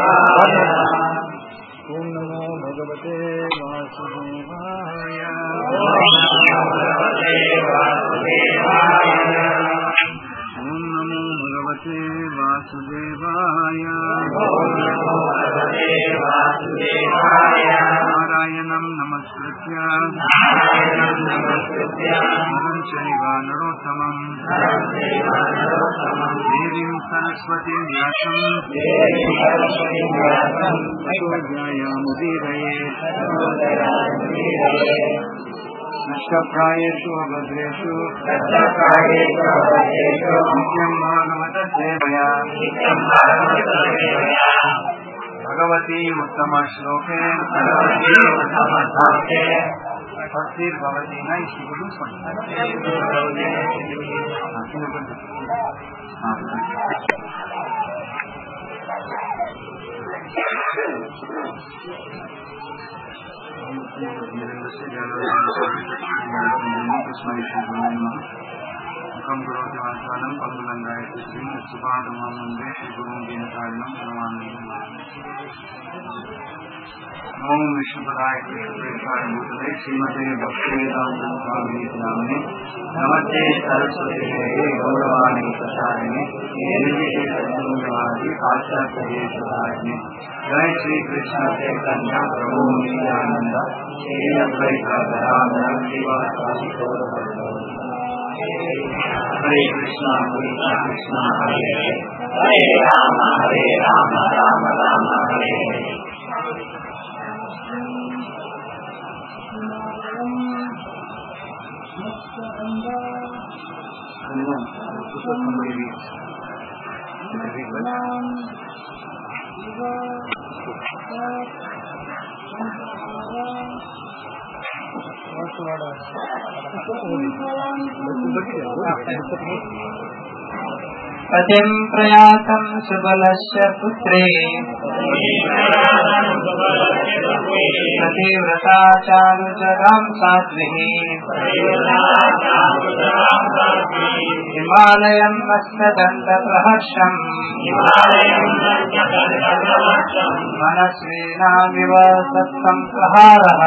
ॐ नमो भगवते वासुदेवाय ॐ नमो भगवते वासुदेवाय नारायणं नमस्कृत्य नरं चैव नरोत्तमम् देवीं सरस्वतीं व्यासम् अशोध्यायामुदीरयेत् नष्टप्रायेषु भद्रेषु नित्यं भागवतसेवया भगवती उत्तमश्लोके भक्तिर्भवति न इति गुरु मुखं करोति वाचालं पङ्गुलङ्गायति श्रीं सुपादमं वन्दे श्रीगुरुं दीनकारिणं परमानन्दम् ओम विष्णुपदाय कृष्णप्रेष्ठाय भूतले श्रीमते भक्तिवेदान्तस्वामी नामने नमस्ते सरस्वती देवे गौरवाणी प्रसारिणे निर्विशेषवादी पाश्चात्यदेशधारिणे जय श्री कृष्ण चैतन्य प्रभु नित्यानंद श्री अद्वैत गदाधर श्रीवासादि हरे कृष्णा कृष्णा कृष्णा हरे हरे हरे राम हरे राम राम राम हरे हरे पतिं प्रयातं सुबलस्य पुत्रे प्रतिव्रता चारुजगां साध्विः हिमालयं मस्तदण्डप्रहर्षम् मनस्वीनामिव सत्तं प्रहारः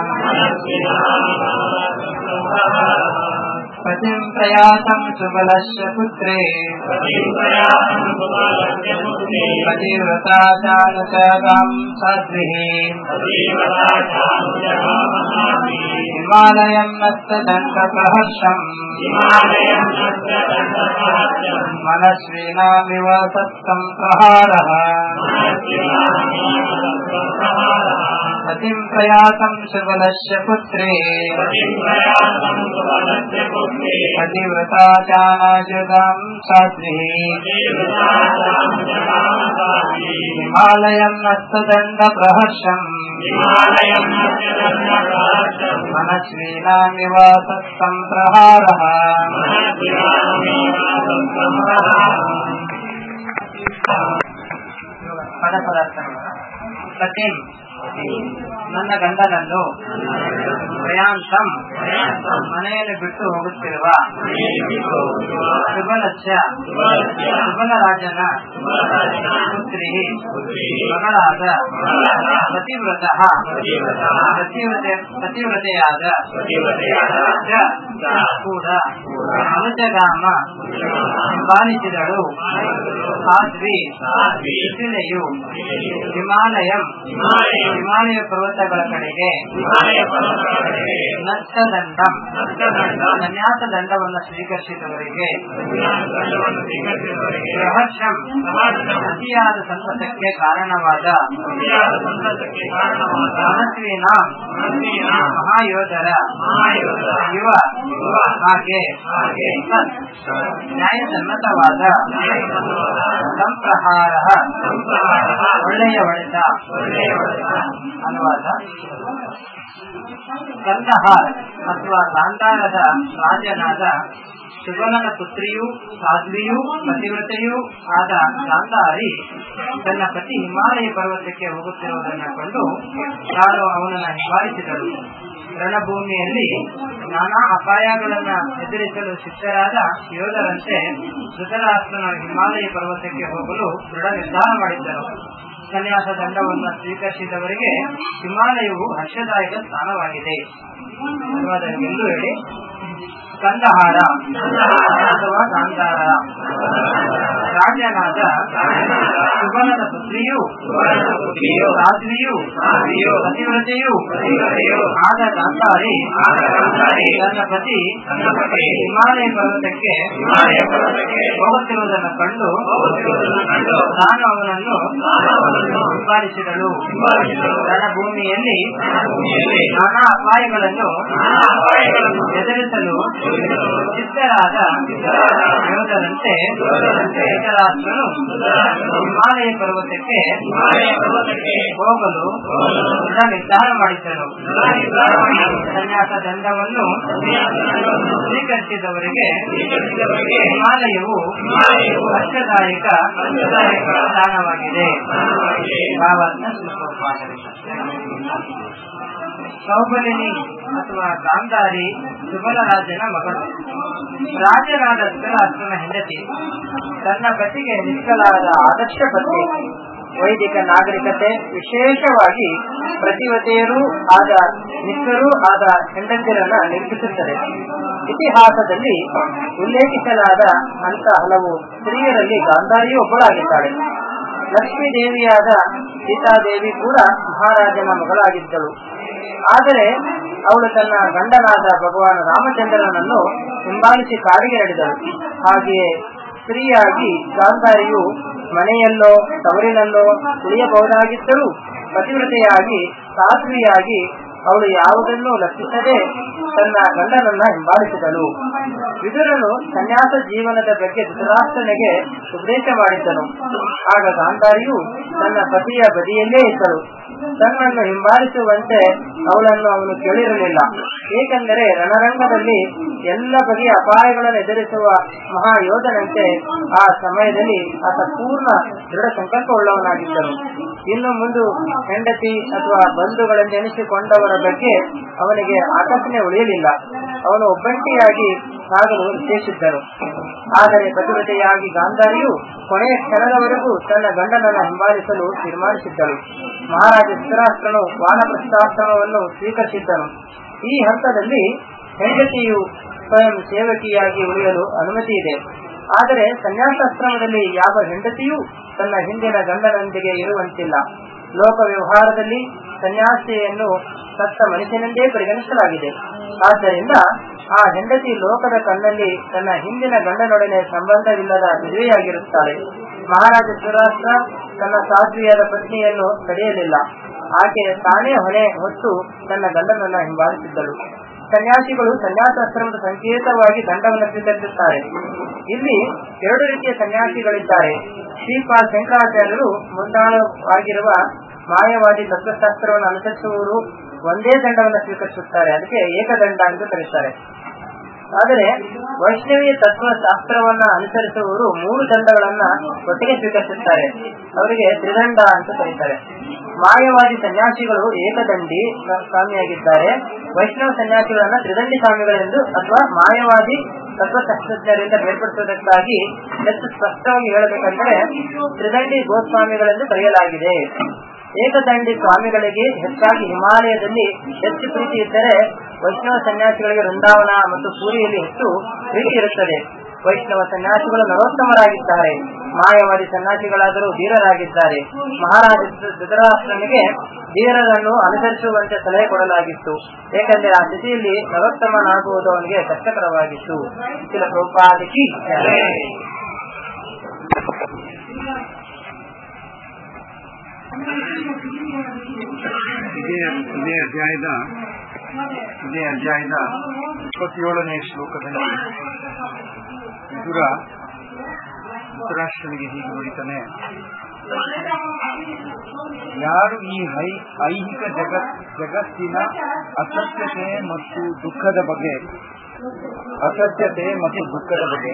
पतिं प्रयातं सुबलस्य पुत्रे पतिव्रता चानुचगां साध्विः हिमालयं मस्तदण्डप्रहर्षम् मनस्वीनामिव सत्तं प्रहारः पतिं प्रयातं सुबलस्य पुत्रे पतिव्रता चानाजुगां साध्विः हिमालयं हस्तदण्डप्रहर्षम् मनस्वीनामिव सत्तं प्रहारः ಪದಪದಾರ್ಥಗಳು ಸತ್ಯಂ ನನ್ನ ಗಂಡನನ್ನು ಪ್ರಯಾಂತಂ ಮನೆಯಲ್ಲಿ ಬಿಟ್ಟು ಹೋಗುತ್ತಿರುವ ಸುಬಲಸ್ಯ ಸುಬಲರಾಜನ ಪುತ್ರಿ ಮಗಳಾದ ಪತಿವ್ರತ ಪತಿವ್ರತೆ ಪತಿವ್ರತೆಯಾದ ಜ ಕೂಡ ಅನುಜಗಾಮ ಬಾಲಿಸಿದಳು ಸಾಧ್ವಿ ಶಿಥಿಲೆಯು ಹಿಮಾಲಯಂ ಹಿಮಾಲಯ ಪರ್ವತಗಳ ಕಡೆಗೆ ನಷ್ಟದಂಡಂ ಸನ್ಯಾಸ ದಂಡವನ್ನು ಸ್ವೀಕರಿಸಿದವರಿಗೆ ರಹಸ್ಯಂ ಅತಿಯಾದ ಸಂತಸಕ್ಕೆ ಕಾರಣವಾದ ಮನಸ್ವಿನ ಮಹಾಯೋಧರ ಯುವ ಹಾಗೆ ಸತ್ ನ್ಯಾಯಸಮ್ಮತವಾದ ಸಂಪ್ರಹಾರ ಒಳ್ಳೆಯ ಹೊಡೆತ ಅನುವಾದ ಕಂದಹಾರ್ ಅಥವಾ ಗಾಂಧಾರದ ರಾಜನಾದ ಸುಬಲನ ಪುತ್ರಿಯೂ ಸಾಧ್ವಿಯೂ ಪತಿವ್ರತೆಯೂ ಆದ ಗಾಂಧಾರಿ ತನ್ನ ಪತಿ ಹಿಮಾಲಯ ಪರ್ವತಕ್ಕೆ ಹೋಗುತ್ತಿರುವುದನ್ನು ಕಂಡು ತಾನು ಅವನನ್ನು ಹಿಂಬಾಲಿಸಿದಳು ರಣಭೂಮಿಯಲ್ಲಿ ನಾನಾ ಅಪಾಯಗಳನ್ನ ಎದುರಿಸಲು ಸಿದ್ಧರಾದ ಯೋಧರಂತೆ ಧೃತರಾಷ್ಟ್ರನ ಹಿಮಾಲಯ ಪರ್ವತಕ್ಕೆ ಹೋಗಲು ದೃಢ ನಿರ್ಧಾರ ಮಾಡಿದ್ದರು ಸನ್ಯಾಸ ದಂಡವನ್ನು ಸ್ವೀಕರಿಸಿದವರಿಗೆ ಹಿಮಾಲಯವು ಹರ್ಷದಾಯಕ ಸ್ಥಾನವಾಗಿದೆ ಧನ್ಯವಾದಗಳು ಹೇಳಿ ಕಂದಹಾರ ಅಥವಾ ಗಾಂಧಾರ ರಾಜನಾದ ಸುಬಲದ ಪುತ್ರಿಯು ಸಾಧ್ವಿಯು ಪತಿವ್ರತೆಯು ಆದ ಗಾಂಧಾರಿ ತನ್ನ ಪತಿ ಹಿಮಾಲಯ ಪರ್ವತಕ್ಕೆ ಹೋಗುತ್ತಿರುವುದನ್ನು ಕಂಡು ನಾನು ಅವನನ್ನು ಹಿಂಬಾಲಿಸಿದಳು ರಣಭೂಮಿಯಲ್ಲಿ ನಾನಾ ಅಪಾಯಗಳನ್ನು ಎದುರಿಸಲು ಸಿದ್ಧರಾದ ಯೋಧರಂತೆ ಧೃತರಾಷ್ಟ್ರನು ಹಿಮಾಲಯ ಪರ್ವತಕ್ಕೆ ಹೋಗಲು ದೃಢ ನಿರ್ಧಾರ ಮಾಡಿದ್ದನು ಸನ್ಯಾಸ ದಂಡವನ್ನು ಸ್ವೀಕರಿಸಿದವರಿಗೆ ಹಿಮಾಲಯವು ಹರ್ಷದಾಯಕ ಸ್ಥಾನವಾಗಿದೆ ಭಾವಾರ್ಥ ಸೌಬಲಿನಿ ಅಥವಾ ಗಾಂಧಾರಿ ಸುಬಲರಾಜನ ಮಗಳು ರಾಜನಾದ ಧೃತರಾಷ್ಟ್ರನ ಹೆಂಡತಿ ತನ್ನ ಪತಿಗೆ ನಿಷ್ಕಲಾದ ಆದರ್ಶ ಪತ್ನಿ ವೈದಿಕ ನಾಗರಿಕತೆ ವಿಶೇಷವಾಗಿ ಪ್ರತಿವತೆಯರೂ ಆದ ನಿಷ್ಠರೂ ಆದ ಹೆಂಡತಿಯರನ್ನ ನಿರ್ಮಿಸುತ್ತದೆ ಇತಿಹಾಸದಲ್ಲಿ ಉಲ್ಲೇಖಿಸಲಾದ ಅಂತ ಹಲವು ಸ್ತ್ರೀಯರಲ್ಲಿ ಗಾಂಧಾರಿಯೂ ಒಬ್ಬಳಾಗಿದ್ದಾಳೆ ಲಕ್ಷ್ಮೀ ದೇವಿಯಾದ ಸೀತಾದೇವಿ ಕೂಡ ಮಹಾರಾಜನ ಮಗಳಾಗಿದ್ದಳು ಆದರೆ ಅವಳು ತನ್ನ ಗಂಡನಾದ ಭಗವಾನ್ ರಾಮಚಂದ್ರನನ್ನು ಹಿಂಬಾಲಿಸಿ ಕಾಡಿಗೆ ನಡೆದಳು ಹಾಗೆಯೇ ಸ್ತ್ರೀಯಾಗಿ ಗಾಂಧಾರಿಯು ಮನೆಯಲ್ಲೋ ತವರಿನಲ್ಲೋ ಉಳಿಯಬಹುದಾಗಿದ್ದರೂ ಪತಿವ್ರತೆಯಾಗಿ ಸಾಧ್ವಿಯಾಗಿ ಅವಳು ಯಾವುದನ್ನೂ ಲಕ್ಷಿಸದೆ ತನ್ನ ಗಂಡನನ್ನ ಹಿಂಬಾಲಿಸಿದಳು ವಿದುರನು ಸನ್ಯಾಸ ಜೀವನದ ಬಗ್ಗೆ ಧೃತರಾಷ್ಟ್ರನಿಗೆ ಉಪದೇಶ ಮಾಡಿದ್ದನು ಆಗ ಗಾಂಧಾರಿಯು ತನ್ನ ಪತಿಯ ಬದಿಯಲ್ಲೇ ಇದ್ದಳು ತನ್ನನ್ನು ಹಿಂಬಾಲಿಸುವಂತೆ ಅವಳನ್ನು ಅವನು ಕೇಳಿರಲಿಲ್ಲ ಏಕೆಂದರೆ ರಣರಂಗದಲ್ಲಿ ಎಲ್ಲ ಬಗೆಯ ಅಪಾಯಗಳನ್ನು ಎದುರಿಸುವ ಮಹಾಯೋಧನಂತೆ ಆ ಸಮಯದಲ್ಲಿ ಆತ ಪೂರ್ಣ ದೃಢ ಸಂಕಲ್ಪವುಳ್ಳವನಾಗಿದ್ದನು ಇನ್ನು ಮುಂದೆ ಹೆಂಡತಿ ಅಥವಾ ಬಂಧುಗಳೆಂದೆನಿಸಿಕೊಂಡವರ ಬಗ್ಗೆ ಅವನಿಗೆ ಆಕರ್ಷಣೆ ಉಳಿಯಲಿಲ್ಲ ಅವನು ಒಬ್ಬಂಟಿಯಾಗಿ ಸಾಗಲು ಉದ್ದೇಶಿದ್ದನು ಆದರೆ ಪ್ರತಿಭಟೆಯಾಗಿ ಗಾಂಧಾರಿಯು ಕೊನೆಯ ಕ್ಷಣದವರೆಗೂ ತನ್ನ ಗಂಡನನ್ನು ಹಿಂಬಾಲಿಸಲು ತೀರ್ಮಾನಿಸಿದ್ದಳು ಮಹಾರಾಜ ಧೃತರಾಷ್ಟ್ರನು ವಾನಪ್ರಸ್ಥಾಶ್ರಮವನ್ನು ಸ್ವೀಕರಿಸಿದ್ದನು ಈ ಹಂತದಲ್ಲಿ ಹೆಂಡತಿಯು ಸ್ವಯಂ ಸೇವಕಿಯಾಗಿ ಉಳಿಯಲು ಅನುಮತಿ ಇದೆ ಆದರೆ ಸನ್ಯಾಸಾಶ್ರಮದಲ್ಲಿ ಯಾವ ಹೆಂಡತಿಯೂ ತನ್ನ ಹಿಂದಿನ ಗಂಡನೊಂದಿಗೆ ಇರುವಂತಿಲ್ಲ ಲೋಕ ವ್ಯವಹಾರದಲ್ಲಿ ಸನ್ಯಾಸಿಯನ್ನು ಸತ್ತ ಮನುಷ್ಯನೆಂದೇ ಪರಿಗಣಿಸಲಾಗಿದೆ ಆದ್ದರಿಂದ ಆ ಹೆಂಡತಿ ಲೋಕದ ಕಣ್ಣಲ್ಲಿ ತನ್ನ ಹಿಂದಿನ ಗಂಡನೊಡನೆ ಸಂಬಂಧವಿಲ್ಲದ ವಿಧವೆಯಾಗಿರುತ್ತಾಳೆ ಮಹಾರಾಜ ಧೃತರಾಷ್ಟ್ರ ತನ್ನ ಸಾಧ್ವಿಯಾದ ಪತ್ನಿಯನ್ನು ತಡೆಯಲಿಲ್ಲ ಆಕೆ ತಾನೇ ಹೊಣೆ ಹೊತ್ತು ತನ್ನ ಗಂಡನನ್ನ ಹಿಂಬಾಲಿಸಿದ್ದಳು ಸನ್ಯಾಸಿಗಳು ಸನ್ಯಾಸಾಶ್ರಮದ ಸಂಕೇತವಾಗಿ ದಂಡವನ್ನು ಸ್ವೀಕರಿಸುತ್ತಾರೆ ಇಲ್ಲಿ ಎರಡು ರೀತಿಯ ಸನ್ಯಾಸಿಗಳಿದ್ದಾರೆ ಶ್ರೀಪಾಲ್ ಶಂಕರಾಚಾರ್ಯರು ಮುಂದಾಳವಾಗಿರುವ ಮಾಯವಾದಿ ತತ್ವಶಾಸ್ತ್ರವನ್ನು ಅನುಸರಿಸುವವರು ಒಂದೇ ದಂಡವನ್ನು ಸ್ವೀಕರಿಸುತ್ತಾರೆ ಅದಕ್ಕೆ ಏಕದಂಡ ಎಂದು ಕರೆಯುತ್ತಾರೆ ಆದರೆ ವೈಷ್ಣವೀಯ ತತ್ವಶಾಸ್ತ್ರವನ್ನ ಅನುಸರಿಸುವವರು ಮೂರು ದಂಡಗಳನ್ನ ಒಟ್ಟಿಗೆ ಸ್ವೀಕರಿಸುತ್ತಾರೆ ಅವರಿಗೆ ತ್ರಿದಂಡ ಅಂತ ಕರೀತಾರೆ ಮಾಯವಾದಿ ಸನ್ಯಾಸಿಗಳು ಏಕದಂಡಿ ಸ್ವಾಮಿಯಾಗಿದ್ದಾರೆ ವೈಷ್ಣವ ಸನ್ಯಾಸಿಗಳನ್ನ ತ್ರಿದಂಡಿ ಸ್ವಾಮಿಗಳೆಂದು ಅಥವಾ ಮಾಯವಾದಿ ತತ್ವಶಾಸ್ತ್ರಜ್ಞರಿಂದ ಬೇರ್ಪಡಿಸುವುದಕ್ಕಾಗಿ ಹೆಚ್ಚು ಸ್ಪಷ್ಟವಾಗಿ ಹೇಳಬೇಕಂದ್ರೆ ತ್ರಿದಂಡಿ ಗೋಸ್ವಾಮಿಗಳೆಂದು ಕರೆಯಲಾಗಿದೆ ಏಕದಂಡಿ ಸ್ವಾಮಿಗಳಿಗೆ ಹೆಚ್ಚಾಗಿ ಹಿಮಾಲಯದಲ್ಲಿ ಹೆಚ್ಚು ಪ್ರೀತಿ ಇದ್ದರೆ ವೈಷ್ಣವ ಸನ್ಯಾಸಿಗಳಿಗೆ ವೃಂದಾವನ ಮತ್ತು ಪೂರಿಯಲ್ಲಿ ಹೆಚ್ಚು ಪ್ರೀತಿ ಇರುತ್ತದೆ ವೈಷ್ಣವ ಸನ್ಯಾಸಿಗಳು ನರೋತ್ತಮರಾಗಿದ್ದಾರೆ ಮಾಯವಾದಿ ಸನ್ಯಾಸಿಗಳಾದರೂ ಧೀರರಾಗಿದ್ದಾರೆ ಮಹಾರಾಜ ಧೃತರಾಷ್ಟ್ರನಿಗೆ ಧೀರರನ್ನು ಅನುಸರಿಸುವಂತೆ ಸಲಹೆ ಕೊಡಲಾಗಿತ್ತು ಏಕೆಂದರೆ ಆ ಸ್ಥಿತಿಯಲ್ಲಿ ನರೋತ್ತಮನಾಗುವುದು ಅವನಿಗೆ ಕಷ್ಟಕರವಾಗಿತ್ತು ಕೆಲ ಪ್ರಭುಪಾದಿಕಿ ಇದೇ ಇದೇ ಅಧ್ಯಾಯದ ಇದೇ ಅಧ್ಯಾಯದ ಇಪ್ಪತ್ತೇಳನೇ ಶ್ಲೋಕದಲ್ಲಿ ವಿದುರ ಧೃತರಾಷ್ಟ್ರನಿಗೆ ಹೀಗೆ ನುಡಿತಾನೆ ಯಾರು ಈ ಹೈ ಐಹಿಕ ಜಗತ್ ಜಗತ್ತಿನ ಅಸತ್ಯತೆ ಮತ್ತು ದುಃಖದ ಬಗ್ಗೆ ಅಸತ್ಯತೆ ಮತ್ತು ದುಃಖದ ಬಗ್ಗೆ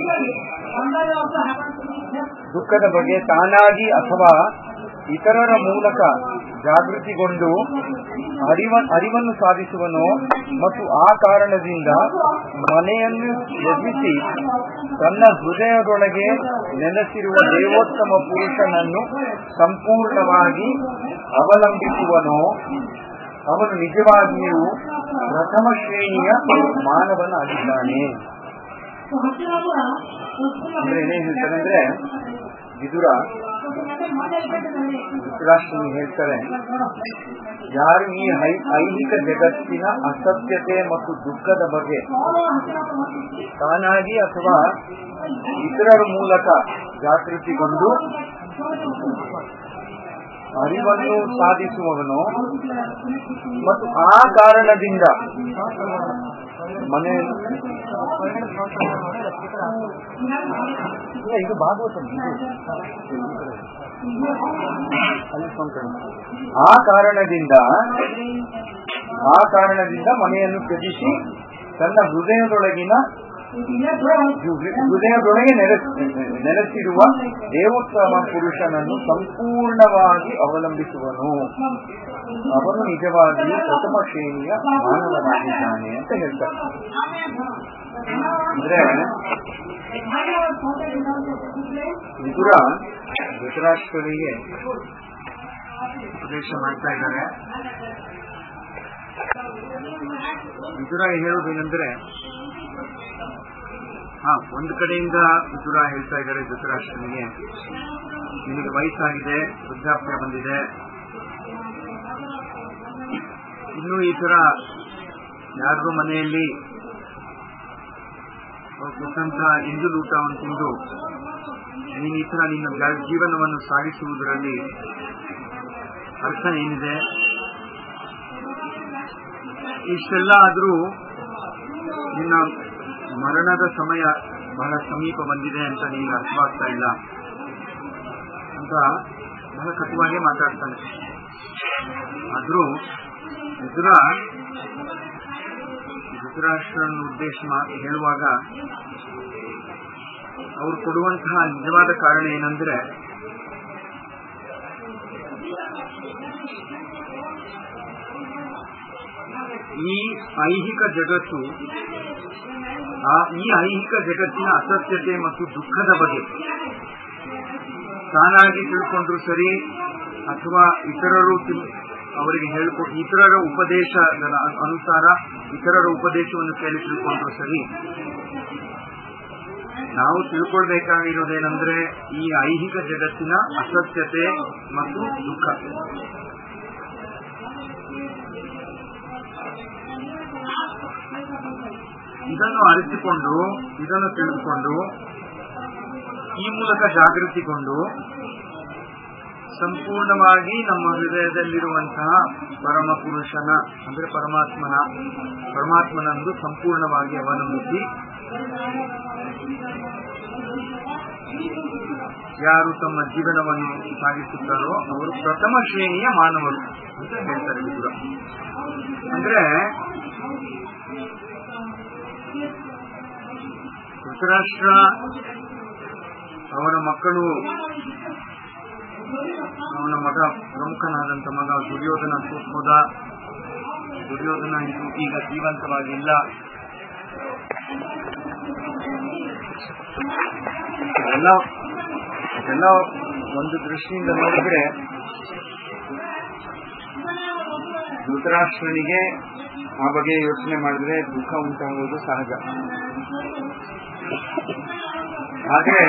ದುಃಖದ ಬಗ್ಗೆ ತಾನಾಗಿ ಅಥವಾ ಇತರರ ಮೂಲಕ ಜಾಗೃತಿಗೊಂಡು ಅರಿವ ಅರಿವನ್ನು ಸಾಧಿಸುವನೋ ಮತ್ತು ಆ ಕಾರಣದಿಂದ ಮನೆಯನ್ನು ತ್ಯಜಿಸಿ ತನ್ನ ಹೃದಯದೊಳಗೆ ನೆಲೆಸಿರುವ ದೇವೋತ್ತಮ ಪುರುಷನನ್ನು ಸಂಪೂರ್ಣವಾಗಿ ಅವಲಂಬಿಸುವನೋ ಅವನು ನಿಜವಾಗಿಯೂ ಪ್ರಥಮ ಶ್ರೇಣಿಯ ಮಾನವನಾಗಿದ್ದಾನೆ ಅಂದ್ರೆ ಏನೇನ್ ಹೇಳ್ತಾರೆ ಅಂದ್ರೆ ವಿದುರ ಧೃತರಾಷ್ಟ್ರನು ಹೇಳ್ತಾರೆ ಯಾರು ಈ ಐ- ಐಹಿಕ ಜಗತ್ತಿನ ಅಸತ್ಯತೆ ಮತ್ತು ದುಃಖದ ಬಗ್ಗೆ ತಾನಾಗಿ ಅಥವಾ ಇತರರ ಮೂಲಕ ಜಾಗೃತಿಗೊಂಡು ಅರಿವನ್ನು ಸಾಧಿಸುವವನು ಮತ್ತು ಆ ಕಾರಣದಿಂದ ಮನೆ ಇಲ್ಲ, ಇದು ಭಾಗವತ ಆ ಕಾರಣದಿಂದ ಆ ಕಾರಣದಿಂದ ಮನೆಯನ್ನು ತ್ಯಜಿಸಿ ತನ್ನ ಹೃದಯದೊಳಗಿನ ಹೃದಯದೊಳಗೆ ನೆಲೆಸ್ ನೆಲೆಸಿರುವ ದೇವೋತ್ತಮ ಪುರುಷನನ್ನು ಸಂಪೂರ್ಣವಾಗಿ ಅವಲಂಬಿಸುವನು ಅವನು ನಿಜವಾಗಿಯೂ ಪ್ರಥಮ ಶ್ರೇಣಿಯ ಮಾನವನಾಗಿದ್ದಾನೆ ಅಂತ ಹೇಳ್ತಾರೆ ಅಂದ್ರೆ ವಿದುರ ಧೃತರಾಷ್ಟ್ರರಿಗೆ ಉಪದೇಶ ಮಾಡ್ತಾ ಇದ್ದಾರೆ ವಿದುರ ಹೇಳುವುದೇನೆಂದ್ರೆ ಹಾ ಒಂದು ಕಡೆಯಿಂದ ವಿದುರ ಹೇಳ್ತಾ ಇದ್ದಾರೆ ಧೃತರಾಷ್ಟ್ರನಿಗೆ ನಿನಗೆ ವಯಸ್ಸಾಗಿದೆ ವೃದ್ಧಾಪ್ಯ ಬಂದಿದೆ ಇನ್ನು ಈ ತರ ಯಾರಿಗೂ ಮನೆಯಲ್ಲಿ ಕೊಟ್ಟಂತ ಇಂಜುಲ್ ಊಟವನ್ನು ತಿಂದು ನೀನು ಈ ತರ ನಿನ್ನ ಜಾ- ಜೀವನವನ್ನು ಸಾಗಿಸುವುದರಲ್ಲಿ ಅರ್ಥ ಏನಿದೆ ಇಷ್ಟೆಲ್ಲ ಆದ್ರೂ ನಿನ್ನ ಮರಣದ ಸಮಯ ಬಹಳ ಸಮೀಪ ಬಂದಿದೆ ಅಂತ ನಿನಗೆ ಅರ್ಥವಾಗ್ತಾ ಇಲ್ಲ ಅಂತ ಬಹಳ ಕಟುವಾಗೆ ಮಾತಾಡ್ತಾನೆ ಆದ್ರೂ ಮಿಥುರ ಧೃತರಾಷ್ಟ್ರನ ಉದ್ದೇಶ ಮಾ- ಹೇಳುವಾಗ ಅವ್ರು ಕೊಡುವಂತಹ ನಿಜವಾದ ಕಾರಣ ಏನಂದ್ರೆ ಈ ಐಹಿಕ ಜಗತ್ತು ಆ ಈ ಐಹಿಕ ಜಗತ್ತಿನ ಅಸತ್ಯತೆ ಮತ್ತು ದುಃಖದ ಬಗ್ಗೆ ತಾನಾಗಿ ತಿಳ್ಕೊಂಡ್ರು ಸರಿ ಅಥವಾ ಇತರರು ತಿಳ್- ಅವರಿಗೆ ಹೇಳಿಕೊಟ್ಟು ಇತರರ ಉಪದೇಶದ ಅನುಸಾರ ಇತರರ ಉಪದೇಶವನ್ನು ಕೇಳಿ ತಿಳ್ಕೊಂಡ್ರು ಸರಿ ನಾವು ತಿಳ್ಕೊಳ್ಬೇಕಾಗಿರೋದೇನೆಂದ್ರೆ ಈ ಐಹಿಕ ಜಗತ್ತಿನ ಅಸತ್ಯತೆ ಮತ್ತು ದುಃಖ ಇದನ್ನು ಅರಿತುಕೊಂಡು ಇದನ್ನು ತಿಳಿದುಕೊಂಡು ಈ ಮೂಲಕ ಜಾಗೃತಿಗೊಂಡು ಸಂಪೂರ್ಣವಾಗಿ ನಮ್ಮ ಹೃದಯದಲ್ಲಿರುವಂತಹ ಪರಮ ಪುರುಷನ ಅಂದ್ರೆ ಪರಮಾತ್ಮನ ಪರಮಾತ್ಮನಂದು ಸಂಪೂರ್ಣವಾಗಿ ಅವಲಂಬಿಸಿ ಯಾರು ತಮ್ಮ ಜೀವನವನ್ನು ಸಾಗಿಸುತ್ತಾರೋ ಅವರು ಪ್ರಥಮ ಶ್ರೇಣಿಯ ಮಾನವರು ಅಂತ ಹೇಳ್ತಾರೆ ವಿದುರ ಅಂದ್ರೆ ಧೃತರಾಷ್ಟ್ರ ಅವನ ಮಕ್ಕಳು ಅವನ ಮಗ ಪ್ರಮುಖನಾದಂತ ಮಗ ದುರ್ಯೋಧನ ಹೋದ ದುರ್ಯೋಧನ ಇದು ಈಗ ಜೀವಂತವಾಗಿಲ್ಲ ಎಲ್ಲ ಎಲ್ಲ ಒಂದು ದೃಷ್ಟಿಯಿಂದ ನೋಡಿದ್ರೆ ಧೃತರಾಷ್ಟ್ರನಿಗೆ ಆ ಬಗ್ಗೆ ಯೋಚನೆ ಮಾಡಿದ್ರೆ ದುಃಖ ಉಂಟಾಗುವುದು ಸಹಜ ಆದ್ರೆ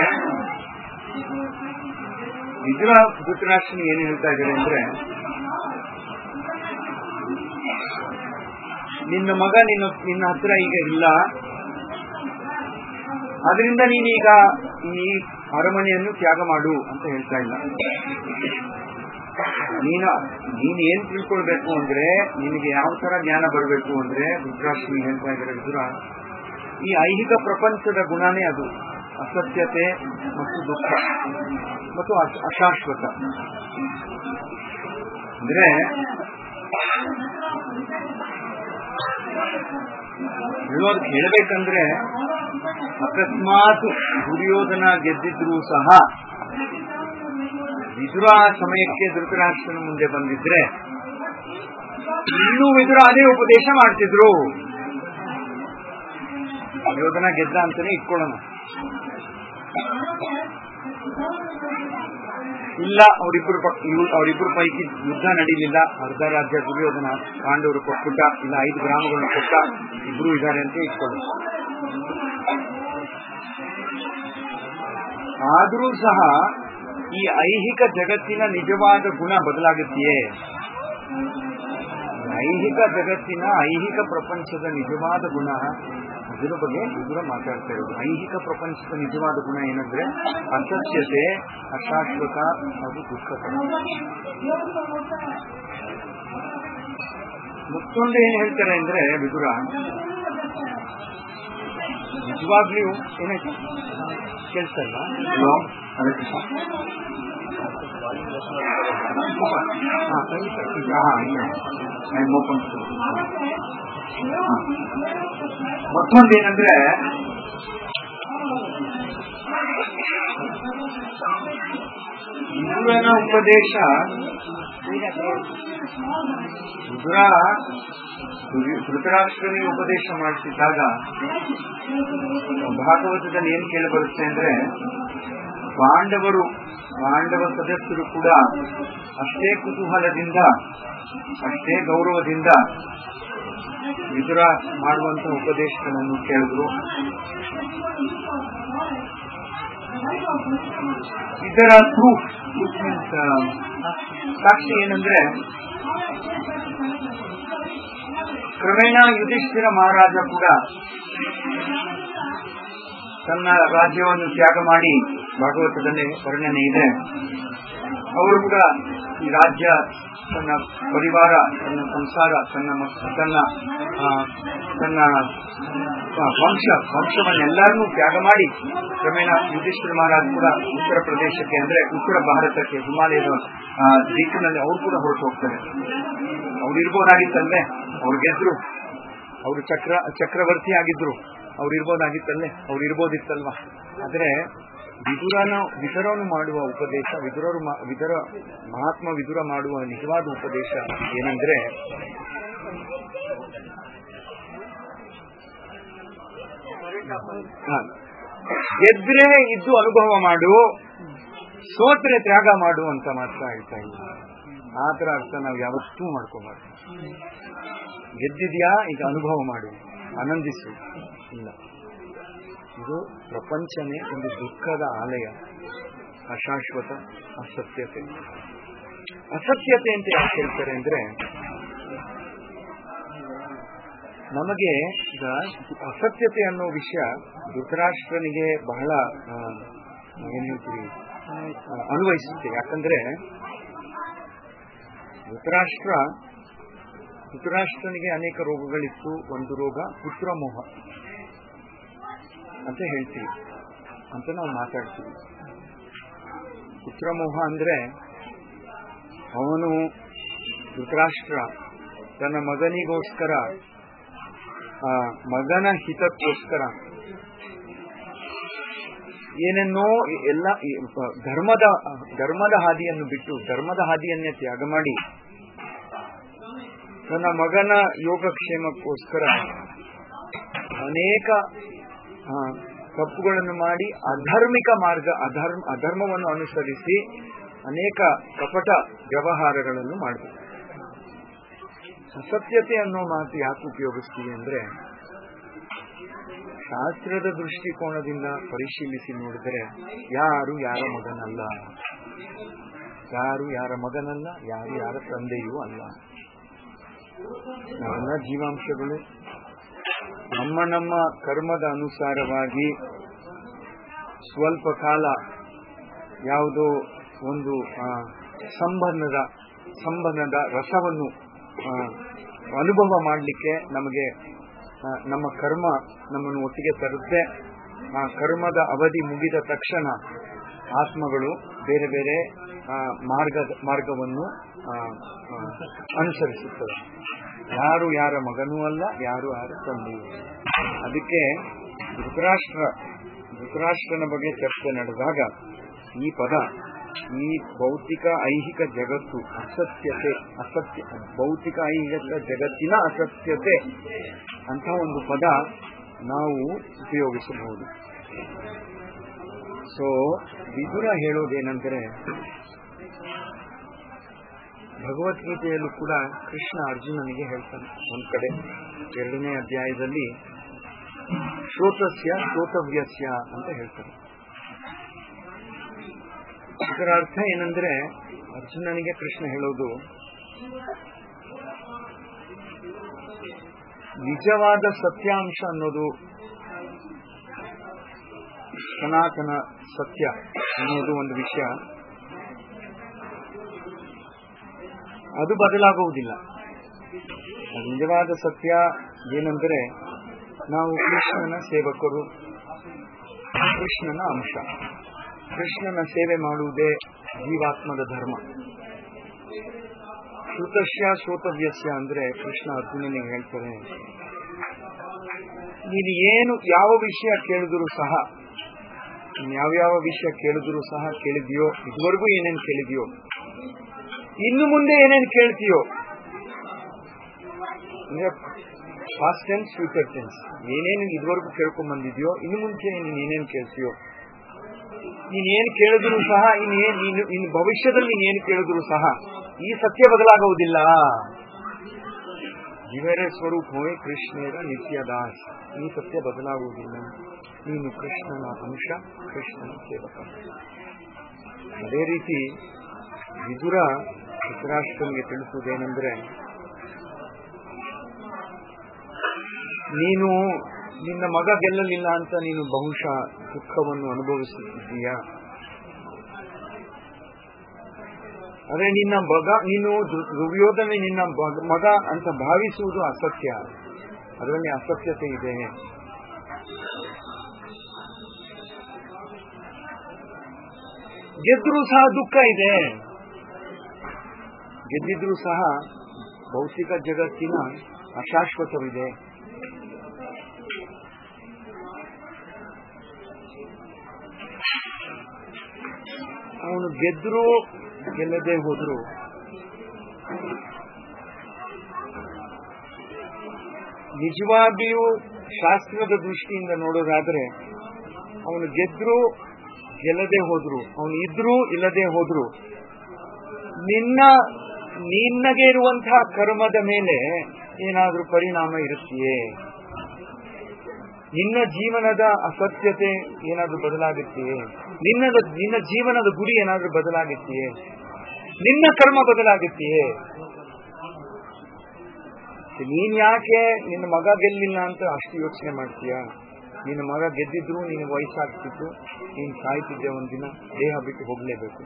ವಿದುರ ಧೃತರಾಷ್ಟ್ರನಿಗೆ ಏನು ಹೇಳ್ತಾ ಇದ್ದಾರೆ ಅಂದ್ರೆ ನಿನ್ನ ಮಗ ನಿನ್ನ ನಿನ್ನ ಹತ್ರ ಈಗ ಇಲ್ಲ ಅದರಿಂದ ನೀನೀಗ ಈ ಅರಮನೆಯನ್ನು ತ್ಯಾಗ ಮಾಡು ಅಂತ ಹೇಳ್ತಾ ಇಲ್ಲ ನೀನು ನೀನ್ ಏನ್ ತಿಳ್ಕೊಳ್ಬೇಕು ಅಂದ್ರೆ ನಿನಗೆ ಯಾವ ತರ ಜ್ಞಾನ ಬರಬೇಕು ಅಂದ್ರೆ ರುದ್ರಾಶ್ರಮಿ ಹೇಳ್ತಾ ಇದ್ದಾರೆ ವಿದುರ ಈ ಐಹಿಕ ಪ್ರಪಂಚದ ಗುಣನೇ ಅದು ಅಸತ್ಯತೆ ಮತ್ತು ದುಃಖ ಮತ್ತು ಅಶ- ಅಶಾಶ್ವತ ಅಂದ್ರೆ ಹೇಳೋದಕ್ಕೆ ಹೇಳ್ಬೇಕಂದ್ರೆ ಅಕಸ್ಮಾತ್ ದುರ್ಯೋಧನ ಗೆದ್ದಿದ್ರು ಸಹ ವಿದುರ ಆ ಸಮಯಕ್ಕೆ ಧೃತರಾಷ್ಟ್ರನ ಮುಂದೆ ಬಂದಿದ್ರೆ ಇನ್ನೂ ವಿದುರ ಅದೇ ಉಪದೇಶ ಮಾಡ್ತಿದ್ರು ಯೋಧನ ಗೆದ್ದ ಅಂತಾನೆ ಇಟ್ಕೊಳ್ಳೋಣ ಇಲ್ಲ ಅವರಿಬ್ಬರು ಅವರಿಬ್ಬರು ಪೈಕಿ ಯುದ್ಧ ನಡೀಲಿಲ್ಲ ಅರ್ಧ ರಾಜ್ಯ ದುರ್ಯೋಧನ ಪಾಂಡವರು ಕೊಟ್ಬಿಟ್ಟ ಇಲ್ಲ ಐದು ಗ್ರಾಮಗಳನ್ನು ಕೊಟ್ಟ ಇಬ್ರು ಇದ್ದಾರೆ ಅಂತ ಇಟ್ಕೊಳ್ಳೋಣ ಆದರೂ ಸಹ ಈ ಐಹಿಕ ಜಗತ್ತಿನ ನಿಜವಾದ ಗುಣ ಬದಲಾಗುತ್ತೆಯೇ ಐಹಿಕ ಜಗತ್ತಿನ ಐಹಿಕ ಪ್ರಪಂಚದ ನಿಜವಾದ ಗುಣ ಇದರ ಬಗ್ಗೆ ಇದರ ಮಾತಾಡ್ತಾ ಇರೋದು ಐಹಿಕ ಪ್ರಪಂಚದ ನಿಜವಾದ ಗುಣ ಏನಂದ್ರೆ ಅಸತ್ಯತೆ ಅಶಾಶ್ವತ ಹಾಗೂ ದುಃಖಕರ ಮತ್ತೊಂದು ಏನ್ ಹೇಳ್ತಾರೆ ಅಂದ್ರೆ ವಿದುರ ನಿಜವಾಗ್ಲೂ ಏನಾಯ್ತು ಕೇಳ್ತಲ್ಲ ಹಲೋ ಹರೇ ಕೃಷ್ಣ ಹಾ ಖಂಡಿತ ಹಾ ಐ ಓಪನ್ ಮತ್ತೊಂದೇನಂದ್ರೆ ವಿದುರನ ಉಪದೇಶ ವಿದುರ ಧೃತರಾಷ್ಟ್ರನಿಗೆ ಉಪದೇಶ ಮಾಡ್ತಿದ್ದಾಗ ಭಾಗವತದಲ್ಲಿ ಏನ್ ಕೇಳಿ ಬರುತ್ತೆ ಅಂದ್ರೆ ಪಾಂಡವರು ಪಾಂಡವ ಸದಸ್ಯರು ಕೂಡ ಅಷ್ಟೇ ಕುತೂಹಲದಿಂದ ಅಷ್ಟೇ ಗೌರವದಿಂದ ವಿದುರ ಮಾಡುವಂತ ಉಪದೇಶಗಳನ್ನು ಕೇಳಿದ್ರು ಇದರ ಪ್ರೂಫ್ ಸಾಕ್ಷಿ ಏನಂದ್ರೆ ಕ್ರಮೇಣ ಯುಧಿಷ್ಠಿರ ಮಹಾರಾಜ ಕೂಡ ತನ್ನ ರಾಜ್ಯವನ್ನು ತ್ಯಾಗ ಮಾಡಿ ಭಾಗವತದಲ್ಲಿ ವರ್ಣನೆ ಇದೆ ಅವರು ಕೂಡ ಈ ರಾಜ್ಯ ತನ್ನ ಪರಿವಾರ ತನ್ನ ಸಂಸಾರ ತನ್ನ ತನ್ನ ತನ್ನ ವಂಶ ವಂಶವನ್ನೆಲ್ಲರನ್ನೂ ತ್ಯಾಗ ಮಾಡಿ ಕ್ರಮೇಣ ಯುಧಿಷ್ಠಿರ ಮಹಾರಾಜ್ ಕೂಡ ಉತ್ತರ ಪ್ರದೇಶಕ್ಕೆ ಅಂದ್ರೆ ಉತ್ತರ ಭಾರತಕ್ಕೆ ಹಿಮಾಲಯದ ದಿಕ್ಕಿನಲ್ಲಿ ಅವರು ಕೂಡ ಹೊರಟು ಹೋಗ್ತಾರೆ ಅವ್ರು ಇರ್ಬೋದಾಗಿತ್ತಲ್ವೇ ಅವ್ರು ಗೆದ್ರು ಅವರು ಚಕ್ರ ಚಕ್ರವರ್ತಿ ಆಗಿದ್ರು ಅವ್ರು ಇರ್ಬೋದಾಗಿತ್ತಲ್ಲೇ ಅವ್ರು ಇರ್ಬೋದಿತ್ತಲ್ವಾ ಆದ್ರೆ ವಿದುರನ ವಿದುರನು ಮಾಡುವ ಉಪದೇಶ ವಿದುರರು ವಿದುರ ಮಹಾತ್ಮ ವಿದುರ ಮಾಡುವ ನಿಜವಾದ ಉಪದೇಶ ಏನಂದ್ರೆ ಗೆದ್ರೆ ಇದ್ದು ಅನುಭವ ಮಾಡು ಸೋತ್ರೆ ತ್ಯಾಗ ಮಾಡು ಅಂತ ಮಾತ್ರ ಹೇಳ್ತಾ ಇಲ್ಲ ಆತರ ಅರ್ಥ ನಾವು ಯಾವತ್ತೂ ಮಾಡ್ಕೋಬಾರ್ದು ಗೆದ್ದಿದ್ಯಾ ಈಗ ಅನುಭವ ಮಾಡು ಆನಂದಿಸು ಇಲ್ಲ ಇದು ಪ್ರಪಂಚನೇ ಒಂದು ದುಃಖದ ಆಲಯ ಅಶಾಶ್ವತ ಅಸತ್ಯತೆ ಅಸತ್ಯತೆ ಅಂತ ಯಾಕೆ ಹೇಳ್ತಾರೆ ಅಂದ್ರೆ ನಮಗೆ ಈಗ ಅಸತ್ಯತೆ ಅನ್ನೋ ವಿಷಯ ಧೃತರಾಷ್ಟ್ರನಿಗೆ ಬಹಳ ಏನ್ ಹೇಳ್ತೀವಿ ಅನ್ವಯಿಸುತ್ತೆ ಯಾಕಂದ್ರೆ ಧೃತರಾಷ್ಟ್ರ ಧೃತರಾಷ್ಟ್ರನಿಗೆ ಅನೇಕ ರೋಗಗಳಿತ್ತು ಒಂದು ರೋಗ ಪುತ್ರಮೋಹ ಅಂತ ಹೇಳ್ತೀವಿ ಅಂತ ನಾವು ಮಾತಾಡ್ತೀವಿ ಪುತ್ರಮೋಹ ಅಂದ್ರೆ ಅವನು ಧೃತರಾಷ್ಟ್ರ ತನ್ನ ಮಗನಿಗೋಸ್ಕರ ಮಗನ ಹಿತಕ್ಕೋಸ್ಕರ ಏನೇನೋ ಎಲ್ಲ ಧರ್ಮದ ಧರ್ಮದ ಹಾದಿಯನ್ನು ಬಿಟ್ಟು ಧರ್ಮದ ಹಾದಿಯನ್ನೇ ತ್ಯಾಗ ಮಾಡಿ ತನ್ನ ಮಗನ ಯೋಗಕ್ಷೇಮಕ್ಕೋಸ್ಕರ ಅನೇಕ ತಪ್ಪುಗಳನ್ನು ಮಾಡಿ ಅಧಾರ್ಮಿಕ ಮಾರ್ಗ ಅಧರ್ಮ ಅಧರ್ಮವನ್ನು ಅನುಸರಿಸಿ ಅನೇಕ ಕಪಟ ವ್ಯವಹಾರಗಳನ್ನು ಮಾಡಿದ್ರು ಅಸತ್ಯತೆ ಅನ್ನೋ ಮಾತು ಯಾಕೆ ಉಪಯೋಗಿಸ್ತೀವಿ ಅಂದ್ರೆ ಶಾಸ್ತ್ರದ ದೃಷ್ಟಿಕೋನದಿಂದ ಪರಿಶೀಲಿಸಿ ನೋಡಿದರೆ ಯಾರು ಯಾರ ಮಗನಲ್ಲ ಯಾರು ಯಾರ ಮಗನಲ್ಲ ಯಾರು ಯಾರ ತಂದೆಯೂ ಅಲ್ಲ ನಾವೆಲ್ಲ ಜೀವಾಂಶಗಳು ನಮ್ಮ ನಮ್ಮ ಕರ್ಮದ ಅನುಸಾರವಾಗಿ ಸ್ವಲ್ಪ ಕಾಲ ಯಾವುದೋ ಒಂದು ಸಂಬಂಧದ ಸಂಬಂಧದ ರಸವನ್ನು ಅನುಭವ ಮಾಡಲಿಕ್ಕೆ ನಮಗೆ ನಮ್ಮ ಕರ್ಮ ನಮ್ಮನ್ನು ಒಟ್ಟಿಗೆ ತರುತ್ತೆ ಆ ಕರ್ಮದ ಅವಧಿ ಮುಗಿದ ತಕ್ಷಣ ಆತ್ಮಗಳು ಬೇರೆ ಬೇರೆ ಮಾರ್ಗದ ಮಾರ್ಗವನ್ನು ಅನುಸರಿಸುತ್ತದೆ ಯಾರು ಯಾರ ಮಗನೂ ಅಲ್ಲ ಯಾರು ಯಾರ ತಂದೆಯೂ ಅದಕ್ಕೆ ಧೃತರಾಷ್ಟ್ರ ಧೃತರಾಷ್ಟ್ರನ ಬಗ್ಗೆ ಚರ್ಚೆ ನಡೆದಾಗ ಈ ಪದ ಈ ಭೌತಿಕ ಐಹಿಕ ಜಗತ್ತು ಅಸತ್ಯತೆ ಅಸತ್ಯ ಭೌತಿಕ ಐಹಿಕ ಜಗತ್ತಿನ ಅಸತ್ಯತೆ ಅಂತ ಒಂದು ಪದ ನಾವು ಉಪಯೋಗಿಸಬಹುದು ಸೊ ವಿದುರ ಹೇಳೋದೇನೆಂದರೆ ಭಗವದ್ಗೀತೆಯಲ್ಲೂ ಕೂಡ ಕೃಷ್ಣ ಅರ್ಜುನನಿಗೆ ಹೇಳ್ತಾನೆ ಒಂದ್ ಕಡೆ ಎರಡನೇ ಅಧ್ಯಾಯದಲ್ಲಿ ಶ್ರೋತಸ್ಯ ಶ್ರೋತವ್ಯಸ್ಯ ಅಂತ ಹೇಳ್ತಾರೆ ಇದರ ಅರ್ಥ ಏನಂದ್ರೆ ಅರ್ಜುನನಿಗೆ ಕೃಷ್ಣ ಹೇಳೋದು ನಿಜವಾದ ಸತ್ಯಾಂಶ ಅನ್ನೋದು ಸನಾತನ ಸತ್ಯ ಅನ್ನೋದು ಒಂದು ವಿಷಯ ಅದು ಬದಲಾಗುವುದಿಲ್ಲ ನಿಜವಾದ ಸತ್ಯ ಏನೆಂದರೆ ನಾವು ಕೃಷ್ಣನ ಸೇವಕರು ಕೃಷ್ಣನ ಅಂಶ ಕೃಷ್ಣನ ಸೇವೆ ಮಾಡುವುದೇ ಜೀವಾತ್ಮದ ಧರ್ಮ ಶ್ರುತಶ್ಯ ಶ್ರೋತವ್ಯಸ್ಯ ಅಂದ್ರೆ ಕೃಷ್ಣ ಅರ್ಜುನನಿಗೆ ಹೇಳ್ತಾರೆ ನೀನು ಏನು ಯಾವ ವಿಷಯ ಕೇಳಿದ್ರು ಸಹ ನೀನು ಯಾವ್ಯಾವ ವಿಷಯ ಕೇಳಿದ್ರು ಸಹ ಕೇಳಿದ್ಯೋ ಇದುವರೆಗೂ ಏನೇನು ಕೇಳಿದ್ಯೋ ಇನ್ನು ಮುಂದೆ ಏನೇನು ಕೇಳ್ತೀಯೋ ಅಂದ್ರೆ ಫಾಸ್ಟ್ ಟೆನ್ಸ್ ಫ್ಯೂಚರ್ ಟೆನ್ಸ್ ಏನೇನು ಇದುವರೆಗೂ ಕೇಳ್ಕೊಂಡ್ ಬಂದಿದ್ಯೋ ಇನ್ನು ಮುಂಚೆ ನೀನು ಏನೇನು ಕೇಳ್ತೀಯೋ ನೀನ್ ಏನ್ ಕೇಳಿದ್ರು ಸಹ ಇನ್ನೇನ್ ನೀನು ಇನ್ನು ಭವಿಷ್ಯದಲ್ಲಿ ನೀನ್ ಏನ್ ಕೇಳಿದ್ರು ಸಹ ಈ ಸತ್ಯ ಬದಲಾಗುವುದಿಲ್ಲ ಇವರೇ ಸ್ವರೂಪವೇ ಕೃಷ್ಣರ ನಿತ್ಯದಾಸ್ ಈ ಸತ್ಯ ಬದಲಾಗುವುದಿಲ್ಲ ನೀನು ಕೃಷ್ಣನ ಅಂಶ ಕೃಷ್ಣನ ಸೇವಕ ಅದೇ ರೀತಿ ವಿದುರ ಧೃತರಾಷ್ಟ್ರನಿಗೆ ತಿಳಿಸುವುದೇನೆಂದ್ರೆ ನೀನು ನಿನ್ನ ಮಗ ಗೆಲ್ಲಲಿಲ್ಲ ಅಂತ ನೀನು ಬಹುಶಃ ದುಃಖವನ್ನು ಅನುಭವಿಸುತ್ತಿದ್ದೀಯಾ ಆದ್ರೆ ನಿನ್ನ ಮಗ ನೀನು ದುರ್ಯೋಧನೆ ನಿನ್ನ ಮಗ ಅಂತ ಭಾವಿಸುವುದು ಅಸತ್ಯ ಅದರಲ್ಲಿ ಅಸತ್ಯತೆ ಇದೆ ಗೆದ್ರೂ ಸಹ ದುಃಖ ಇದೆ ಗೆದ್ದಿದ್ರೂ ಸಹ ಭೌತಿಕ ಜಗತ್ತಿನ ಅಶಾಶ್ವತವಿದೆ ಅವನು ಗೆದ್ರು ಗೆಲ್ಲದೆ ಹೋದ್ರು ನಿಜವಾಗಿಯೂ ಶಾಸ್ತ್ರದ ದೃಷ್ಟಿಯಿಂದ ನೋಡೋದಾದ್ರೆ ಅವನು ಗೆದ್ರು ಗೆಲ್ಲದೆ ಹೋದ್ರು ಅವನು ಇದ್ರೂ ಇಲ್ಲದೆ ಹೋದ್ರು ನಿನ್ನ ನಿನ್ನಗೆ ಇರುವಂತಹ ಕರ್ಮದ ಮೇಲೆ ಏನಾದ್ರೂ ಪರಿಣಾಮ ಇರುತ್ತೆಯೇ ನಿನ್ನ ಜೀವನದ ಅಸತ್ಯತೆ ಏನಾದ್ರೂ ಬದಲಾಗುತ್ತೆಯೇ ನಿನ್ನ ನಿನ್ನ ಜೀವನದ ಗುರಿ ಏನಾದ್ರೂ ಬದಲಾಗುತ್ತೆಯೇ ನಿನ್ನ ಕರ್ಮ ಬದಲಾಗುತ್ತೆಯೇ ನೀನ್ ಯಾಕೆ ನಿನ್ನ ಮಗ ಗೆಲ್ಲಿಲ್ಲ ಅಂತ ಅಷ್ಟು ಯೋಚನೆ ಮಾಡ್ತೀಯ ನಿನ್ನ ಮಗ ಗೆದ್ದಿದ್ರು ನಿನ್ನ ವಯಸ್ಸಾಗ್ತಿತ್ತು ನೀನ್ ಸಾಯ್ತಿದ್ದೆ ಒಂದಿನ ದೇಹ ಬಿಟ್ಟು ಹೋಗ್ಲೇಬೇಕು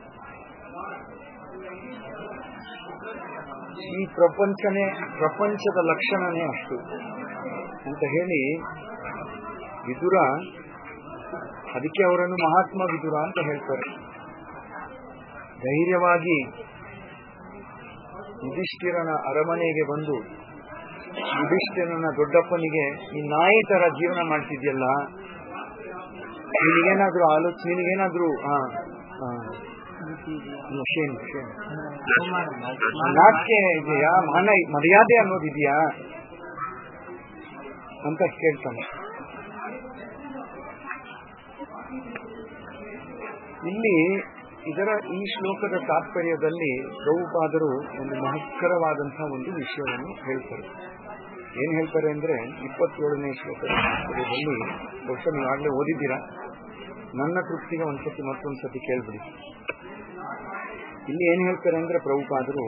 ಈ ಪ್ರಪಂಚನೇ ಪ್ರಪಂಚದ ಲಕ್ಷಣನೇ ಅಷ್ಟು ಅಂತ ಹೇಳಿ ವಿದುರ ಅದಕ್ಕೆ ಅವರನ್ನು ಮಹಾತ್ಮ ವಿದುರ ಅಂತ ಹೇಳ್ತಾರೆ ಧೈರ್ಯವಾಗಿ ಯುಧಿಷ್ಠಿರನ ಅರಮನೆಗೆ ಬಂದು ಯುಧಿಷ್ಠಿರನ ದೊಡ್ಡಪ್ಪನಿಗೆ ಈ ನಾಯಿ ತರ ಜೀವನ ಮಾಡ್ತಿದ್ಯಲ್ಲ ನಿನಗೇನಾದ್ರೂ ಆಲೋಚನೆ ನಿನಗೇನಾದ್ರೂ ಹಾ ಶೇನ್ ಶೇನ್ ನಾಚಿಕೆ ಇದೆಯಾ ಮಾನ ಮರ್ಯಾದೆ ಅನ್ನೋದಿದೆಯಾ ಅಂತ ಕೇಳ್ತಾನೆ ಇಲ್ಲಿ ಇದರ ಈ ಶ್ಲೋಕದ ತಾತ್ಪರ್ಯದಲ್ಲಿ ಪ್ರಭುಪಾದರು ಒಂದು ಮಹತ್ಕರವಾದಂತಹ ಒಂದು ವಿಷಯವನ್ನು ಹೇಳ್ತಾರೆ ಏನ್ ಹೇಳ್ತಾರೆ ಅಂದ್ರೆ ಇಪ್ಪತ್ತೇಳನೇ ಶ್ಲೋಕದ ತಾತ್ಪರ್ಯದಲ್ಲಿ ಬಹುಶಃ ನೀವು ಆಗ್ಲೇ ಓದಿದ್ದೀರಾ ನನ್ನ ತೃಪ್ತಿಗೆ ಒಂದ್ಸತಿ ಮತ್ತೊಂದ್ಸತಿ ಕೇಳ್ಬಿಡಿ ಇಲ್ಲಿ ಏನ್ ಹೇಳ್ತಾರೆ ಅಂದ್ರೆ ಪ್ರಭುಪಾದರು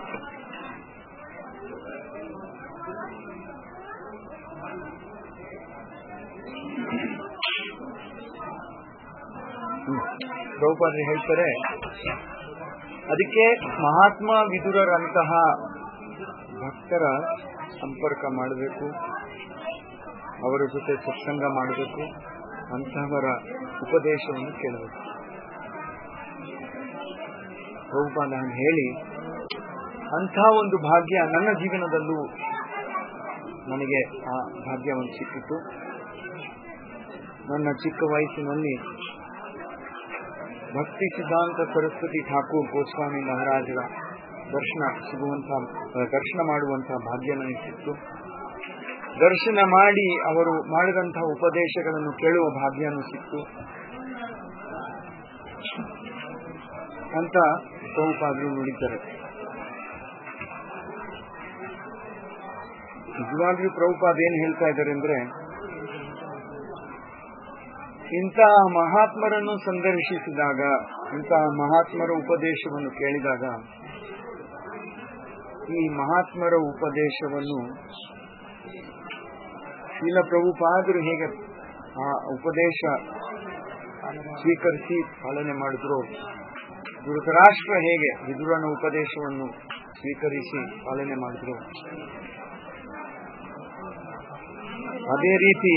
ಪ್ರಭುಪಾದರು ಹೇಳ್ತಾರೆ ಅದಕ್ಕೆ ಮಹಾತ್ಮ ವಿದುರರಂತಹ ಭಕ್ತರ ಸಂಪರ್ಕ ಮಾಡಬೇಕು ಅವರ ಜೊತೆ ಸತ್ಸಂಗ ಮಾಡಬೇಕು ಅಂತಹವರ ಉಪದೇಶವನ್ನು ಕೇಳಬೇಕು ಪ್ರಭುಪಾದ ಹೇಳಿ ಅಂಥ ಒಂದು ಭಾಗ್ಯ ನನ್ನ ಜೀವನದಲ್ಲೂ ನನಗೆ ಆ ಭಾಗ್ಯವನ್ನು ಸಿಕ್ಕಿತು ನನ್ನ ಚಿಕ್ಕ ವಯಸ್ಸಿನಲ್ಲಿ ಭಕ್ತಿ ಸಿದ್ಧಾಂತ ಸರಸ್ವತಿ ಠಾಕೂರ್ ಗೋಸ್ವಾಮಿ ಮಹಾರಾಜರ ದರ್ಶನ ಸಿಗುವಂತ ದರ್ಶನ ಮಾಡುವಂತಹ ಭಾಗ್ಯ ನನಗೆ ಸಿಕ್ತು ದರ್ಶನ ಮಾಡಿ ಅವರು ಮಾಡಿದಂತಹ ಉಪದೇಶಗಳನ್ನು ಕೇಳುವ ಭಾಗ್ಯನೂ ಸಿಕ್ತು ಅಂತ ಪ್ರಭುಪಾದರು ನುಡಿತಾರೆ ನಿಜವಾಗ್ಲೂ ಪ್ರಭುಪಾದ ಏನ್ ಹೇಳ್ತಾ ಇದ್ದಾರೆ ಅಂದ್ರೆ ಇಂತಹ ಮಹಾತ್ಮರನ್ನು ಸಂದರ್ಶಿಸಿದಾಗ ಇಂತಹ ಮಹಾತ್ಮರ ಉಪದೇಶವನ್ನು ಕೇಳಿದಾಗ ಈ ಮಹಾತ್ಮರ ಉಪದೇಶವನ್ನು ಶೀಲ ಪ್ರಭುಪಾದರು ಹೇಗೆ ಆ ಉಪದೇಶ ಸ್ವೀಕರಿಸಿ ಪಾಲನೆ ಮಾಡಿದ್ರು ಧೃತರಾಷ್ಟ್ರ ಹೇಗೆ ವಿದುರನ ಉಪದೇಶವನ್ನು ಸ್ವೀಕರಿಸಿ ಪಾಲನೆ ಮಾಡಿದ್ರು ಅದೇ ರೀತಿ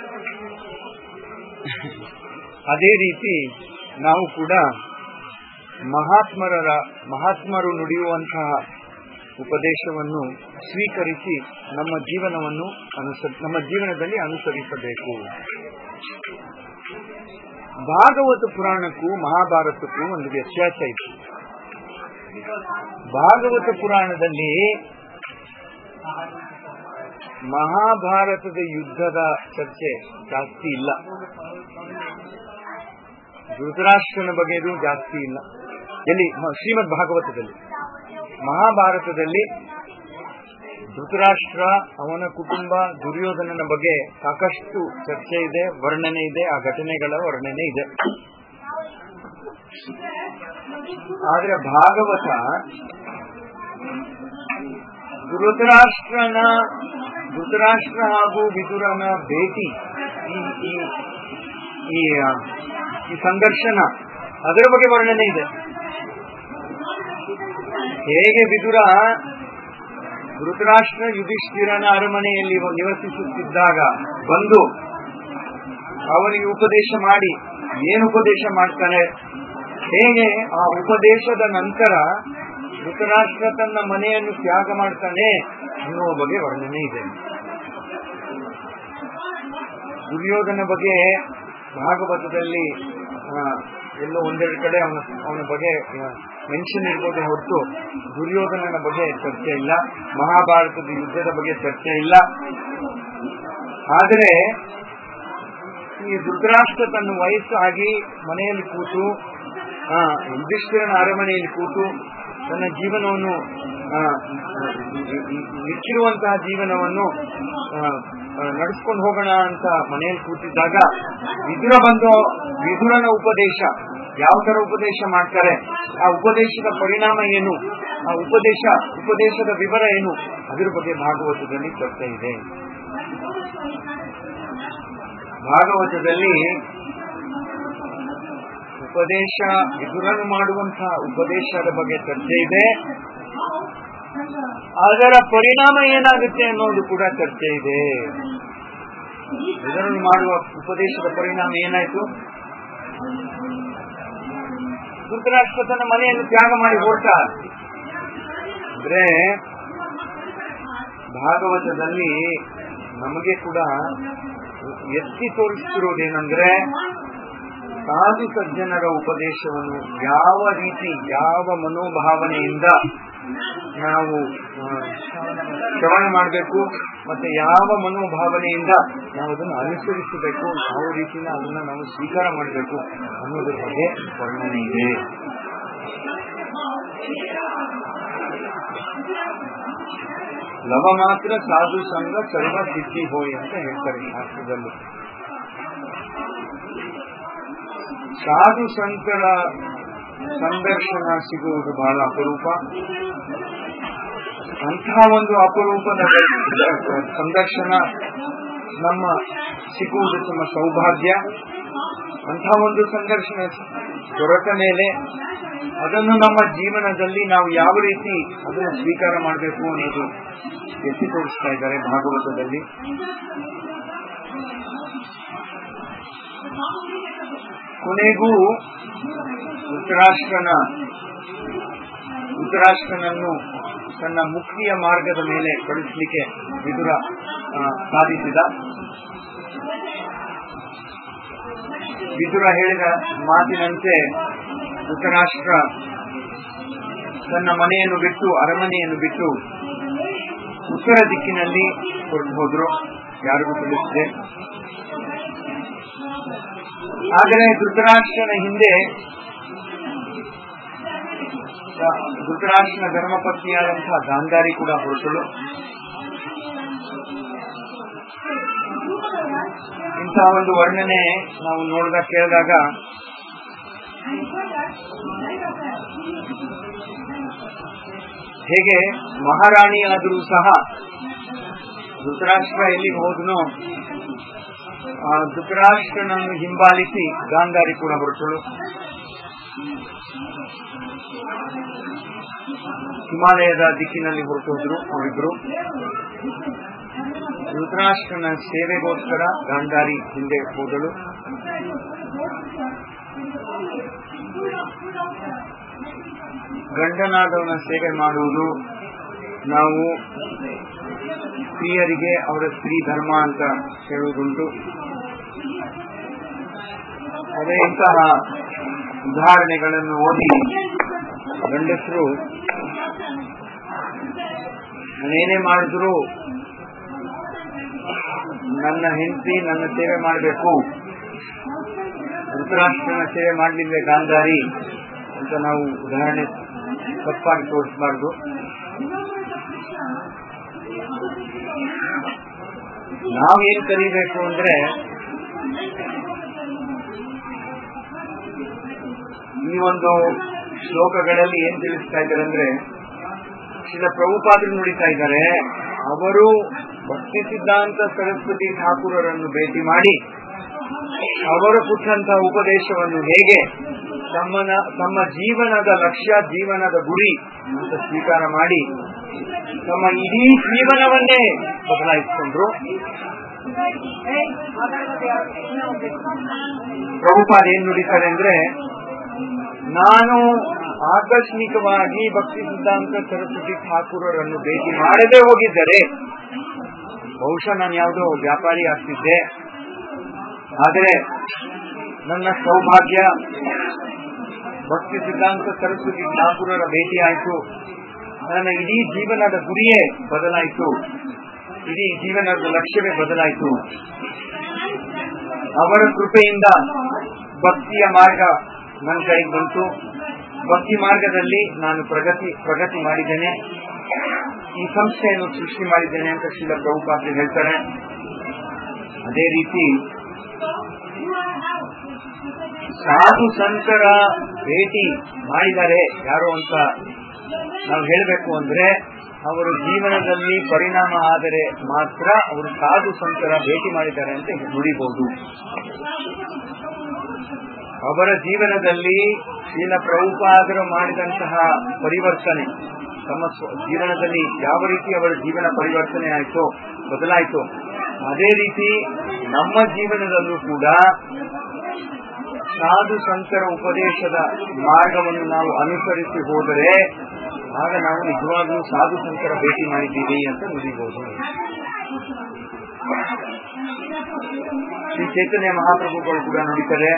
ಅದೇ ರೀತಿ ನಾವು ಕೂಡ ಮಹಾತ್ಮರರ ಮಹಾತ್ಮರು ನುಡಿಯುವಂತಹ ಉಪದೇಶವನ್ನು ಸ್ವೀಕರಿಸಿ ನಮ್ಮ ಜೀವನವನ್ನು ಅನುಸರಿ ನಮ್ಮ ಜೀವನದಲ್ಲಿ ಅನುಸರಿಸಬೇಕು ಭಾಗವತ ಪುರಾಣಕ್ಕೂ ಮಹಾಭಾರತಕ್ಕೂ ಒಂದು ವ್ಯತ್ಯಾಸ ಇದೆ ಭಾಗವತ ಪುರಾಣದಲ್ಲಿ ಮಹಾಭಾರತದ ಯುದ್ಧದ ಚರ್ಚೆ ಜಾಸ್ತಿ ಇಲ್ಲ ಧೃತರಾಷ್ಟ್ರನ ಬಗೆದು ಜಾಸ್ತಿ ಇಲ್ಲ ಎಲ್ಲಿ ಶ್ರೀಮದ್ ಭಾಗವತದಲ್ಲಿ ಮಹಾಭಾರತದಲ್ಲಿ ಧೃತರಾಷ್ಟ್ರ ಅವನ ಕುಟುಂಬ ದುರ್ಯೋಧನನ ಬಗ್ಗೆ ಸಾಕಷ್ಟು ಚರ್ಚೆ ಇದೆ ವರ್ಣನೆ ಇದೆ ಆ ಘಟನೆಗಳ ವರ್ಣನೆ ಇದೆ ಆದ್ರೆ ಭಾಗವತ ಧೃತರಾಷ್ಟ್ರನ ಧೃತರಾಷ್ಟ್ರ ಹಾಗೂ ವಿದುರನ ಭೇಟಿ ಈ ಈ- ಈ ಆ, ಈ ಸಂಘರ್ಷಣ ಅದರ ಬಗ್ಗೆ ವರ್ಣನೆ ಇದೆ ಹೇಗೆ ವಿದುರ ಧೃತರಾಷ್ಟ್ರ ಯುಧಿಷ್ಠಿರನ ಅರಮನೆಯಲ್ಲಿ ನಿವಸಿಸುತ್ತಿದ್ದಾಗ ಬಂದು ಅವನಿಗೆ ಉಪದೇಶ ಮಾಡಿ ಏನು ಉಪದೇಶ ಮಾಡ್ತಾನೆ ಹೇಗೆ ಆ ಉಪದೇಶದ ನಂತರ ಧೃತರಾಷ್ಟ್ರ ತನ್ನ ಮನೆಯನ್ನು ತ್ಯಾಗ ಮಾಡ್ತಾನೆ ಅನ್ನುವ ಬಗ್ಗೆ ವರ್ಣನೆ ಇದೆ ದುರ್ಯೋಧನ ಬಗ್ಗೆ ಭಾಗವತದಲ್ಲಿ ಆ, ಎಲ್ಲೋ ಒಂದೆರಡು ಕಡೆ ಅವನ ಅವನ ಬಗ್ಗೆ ಮೆನ್ಷನ್ ಇರ್ಬೋದು ಹೊರತು ದುರ್ಯೋಧನನ ಬಗ್ಗೆ ಚರ್ಚೆ ಇಲ್ಲ ಮಹಾಭಾರತದ ಯುದ್ಧದ ಬಗ್ಗೆ ಚರ್ಚೆ ಇಲ್ಲ ಆದರೆ ಈ ಧೃತರಾಷ್ಟ್ರ ತನ್ನ ವಯಸ್ಸು ಆಗಿ ಮನೆಯಲ್ಲಿ ಕೂತು ಆ, ಯುಧಿಷ್ಠಿರನ ಅರಮನೆಯಲ್ಲಿ ಕೂತು ತನ್ನ ಜೀವನವನ್ನು ಆ, ಮಿಕ್ಕಿರುವಂತಹ ಜೀವನವನ್ನು ಆ, ಆ, ನಡೆಸ್ಕೊಂಡು ಹೋಗೋಣ ಅಂತ ಮನೆಯಲ್ಲಿ ಕೂತಿದ್ದಾಗ ವಿದುರ ಬಂದು ವಿದುರನ ಉಪದೇಶ ಯಾವ ತರ ಉಪದೇಶ ಮಾಡ್ತಾರೆ ಆ ಉಪದೇಶದ ಪರಿಣಾಮ ಏನು ಆ ಉಪದೇಶ ಉಪದೇಶದ ವಿವರ ಏನು ಅದ್ರ ಬಗ್ಗೆ ಭಾಗವತದಲ್ಲಿ ಚರ್ಚೆ ಇದೆ ಭಾಗವತದಲ್ಲಿ ಉಪದೇಶ ವಿದುರನು ಮಾಡುವಂತಹ ಉಪದೇಶದ ಬಗ್ಗೆ ಚರ್ಚೆ ಇದೆ ಅದರ ಪರಿಣಾಮ ಏನಾಗುತ್ತೆ ಅನ್ನೋದು ಕೂಡ ಚರ್ಚೆ ಇದೆ ವಿದುರನು ಮಾಡುವ ಉಪದೇಶದ ಪರಿಣಾಮ ಏನಾಯ್ತು ಧೃತರಾಷ್ಟ್ರ ತನ್ನ ಮನೆಯನ್ನು ತ್ಯಾಗ ಮಾಡಿ ಹೊರಟ ಅಂದ್ರೆ ಭಾಗವತದಲ್ಲಿ ನಮಗೆ ಕೂಡ ಎತ್ತಿ ತೋರಿಸ್ತಿರೋದೇನಂದ್ರೆ ಸಾಧು ಸಜ್ಜನರ ಉಪದೇಶವನ್ನು ಯಾವ ರೀತಿ ಯಾವ ಮನೋಭಾವನೆಯಿಂದ ನಾವು ಆ, ಶ್ರವಣ ಮಾಡಬೇಕು ಮತ್ತೆ ಯಾವ ಮನೋಭಾವನೆಯಿಂದ ನಾವು ಅದನ್ನು ಅನುಸರಿಸಬೇಕು ಯಾವ ರೀತಿನ ಅದನ್ನ ನಾವು ಸ್ವೀಕಾರ ಮಾಡಬೇಕು ಅನ್ನೋದ್ರ ಬಗ್ಗೆ ವರ್ಣನೆ ಇದೆ ಲವ ಮಾತ್ರ ಸಾಧು ಸಂಘ ಸರ್ವ ಸಿದ್ಧಿ ಹೋಯ್ ಅಂತ ಹೇಳ್ತಾರೆ ಶಾಸ್ತ್ರದಲ್ಲಿ ಸಾಧು ಸಂತರ ಸಂದರ್ಶನ ಸಿಗುವುದು ಬಹಳ ಅಪರೂಪ ಅಂತಹ ಒಂದು ಅಪರೂಪದ ಸಂದರ್ಶನ ನಮ್ಮ ಸಿಗುವುದು ನಮ್ಮ ಸೌಭಾಗ್ಯ ಅಂತಹ ಒಂದು ಸಂದರ್ಶನ ದೊರೆತ ಮೇಲೆ ಅದನ್ನು ನಮ್ಮ ಜೀವನದಲ್ಲಿ ನಾವು ಯಾವ ರೀತಿ ಅದನ್ನು ಸ್ವೀಕಾರ ಮಾಡಬೇಕು ಅನ್ನೋದು ಎತ್ತಿ ತೋರಿಸ್ತಾ ಇದ್ದಾರೆ ಭಾಗವತದಲ್ಲಿ ಕೊನೆಗೂ ಧೃತರಾಷ್ಟ್ರನ ಧೃತರಾಷ್ಟ್ರನನ್ನು ತನ್ನ ಮುಕ್ತಿಯ ಮಾರ್ಗದ ಮೇಲೆ ಕಳಿಸ್ಲಿಕ್ಕೆ ವಿದುರ ಆ, ಸಾಧಿಸಿದ ವಿದುರ ಹೇಳಿದ ಮಾತಿನಂತೆ ಧೃತರಾಷ್ಟ್ರ ತನ್ನ ಮನೆಯನ್ನು ಬಿಟ್ಟು ಅರಮನೆಯನ್ನು ಬಿಟ್ಟು ಉತ್ತರ ದಿಕ್ಕಿನಲ್ಲಿ ಹೊರಟು ಹೋದ್ರು ಯಾರಿಗೂ ತಿಳಿಸಿದೆ ಆದರೆ ಧೃತರಾಷ್ಟ್ರನ ಹಿಂದೆ ಧೃತರಾಷ್ಟ್ರನ ಧರ್ಮಪತ್ನಿಯಾದಂತಹ ಗಾಂಧಾರಿ ಕೂಡ ಹೊರಟಳು ಇಂತಹ ಒಂದು ವರ್ಣನೆ ನಾವು ನೋಡಿದ ಕೇಳಿದಾಗ ಹೇಗೆ ಮಹಾರಾಣಿಯಾದರೂ ಸಹ ಧೃತರಾಷ್ಟ್ರ ಎಲ್ಲಿಗೆ ಹೋದನೋ ಆ ಧೃತರಾಷ್ಟ್ರನನ್ನು ಹಿಂಬಾಲಿಸಿ ಗಾಂಧಾರಿ ಕೂಡ ಹೊರಟಳು ಹಿಮಾಲಯದ ದಿಕ್ಕಿನಲ್ಲಿ ಹೊರಟು ಹೋದ್ರು ಅವರಿಬ್ರು ಧೃತರಾಷ್ಟ್ರನ ಸೇವೆಗೋಸ್ಕರ ಗಾಂಧಾರಿ ಹಿಂದೆ ಹೋದಳು ಗಂಡನಾದವನ ಸೇವೆ ಮಾಡುವುದು ನಾವು ಸ್ತ್ರೀಯರಿಗೆ ಅವರ ಸ್ತ್ರೀ ಧರ್ಮ ಅಂತ ಹೇಳುವುದುಂಟು ಅದೇ ಇಂತಹ ಉದಾಹರಣೆಗಳನ್ನು ಓದಿ ಗಂಡಸರು ನಾನೇನೇ ಮಾಡಿದ್ರು ನನ್ನ ಹೆಂಡತಿ ನನ್ನ ಸೇವೆ ಮಾಡಬೇಕು ಧೃತರಾಷ್ಟ್ರನ ಸೇವೆ ಮಾಡಲಿಲ್ಲ ಗಾಂಧಾರಿ ಅಂತ ನಾವು ಉದಾಹರಣೆ ತಪ್ಪಾಗಿ ತೋರಿಸಬಾರ್ದು ನಾವೇನ್ ಕಲಿಬೇಕು ಅಂದ್ರೆ ಈ ಒಂದು ಶ್ಲೋಕಗಳಲ್ಲಿ ಏನ್ ತಿಳಿಸ್ತಾ ಇದ್ದಾರೆ ಅಂದ್ರೆ ಶಿಲ ಪ್ರಭುಪಾದರು ನುಡಿತಾ ಇದ್ದಾರೆ ಅವರು ಭಕ್ತಿ ಸಿದ್ಧಾಂತ ಸರಸ್ವತಿ ಠಾಕೂರರನ್ನು ಭೇಟಿ ಮಾಡಿ ಅವರು ಕೊಟ್ಟಂತಹ ಉಪದೇಶವನ್ನು ಹೇಗೆ ತಮ್ಮನ ತಮ್ಮ ಜೀವನದ ಲಕ್ಷ್ಯ ಜೀವನದ ಗುರಿ ಅಂತ ಸ್ವೀಕಾರ ಮಾಡಿ ತಮ್ಮ ಇಡೀ ಜೀವನವನ್ನೇ ಬದಲಾಯಿಸಿಕೊಂಡ್ರು ಪ್ರಭುಪಾದ ಏನ್ ನುಡಿತಾರೆ ಅಂದ್ರೆ ನಾನು ಆಕಸ್ಮಿಕವಾಗಿ ಭಕ್ತಿ ಸಿದ್ಧಾಂತ ಸರಸ್ವತಿ ಠಾಕೂರರನ್ನು ಭೇಟಿ ಮಾಡದೆ ಹೋಗಿದ್ದರೆ ಬಹುಶಃ ನಾನು ಯಾವುದೋ ವ್ಯಾಪಾರಿ ಆಗ್ತಿದ್ದೆ ಆದರೆ ನನ್ನ ಸೌಭಾಗ್ಯ ಭಕ್ತಿ ಸಿದ್ಧಾಂತ ಸರಸ್ವತಿ ಠಾಕೂರರ ಭೇಟಿ ಆಯಿತು ನನ್ನ ಇಡೀ ಜೀವನದ ಗುರಿಯೇ ಬದಲಾಯಿತು ಇಡೀ ಜೀವನದ ಲಕ್ಷ್ಯವೇ ಬದಲಾಯಿತು ಅವರ ಕೃಪೆಯಿಂದ ಭಕ್ತಿಯ ಮಾರ್ಗ ನನ್ನ ಕೈಗೆ ಬಂತು ಭಕ್ತಿ ಮಾರ್ಗದಲ್ಲಿ ನಾನು ಪ್ರಗತಿ ಪ್ರಗತಿ ಮಾಡಿದ್ದೇನೆ ಈ ಸಂಸ್ಥೆಯನ್ನು ಸೃಷ್ಟಿ ಮಾಡಿದ್ದೇನೆ ಅಂತ ಶ್ರೀಲ ಪ್ರಭುಪಾತ್ರ ಹೇಳ್ತಾರೆ ಅದೇ ರೀತಿ ಸಾಧು ಸಂತರ ಭೇಟಿ ಮಾಡಿದ್ದಾರೆ ಯಾರು ಅಂತ ನಾವು ಹೇಳಬೇಕು ಅಂದ್ರೆ ಅವರು ಜೀವನದಲ್ಲಿ ಪರಿಣಾಮ ಆದರೆ ಮಾತ್ರ ಅವರು ಸಾಧು ಸಂತರ ಭೇಟಿ ಮಾಡಿದ್ದಾರೆ ಅಂತ ನುಡಿಬಹುದು ಅವರ ಜೀವನದಲ್ಲಿ ಶೀಲ ಪ್ರಭುಪಾದರು ಮಾಡಿದಂತಹ ಪರಿವರ್ತನೆ ತಮ್ಮ ಜೀವನದಲ್ಲಿ ಯಾವ ರೀತಿ ಅವರ ಜೀವನ ಪರಿವರ್ತನೆ ಆಯಿತೋ ಬದಲಾಯಿತು ಅದೇ ರೀತಿ ನಮ್ಮ ಜೀವನದಲ್ಲೂ ಕೂಡ ಸಾಧು ಸಂತರ ಉಪದೇಶದ ಮಾರ್ಗವನ್ನು ನಾವು ಅನುಸರಿಸಿ ಹೋದರೆ ಆಗ ನಾವು ನಿಜವಾಗ್ಲೂ ಸಾಧು ಸಂತರ ಭೇಟಿ ಮಾಡಿದ್ದೀವಿ ಅಂತ ನುಡಿಬಹುದು ಶ್ರೀ ಚೈತನ್ಯ ಮಹಾಪ್ರಭುಗಳು ಕೂಡ ನುಡಿತಾರೆ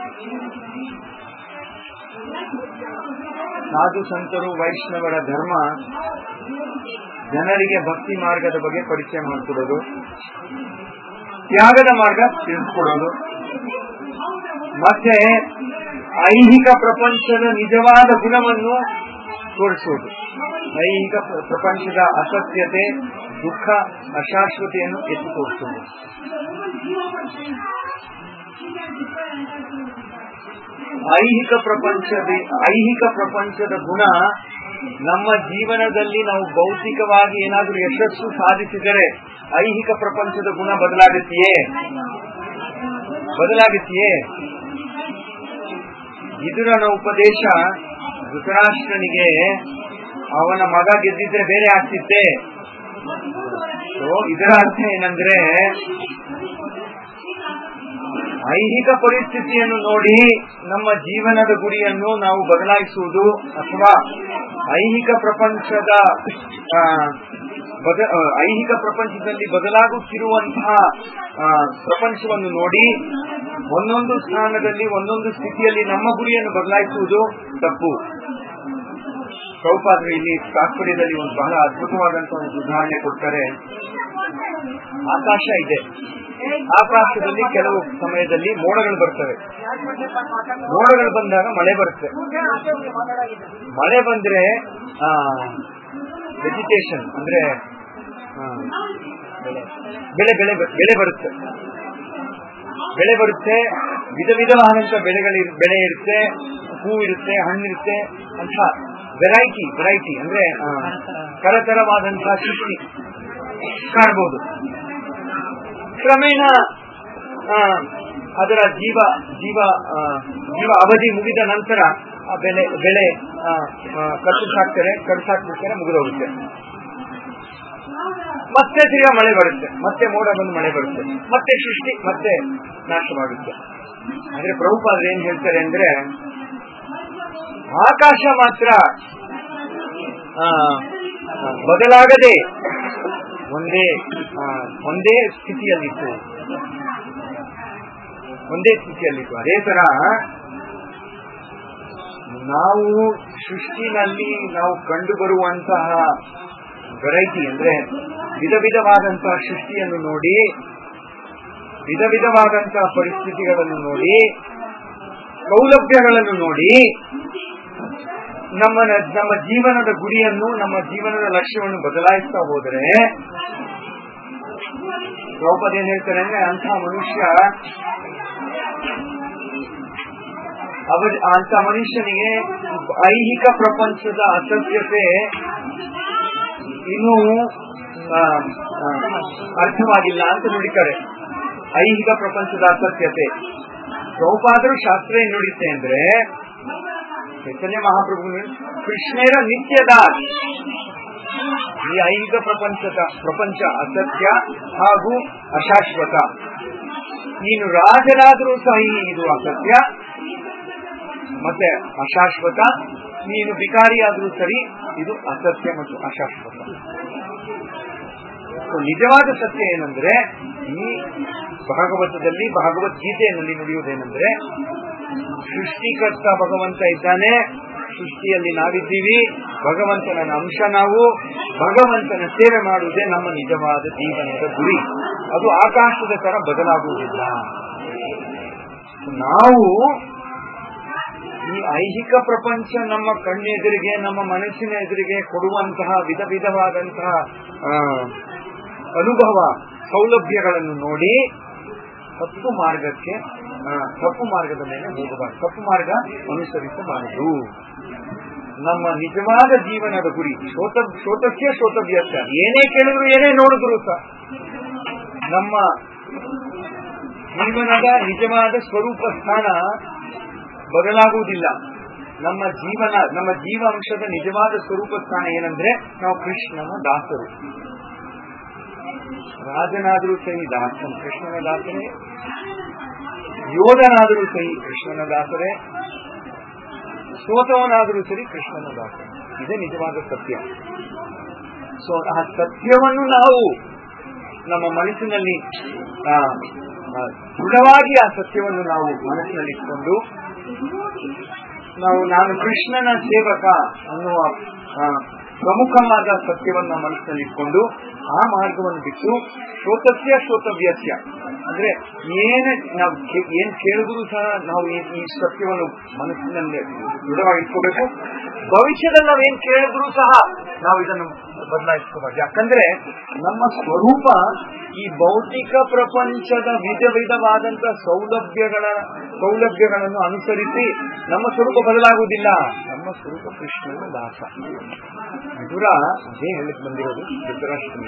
ಸಾಧು ಸಂತರು ವೈಷ್ಣವರ ಧರ್ಮ ಜನರಿಗೆ ಭಕ್ತಿ ಮಾರ್ಗದ ಬಗ್ಗೆ ಪರಿಚಯ ಮಾಡಿಕೊಡೋದು ತ್ಯಾಗದ ಮಾರ್ಗ ತಿಳಿಸ್ಕೊಡೋದು ಮತ್ತೆ ಐಹಿಕ ಪ್ರಪಂಚದ ನಿಜವಾದ ಗುಣವನ್ನು ತೋರಿಸುವುದು ಐಹಿಕ ಪ್ರಪಂಚದ ಅಸತ್ಯತೆ ದುಃಖ ಅಶಾಶ್ವತೆಯನ್ನು ಎತ್ತಿ ತೋರಿಸುವುದು ಐಹಿಕ ಪ್ರಪಂಚದ ಐಹಿಕ ಪ್ರಪಂಚದ ಗುಣ ನಮ್ಮ ಜೀವನದಲ್ಲಿ ನಾವು ಭೌತಿಕವಾಗಿ ಏನಾದರೂ ಯಶಸ್ಸು ಸಾಧಿಸಿದರೆ ಐಹಿಕ ಪ್ರಪಂಚದ ಗುಣ ಬದಲಾಗುತ್ತೆಯೇ ಬದಲಾಗುತ್ತೆಯೇ ವಿದುರನ ಉಪದೇಶ ಧೃತರಾಷ್ಟ್ರನಿಗೆ ಅವನ ಮಗ ಗೆದ್ದಿದ್ರೆ ಬೇರೆ ಆಗ್ತಿತ್ತೆ ಸೊ ಇದರ ಅರ್ಥ ಏನಂದ್ರೆ ಐಹಿಕ ಪರಿಸ್ಥಿತಿಯನ್ನು ನೋಡಿ ನಮ್ಮ ಜೀವನದ ಗುರಿಯನ್ನು ನಾವು ಬದಲಾಯಿಸುವುದು ಅಥವಾ ಐಹಿಕ ಪ್ರಪಂಚದ ಆ, ಬದ ಆ, ಐಹಿಕ ಪ್ರಪಂಚದಲ್ಲಿ ಬದಲಾಗುತ್ತಿರುವಂತಹ ಆ, ಪ್ರಪಂಚವನ್ನು ನೋಡಿ ಒಂದೊಂದು ಸ್ಥಾನದಲ್ಲಿ ಒಂದೊಂದು ಸ್ಥಿತಿಯಲ್ಲಿ ನಮ್ಮ ಗುರಿಯನ್ನು ಬದಲಾಯಿಸುವುದು ತಪ್ಪು ಪ್ರಭುಪಾದರು ಇಲ್ಲಿ ತಾತ್ಪರ್ಯದಲ್ಲಿ ಒಂದು ಬಹಳ ಅದ್ಭುತವಾದಂತಹ ಒಂದು ಉದಾಹರಣೆ ಕೊಡ್ತಾರೆ ಆಕಾಶ ಇದೆ ಆಕಾಶದಲ್ಲಿ ಕೆಲವು ಸಮಯದಲ್ಲಿ ಮೋಡಗಳು ಬರ್ತವೆ ಮೋಡಗಳು ಬಂದಾಗ ಮಳೆ ಬರುತ್ತೆ ಮಳೆ ಬಂದ್ರೆ ವೆಜಿಟೇಷನ್ ಅಂದ್ರೆ ಆ, ಬೆಳೆ ಬೆಳೆ ಬೆಳೆ ಬರುತ್ತೆ ಬೆಳೆ ಬರುತ್ತೆ ವಿಧ ವಿಧವಾದಂತ ಬೆಳೆಗಳು ಬೆಳೆ ಇರುತ್ತೆ ಹೂ ಇರುತ್ತೆ ಹಣ್ಣಿರುತ್ತೆ ಅಂತ ವೆರೈಟಿ ವೆರೈಟಿ ಅಂದ್ರೆ ಆ, ಕರತರವಾದಂತಹ ಸೃಷ್ಟಿ ಕಾಣಬಹುದು ಕ್ರಮೇಣ ಆ, ಅದರ ಜೀವ ಜೀವ ಆ, ಜೀವ ಅವಧಿ ಮುಗಿದ ನಂತರ ಆ ಬೆಳೆ ಬೆಳೆ ಕಟ್ಟಿಸಾಕ್ತಾರೆ ಕಟ್ಟಿಸಾಕ್ಬಿಡ್ತಾರೆ ಮುಗಿದೋಗುತ್ತೆ ಮತ್ತೆ ತಿರ್ಗಾ ಮಳೆ ಬರುತ್ತೆ ಮತ್ತೆ ಮೋಡ ಬಂದು ಮಳೆ ಬರುತ್ತೆ ಮತ್ತೆ ಸೃಷ್ಟಿ ಮತ್ತೆ ನಾಶವಾಗುತ್ತೆ ಆದ್ರೆ ಪ್ರಭುಪಾದ್ರೆ ಏನ್ ಹೇಳ್ತಾರೆ ಅಂದ್ರೆ ಆಕಾಶ ಮಾತ್ರ ಆ, ಆ, ಬದಲಾಗದೆ ಒಂದೇ ಆ, ಒಂದೇ ಸ್ಥಿತಿಯಲ್ಲಿತ್ತು ಒಂದೇ ಸ್ಥಿತಿಯಲ್ಲಿತ್ತು ಅದೇ ತರ ನಾವು ಸೃಷ್ಟಿನಲ್ಲಿ ನಾವು ಕಂಡು ಬರುವಂತಹ ವೆರೈಟಿ ಅಂದ್ರೆ ವಿಧ ವಿಧವಾದಂತಹ ಸೃಷ್ಟಿಯನ್ನು ನೋಡಿ ವಿಧ ವಿಧವಾದಂತಹ ಪರಿಸ್ಥಿತಿಗಳನ್ನು ನೋಡಿ ಸೌಲಭ್ಯಗಳನ್ನು ನೋಡಿ ನಮ್ಮ ನಮ್ಮ ಜೀವನದ ಗುರಿಯನ್ನು ನಮ್ಮ ಜೀವನದ ಲಕ್ಷ್ಯವನ್ನು ಬದಲಾಯಿಸ್ತಾ ಹೋದರೆ ದ್ರೌಪದಿ ಏನ್ ಹೇಳ್ತಾರೆ ಅಂದ್ರೆ ಅಂಥ ಮನುಷ್ಯ ಅವ ಅಂತ ಮನುಷ್ಯನಿಗೆ ಐಹಿಕ ಪ್ರಪಂಚದ ಅಸಭ್ಯತೆ ಇನ್ನೂ ಆ, ಆ, ಅರ್ಥವಾಗಿಲ್ಲ ಅಂತ ನುಡಿತಾರೆ ಐಹಿಕ ಪ್ರಪಂಚದ ಅಸತ್ಯತೆ ದ್ರೌಪಾದರು ಶಾಸ್ತ್ರ ಏನ್ ನುಡಿತೆ ಅಂದ್ರೆ ಚೈತನ್ಯ ಮಹಾಪ್ರಭು ಕೃಷ್ಣರ ನಿತ್ಯದ ಈ ಐಹಿಕ ಪ್ರಪಂಚದ ಪ್ರಪಂಚ ಅಸತ್ಯ ಹಾಗೂ ಅಶಾಶ್ವತ ನೀನು ರಾಜನಾದರೂ ಸಹ ಇದು ಅಸತ್ಯ ಮತ್ತೆ ಅಶಾಶ್ವತ ನೀನು ಬಿಕಾರಿಯಾದರೂ ಸರಿ ಇದು ಅಸತ್ಯ ಮತ್ತು ಅಶಾಶ್ವತ ಸೊ ನಿಜವಾದ ಸತ್ಯ ಏನಂದ್ರೆ ಈ ಭಾಗವತದಲ್ಲಿ ಭಗವದ್ಗೀತೆಯಲ್ಲಿ ನುಡಿಯುವುದೇನೆಂದ್ರೆ ಸೃಷ್ಟಿಕರ್ತ ಭಗವಂತ ಇದ್ದಾನೆ ಸೃಷ್ಟಿಯಲ್ಲಿ ನಾವಿದ್ದೀವಿ ಭಗವಂತನ ಅಂಶ ನಾವು ಭಗವಂತನ ಸೇವೆ ಮಾಡುವುದೇ ನಮ್ಮ ನಿಜವಾದ ಜೀವನದ ಗುರಿ ಅದು ಆಕಾಶದ ತರ ಬದಲಾಗುವುದಿಲ್ಲ ನಾವು ಈ ಐಹಿಕ ಪ್ರಪಂಚ ನಮ್ಮ ಕಣ್ಣೆದುರಿಗೆ ನಮ್ಮ ಮನಸ್ಸಿನ ಎದುರಿಗೆ ಕೊಡುವಂತಹ ವಿಧ ವಿಧವಾದಂತಹ ಆ, ಅನುಭವ ಸೌಲಭ್ಯಗಳನ್ನು ನೋಡಿ ತಪ್ಪು ಮಾರ್ಗಕ್ಕೆ ಆ, ತಪ್ಪು ಮಾರ್ಗದ ಮೇಲೆ ಹೋಗಬಾರದು ತಪ್ಪು ಮಾರ್ಗ ಅನುಸರಿಸಬಾರದು ನಮ್ಮ ನಿಜವಾದ ಜೀವನದ ಗುರಿ ಶೋತ ಶೋತಸ್ಯ ಶೋತವ್ಯಸ್ಯ ಏನೇ ಕೇಳಿದ್ರು ಏನೇ ನೋಡಿದ್ರು ಸಹ ನಮ್ಮ ಜೀವನದ ನಿಜವಾದ ಸ್ವರೂಪ ಸ್ಥಾನ ಬದಲಾಗುವುದಿಲ್ಲ ನಮ್ಮ ಜೀವನ ನಮ್ಮ ಜೀವಾಂಶದ ನಿಜವಾದ ಸ್ವರೂಪ ಸ್ಥಾನ ಏನಂದ್ರೆ ನಾವು ಕೃಷ್ಣನ ದಾಸರು ರಾಜನಾದರೂ ಸಹಿ ದಾಸನ ಕೃಷ್ಣನ ದಾಸರೇ ಯೋಧನಾದರೂ ಸಹಿ ಕೃಷ್ಣನ ದಾಸರೇ ಸೋತವನಾದರೂ ಸರಿ ಕೃಷ್ಣನ ದಾಸರೇ ಇದೇ ನಿಜವಾದ ಸತ್ಯ ಸೊ ಆ ಸತ್ಯವನ್ನು ನಾವು ನಮ್ಮ ಮನಸ್ಸಿನಲ್ಲಿ ಆ, ಆ, ದೃಢವಾಗಿ ಆ ಸತ್ಯವನ್ನು ನಾವು ಮನಸ್ಸಿನಲ್ಲಿ ಇಟ್ಕೊಂಡು ನಾವು ನಾನು ಕೃಷ್ಣನ ಸೇವಕ ಅನ್ನುವ ಆ, ಪ್ರಮುಖವಾದ ಸತ್ಯವನ್ನು ಮನಸ್ಸಿನಲ್ಲಿ ಇಟ್ಕೊಂಡು ಆ ಮಾರ್ಗವನ್ನು ಬಿಟ್ಟು ಶ್ರೋತಸ್ಯ ಶ್ರೋತವ್ಯಸ್ಯ ಅಂದ್ರೆ ಏನ ನಾವು ಕೇ- ಏನ್ ಕೇಳಿದ್ರು ಸಹ ನಾವು ಈ ಈ ಸತ್ಯವನ್ನು ಮನಸ್ಸಿನಲ್ಲಿ ದೃಢವಾಗಿ ಇಟ್ಕೋಬೇಕು ಭವಿಷ್ಯದಲ್ಲಿ ನಾವು ಏನ್ ಕೇಳಿದ್ರು ಸಹ ನಾವು ಇದನ್ನು ಬದಲಾಯಿಸ್ಕೋಬಾರ್ದು ಯಾಕಂದ್ರೆ ನಮ್ಮ ಸ್ವರೂಪ ಈ ಭೌತಿಕ ಪ್ರಪಂಚದ ವಿಧ ವಿಧವಾದಂತ ಸೌಲಭ್ಯಗಳ ಸೌಲಭ್ಯಗಳನ್ನು ಅನುಸರಿಸಿ ನಮ್ಮ ಸ್ವರೂಪ ಬದಲಾಗುವುದಿಲ್ಲ ನಮ್ಮ ಸ್ವರೂಪ ಕೃಷ್ಣನ ದಾಸ ವಿದುರ ಅದೇ ಹೇಳಿಕ್ ಬಂದಿರೋದು ಧೃತರಾಷ್ಟ್ರನಿಗೆ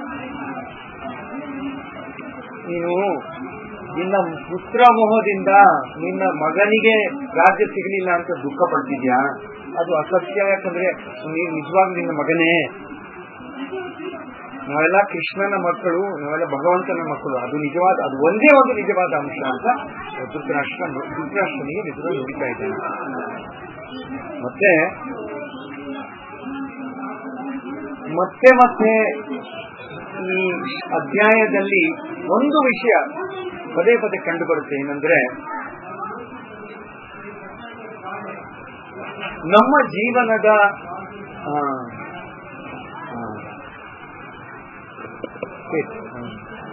ನೀನು ನಿನ್ನ ಪುತ್ರ ಮೋಹದಿಂದ ನಿನ್ನ ಮಗನಿಗೆ ರಾಜ್ಯ ಸಿಗಲಿಲ್ಲ ಅಂತ ದುಃಖ ಪಡ್ತಿದ್ಯಾ ಅದು ಅಸತ್ಯ ಯಾಕಂದ್ರೆ ನೀನು ನಿಜವಾಗ್ ನಿನ್ನ ಮಗನೇ ನಾವೆಲ್ಲ ಕೃಷ್ಣನ ಮಕ್ಕಳು ನಾವೆಲ್ಲ ಭಗವಂತನ ಮಕ್ಕಳು ಅದು ನಿಜವಾದ ಅದು ಒಂದೇ ಒಂದು ನಿಜವಾದ ಅಂಶ ಅಂತ ಧೃತರಾಷ್ಟ್ರ ಧೃತರಾಷ್ಟ್ರನಿಗೆ ನಿಜ ನುಡಿತಾ ಇದ್ದಾನೆ ಮತ್ತೆ ಮತ್ತೆ ಮತ್ತೆ ಈ ಅಧ್ಯಾಯದಲ್ಲಿ ಒಂದು ವಿಷಯ ಪದೇ ಪದೇ ಕಂಡು ಬರುತ್ತೆ ಏನಂದ್ರೆ ನಮ್ಮ ಜೀವನದ ಆ, ಆ, wait, ಆ,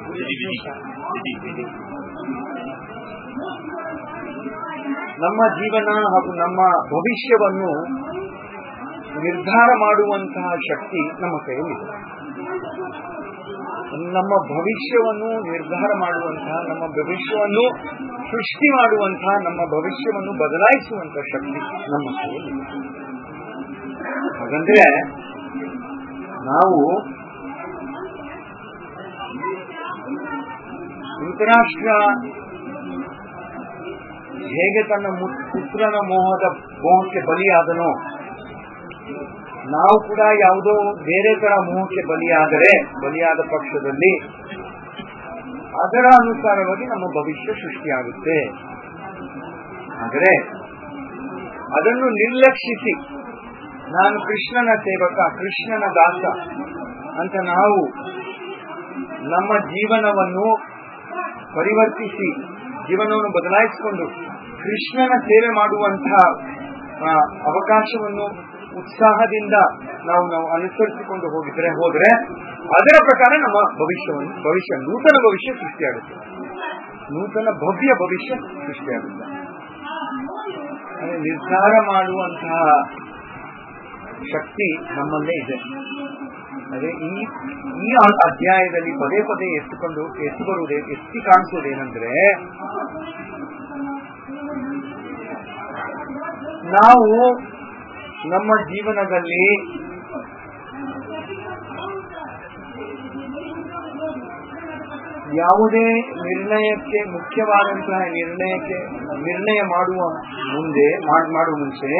ನಮ್ಮ ಜೀವನ ಹಾಗೂ ನಮ್ಮ ಭವಿಷ್ಯವನ್ನು ನಿರ್ಧಾರ ಮಾಡುವಂತಹ ಶಕ್ತಿ ನಮ್ಮ ಕೈಯಲ್ಲಿದೆ ನಮ್ಮ ಭವಿಷ್ಯವನ್ನು ನಿರ್ಧಾರ ಮಾಡುವಂತಹ ನಮ್ಮ ಭವಿಷ್ಯವನ್ನು ಸೃಷ್ಟಿ ಮಾಡುವಂತಹ ನಮ್ಮ ಭವಿಷ್ಯವನ್ನು ಬದಲಾಯಿಸುವಂತಹ ಶಕ್ತಿ ನಮ್ಮ ಕೈಯಲ್ಲಿದೆ ಹಾಗಂದ್ರೆ ನಾವು ಧೃತರಾಷ್ಟ್ರ ಹೇಗೆ ತನ್ನ ಮು- ಪುತ್ರನ ಮೋಹದ ಮೋಹಕ್ಕೆ ಬಲಿಯಾದನೋ ನಾವು ಕೂಡ ಯಾವುದೋ ಬೇರೆ ತರ ಮೋಹಕ್ಕೆ ಬಲಿಯಾದರೆ ಬಲಿಯಾದ ಪಕ್ಷದಲ್ಲಿ ಅದರ ಅನುಸಾರವಾಗಿ ನಮ್ಮ ಭವಿಷ್ಯ ಸೃಷ್ಟಿಯಾಗುತ್ತೆ ಆದರೆ ಅದನ್ನು ನಿರ್ಲಕ್ಷಿಸಿ ನಾನು ಕೃಷ್ಣನ ಸೇವಕ ಕೃಷ್ಣನ ದಾಸ ಅಂತ ನಾವು ನಮ್ಮ ಜೀವನವನ್ನು ಪರಿವರ್ತಿಸಿ ಜೀವನವನ್ನು ಬದಲಾಯಿಸಿಕೊಂಡು ಕೃಷ್ಣನ ಸೇವೆ ಮಾಡುವಂತಹ ಆ, ಅವಕಾಶವನ್ನು ಉತ್ಸಾಹದಿಂದ ನಾವು ನಾವು ಅನುಸರಿಸಿಕೊಂಡು ಹೋಗಿದ್ರೆ ಹೋದ್ರೆ ಅದರ ಪ್ರಕಾರ ನಮ್ಮ ಭವಿಷ್ಯವನ್ನು ಭವಿಷ್ಯ ನೂತನ ಭವಿಷ್ಯ ಸೃಷ್ಟಿಯಾಗುತ್ತೆ ನೂತನ ಭವ್ಯ ಭವಿಷ್ಯ ಸೃಷ್ಟಿಯಾಗುತ್ತೆ ಅದೇ ನಿರ್ಧಾರ ಮಾಡುವಂತಹ ಶಕ್ತಿ ನಮ್ಮಲ್ಲೇ ಇದೆ ಅದೇ ಈ ಈ ಆ- ಅಧ್ಯಾಯದಲ್ಲಿ ಪದೇ ಪದೇ ಎತ್ತುಕೊಂಡು ಎತ್ತು ಬರುವುದೇ ಎತ್ತಿ ಕಾಣಿಸುವುದೇನೆಂದ್ರೆ ನಾವು ನಮ್ಮ ಜೀವನದಲ್ಲಿ ಯಾವುದೇ ನಿರ್ಣಯಕ್ಕೆ ಮುಖ್ಯವಾದಂತಹ ನಿರ್ಣಯಕ್ಕೆ ನಿರ್ಣಯ ಮಾಡುವ ಮುಂದೆ ಮಾಡ್- ಮಾಡುವ ಮುಂಚೆ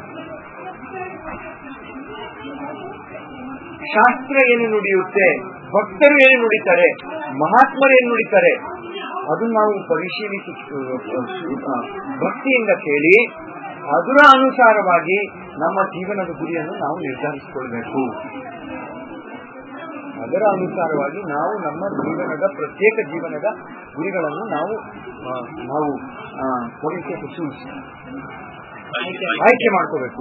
ಶಾಸ್ತ್ರ ಏನು ನುಡಿಯುತ್ತೆ ಭಕ್ತರು ಏನು ನುಡಿತಾರೆ ಮಹಾತ್ಮರು ಏನು ನುಡಿತಾರೆ ಅದು ನಾವು ಪರಿಶೀಲಿಸಿ ಆ, ಭಕ್ತಿಯಿಂದ ಕೇಳಿ ಅದರ ಅನುಸಾರವಾಗಿ ನಮ್ಮ ಜೀವನದ ಗುರಿಯನ್ನು ನಾವು ನಿರ್ಧರಿಸಿಕೊಳ್ಬೇಕು ಅದರ ಅನುಸಾರವಾಗಿ ನಾವು ನಮ್ಮ ಜೀವನದ ಪ್ರತ್ಯೇಕ ಜೀವನದ ಗುರಿಗಳನ್ನು ನಾವು ಆ, ನಾವು ಚೂಸ್ ಆಯ್ಕೆ ಮಾಡ್ಕೋಬೇಕು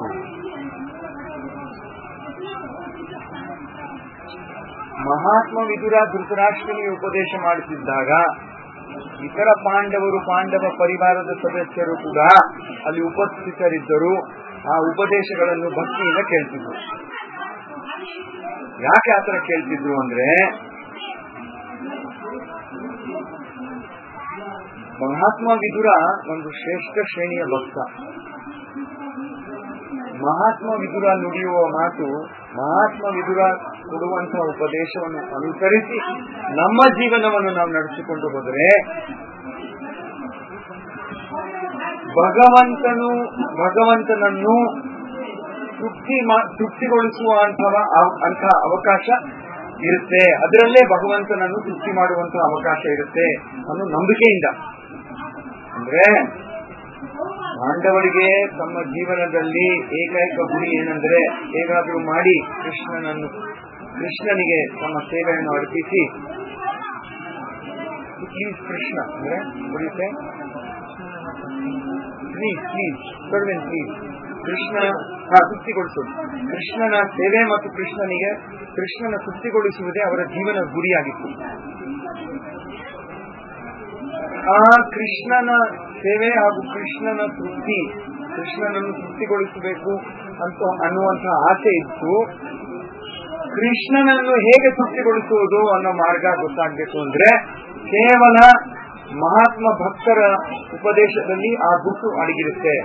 ಮಹಾತ್ಮ ವಿದುರ ಧೃತರಾಷ್ಟ್ರನಿಗೆ ಉಪದೇಶ ಮಾಡುತ್ತಿದ್ದಾಗ ಇತರ ಪಾಂಡವರು ಪಾಂಡವ ಪರಿವಾರದ ಸದಸ್ಯರು ಕೂಡ ಅಲ್ಲಿ ಉಪಸ್ಥಿತರಿದ್ದರು ಆ ಉಪದೇಶಗಳನ್ನು ಭಕ್ತಿಯಿಂದ ಕೇಳ್ತಿದ್ರು ಯಾಕೆ ಆತರ ಕೇಳ್ತಿದ್ರು ಅಂದ್ರೆ ಮಹಾತ್ಮ ವಿದುರ ಒಂದು ಶ್ರೇಷ್ಠ ಶ್ರೇಣಿಯ ಭಕ್ತ ಮಹಾತ್ಮ ವಿದುರ ನುಡಿಯುವ ಮಾತು ಮಹಾತ್ಮ ವಿದುರ ಕೊಡುವಂತಹ ಉಪದೇಶವನ್ನು ಅನುಸರಿಸಿ ನಮ್ಮ ಜೀವನವನ್ನು ನಾವು ನಡೆಸಿಕೊಂಡು ಹೋದರೆ ಭಗವಂತನು ಭಗವಂತನನ್ನು ತೃಪ್ತಿ ಮಾ- ತೃಪ್ತಿಗೊಳಿಸುವಂತಹ ಅವ- ಅಂತಹ ಅವಕಾಶ ಇರುತ್ತೆ ಅದರಲ್ಲೇ ಭಗವಂತನನ್ನು ತೃಪ್ತಿ ಮಾಡುವಂತಹ ಅವಕಾಶ ಇರುತ್ತೆ ಅನ್ನೋ ನಂಬಿಕೆಯಿಂದ ಅಂದ್ರೆ ಪಾಂಡವರಿಗೆ ತಮ್ಮ ಜೀವನದಲ್ಲಿ ಏಕೈಕ ಗುರಿ ಏನಂದ್ರೆ ಹೇಗಾದ್ರೂ ಮಾಡಿ ಕೃಷ್ಣನನ್ನು ಕೃಷ್ಣನಿಗೆ ತಮ್ಮ ಸೇವೆಯನ್ನು ಅರ್ಪಿಸಿ ಪ್ಲೀಸ್ ಕೃಷ್ಣ ಅಂದ್ರೆ ಕುರಿತೆ ಪ್ಲೀಸ್ ಪ್ಲೀಸ್ ಸರ್ವೆನ್ ಪ್ಲೀಸ್ ಕೃಷ್ಣ ಹಾ ತೃಪ್ತಿಗೊಳಿಸೋದು ಕೃಷ್ಣನ ಸೇವೆ ಮತ್ತು ಕೃಷ್ಣನಿಗೆ ಕೃಷ್ಣನ ತೃಪ್ತಿಗೊಳಿಸುವುದೇ ಅವರ ಜೀವನ ಗುರಿಯಾಗಿತ್ತು ಆ ಕೃಷ್ಣನ ಸೇವೆ ಹಾಗೂ ಕೃಷ್ಣನ ತೃಪ್ತಿ ಕೃಷ್ಣನನ್ನು ತೃಪ್ತಿಗೊಳಿಸಬೇಕು ಅಂತ ಅನ್ನುವಂತಹ ಆಸೆ ಇತ್ತು ಕೃಷ್ಣನನ್ನು ಹೇಗೆ ತೃಪ್ತಿಗೊಳಿಸುವುದು ಅನ್ನೋ ಮಾರ್ಗ ಗೊತ್ತಾಗಬೇಕು ಅಂದ್ರೆ ಕೇವಲ ಮಹಾತ್ಮ ಭಕ್ತರ ಉಪದೇಶದಲ್ಲಿ ಆ ಗುಟ್ಟು ಅಡಗಿರುತ್ತೆ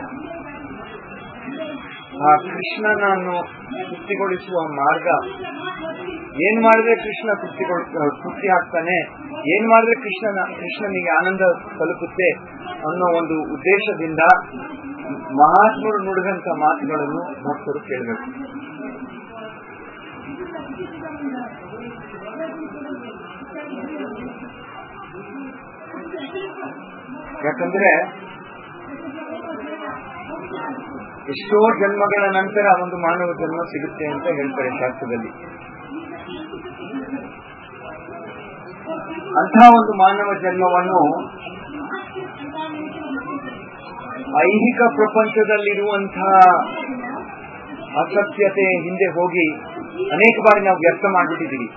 ಆ ಕೃಷ್ಣನನ್ನು ತೃಪ್ತಿಗೊಳಿಸುವ ಮಾರ್ಗ ಏನ್ ಮಾಡಿದ್ರೆ ಕೃಷ್ಣ ತೃಪ್ತಿಗೊಳ ತೃಪ್ತಿ ಆಗ್ತಾನೆ ಏನ್ ಮಾಡಿದ್ರೆ ಕೃಷ್ಣನ ಕೃಷ್ಣನಿಗೆ ಆನಂದ ತಲುಪುತ್ತೆ ಅನ್ನೋ ಒಂದು ಉದ್ದೇಶದಿಂದ ಮಹಾತ್ಮರು ನುಡಿದಂತ ಮಾತುಗಳನ್ನು ಭಕ್ತರು ಕೇಳಬೇಕು ಯಾಕಂದ್ರೆ ಎಷ್ಟೋ ಜನ್ಮಗಳ ನಂತರ ಒಂದು ಮಾನವ ಜನ್ಮ ಸಿಗುತ್ತೆ ಅಂತ ಹೇಳ್ತಾರೆ ಶಾಸ್ತ್ರದಲ್ಲಿ ಅಂಥ ಒಂದು ಮಾನವ ಜನ್ಮವನ್ನು ಐಹಿಕ ಪ್ರಪಂಚದಲ್ಲಿರುವಂತಹ ಅಸತ್ಯತೆ ಹಿಂದೆ ಹೋಗಿ ಅನೇಕ ಬಾರಿ ನಾವು ವ್ಯರ್ಥ ಮಾಡಿಬಿಟ್ಟಿದ್ದೀವಿ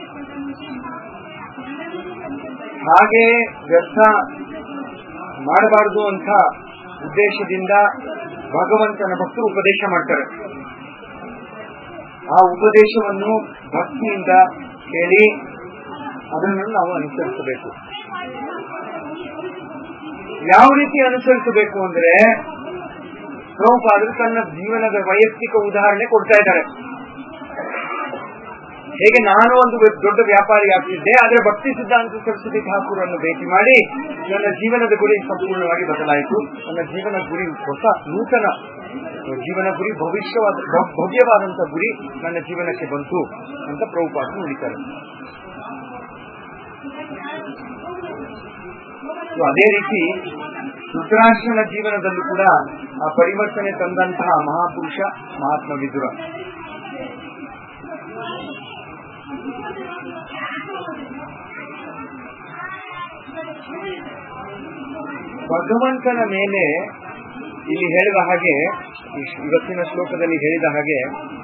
ಹಾಗೆ ವ್ಯರ್ಥ ಮಾಡಬಾರದು ಅಂತ ಉದ್ದೇಶದಿಂದ ಭಗವಂತನ ಭಕ್ತರು ಉಪದೇಶ ಮಾಡ್ತಾರೆ ಆ ಉಪದೇಶವನ್ನು ಭಕ್ತಿಯಿಂದ ಕೇಳಿ ಅದನ್ನು ನಾವು ಅನುಸರಿಸಬೇಕು ಯಾವ ರೀತಿ ಅನುಸರಿಸಬೇಕು ಅಂದ್ರೆ ಪ್ರಭುಪಾದರು ತನ್ನ ಜೀವನದ ವೈಯಕ್ತಿಕ ಉದಾಹರಣೆ ಕೊಡ್ತಾ ಇದ್ದಾರೆ ಹೇಗೆ ನಾನು ಒಂದು ದೊಡ್ಡ ವ್ಯಾಪಾರಿ ಆಗ್ತಿದ್ದೆ ಆದ್ರೆ ಭಕ್ತಿ ಸಿದ್ಧಾಂತ ಸರಸ್ವತಿ ಠಾಕೂರನ್ನು ಭೇಟಿ ಮಾಡಿ ನನ್ನ ಜೀವನದ ಗುರಿ ಸಂಪೂರ್ಣವಾಗಿ ಬದಲಾಯಿತು ನನ್ನ ಜೀವನ ಗುರಿ ಹೊಸ ನೂತನ ಜೀವನ ಗುರಿ ಭವಿಷ್ಯವಾದ ಭ- ಭವ್ಯವಾದಂತಹ ಗುರಿ ನನ್ನ ಜೀವನಕ್ಕೆ ಬಂತು ಅಂತ ಪ್ರಭುಪಾದ ನುಡಿತಾರೆ ಸೊ ಅದೇ ರೀತಿ ರುದ್ರಾಕ್ಷನ ಜೀವನದಲ್ಲೂ ಕೂಡ ಆ ಪರಿವರ್ತನೆ ತಂದಂತಹ ಮಹಾಪುರುಷ ಮಹಾತ್ಮ ವಿದುರ ಭಗವಂತನ ಮೇಲೆ ಇಲ್ಲಿ ಹೇಳಿದ ಹಾಗೆ ಈ ಶ್ಲೋ- ಇವತ್ತಿನ ಶ್ಲೋಕದಲ್ಲಿ ಹೇಳಿದ ಹಾಗೆ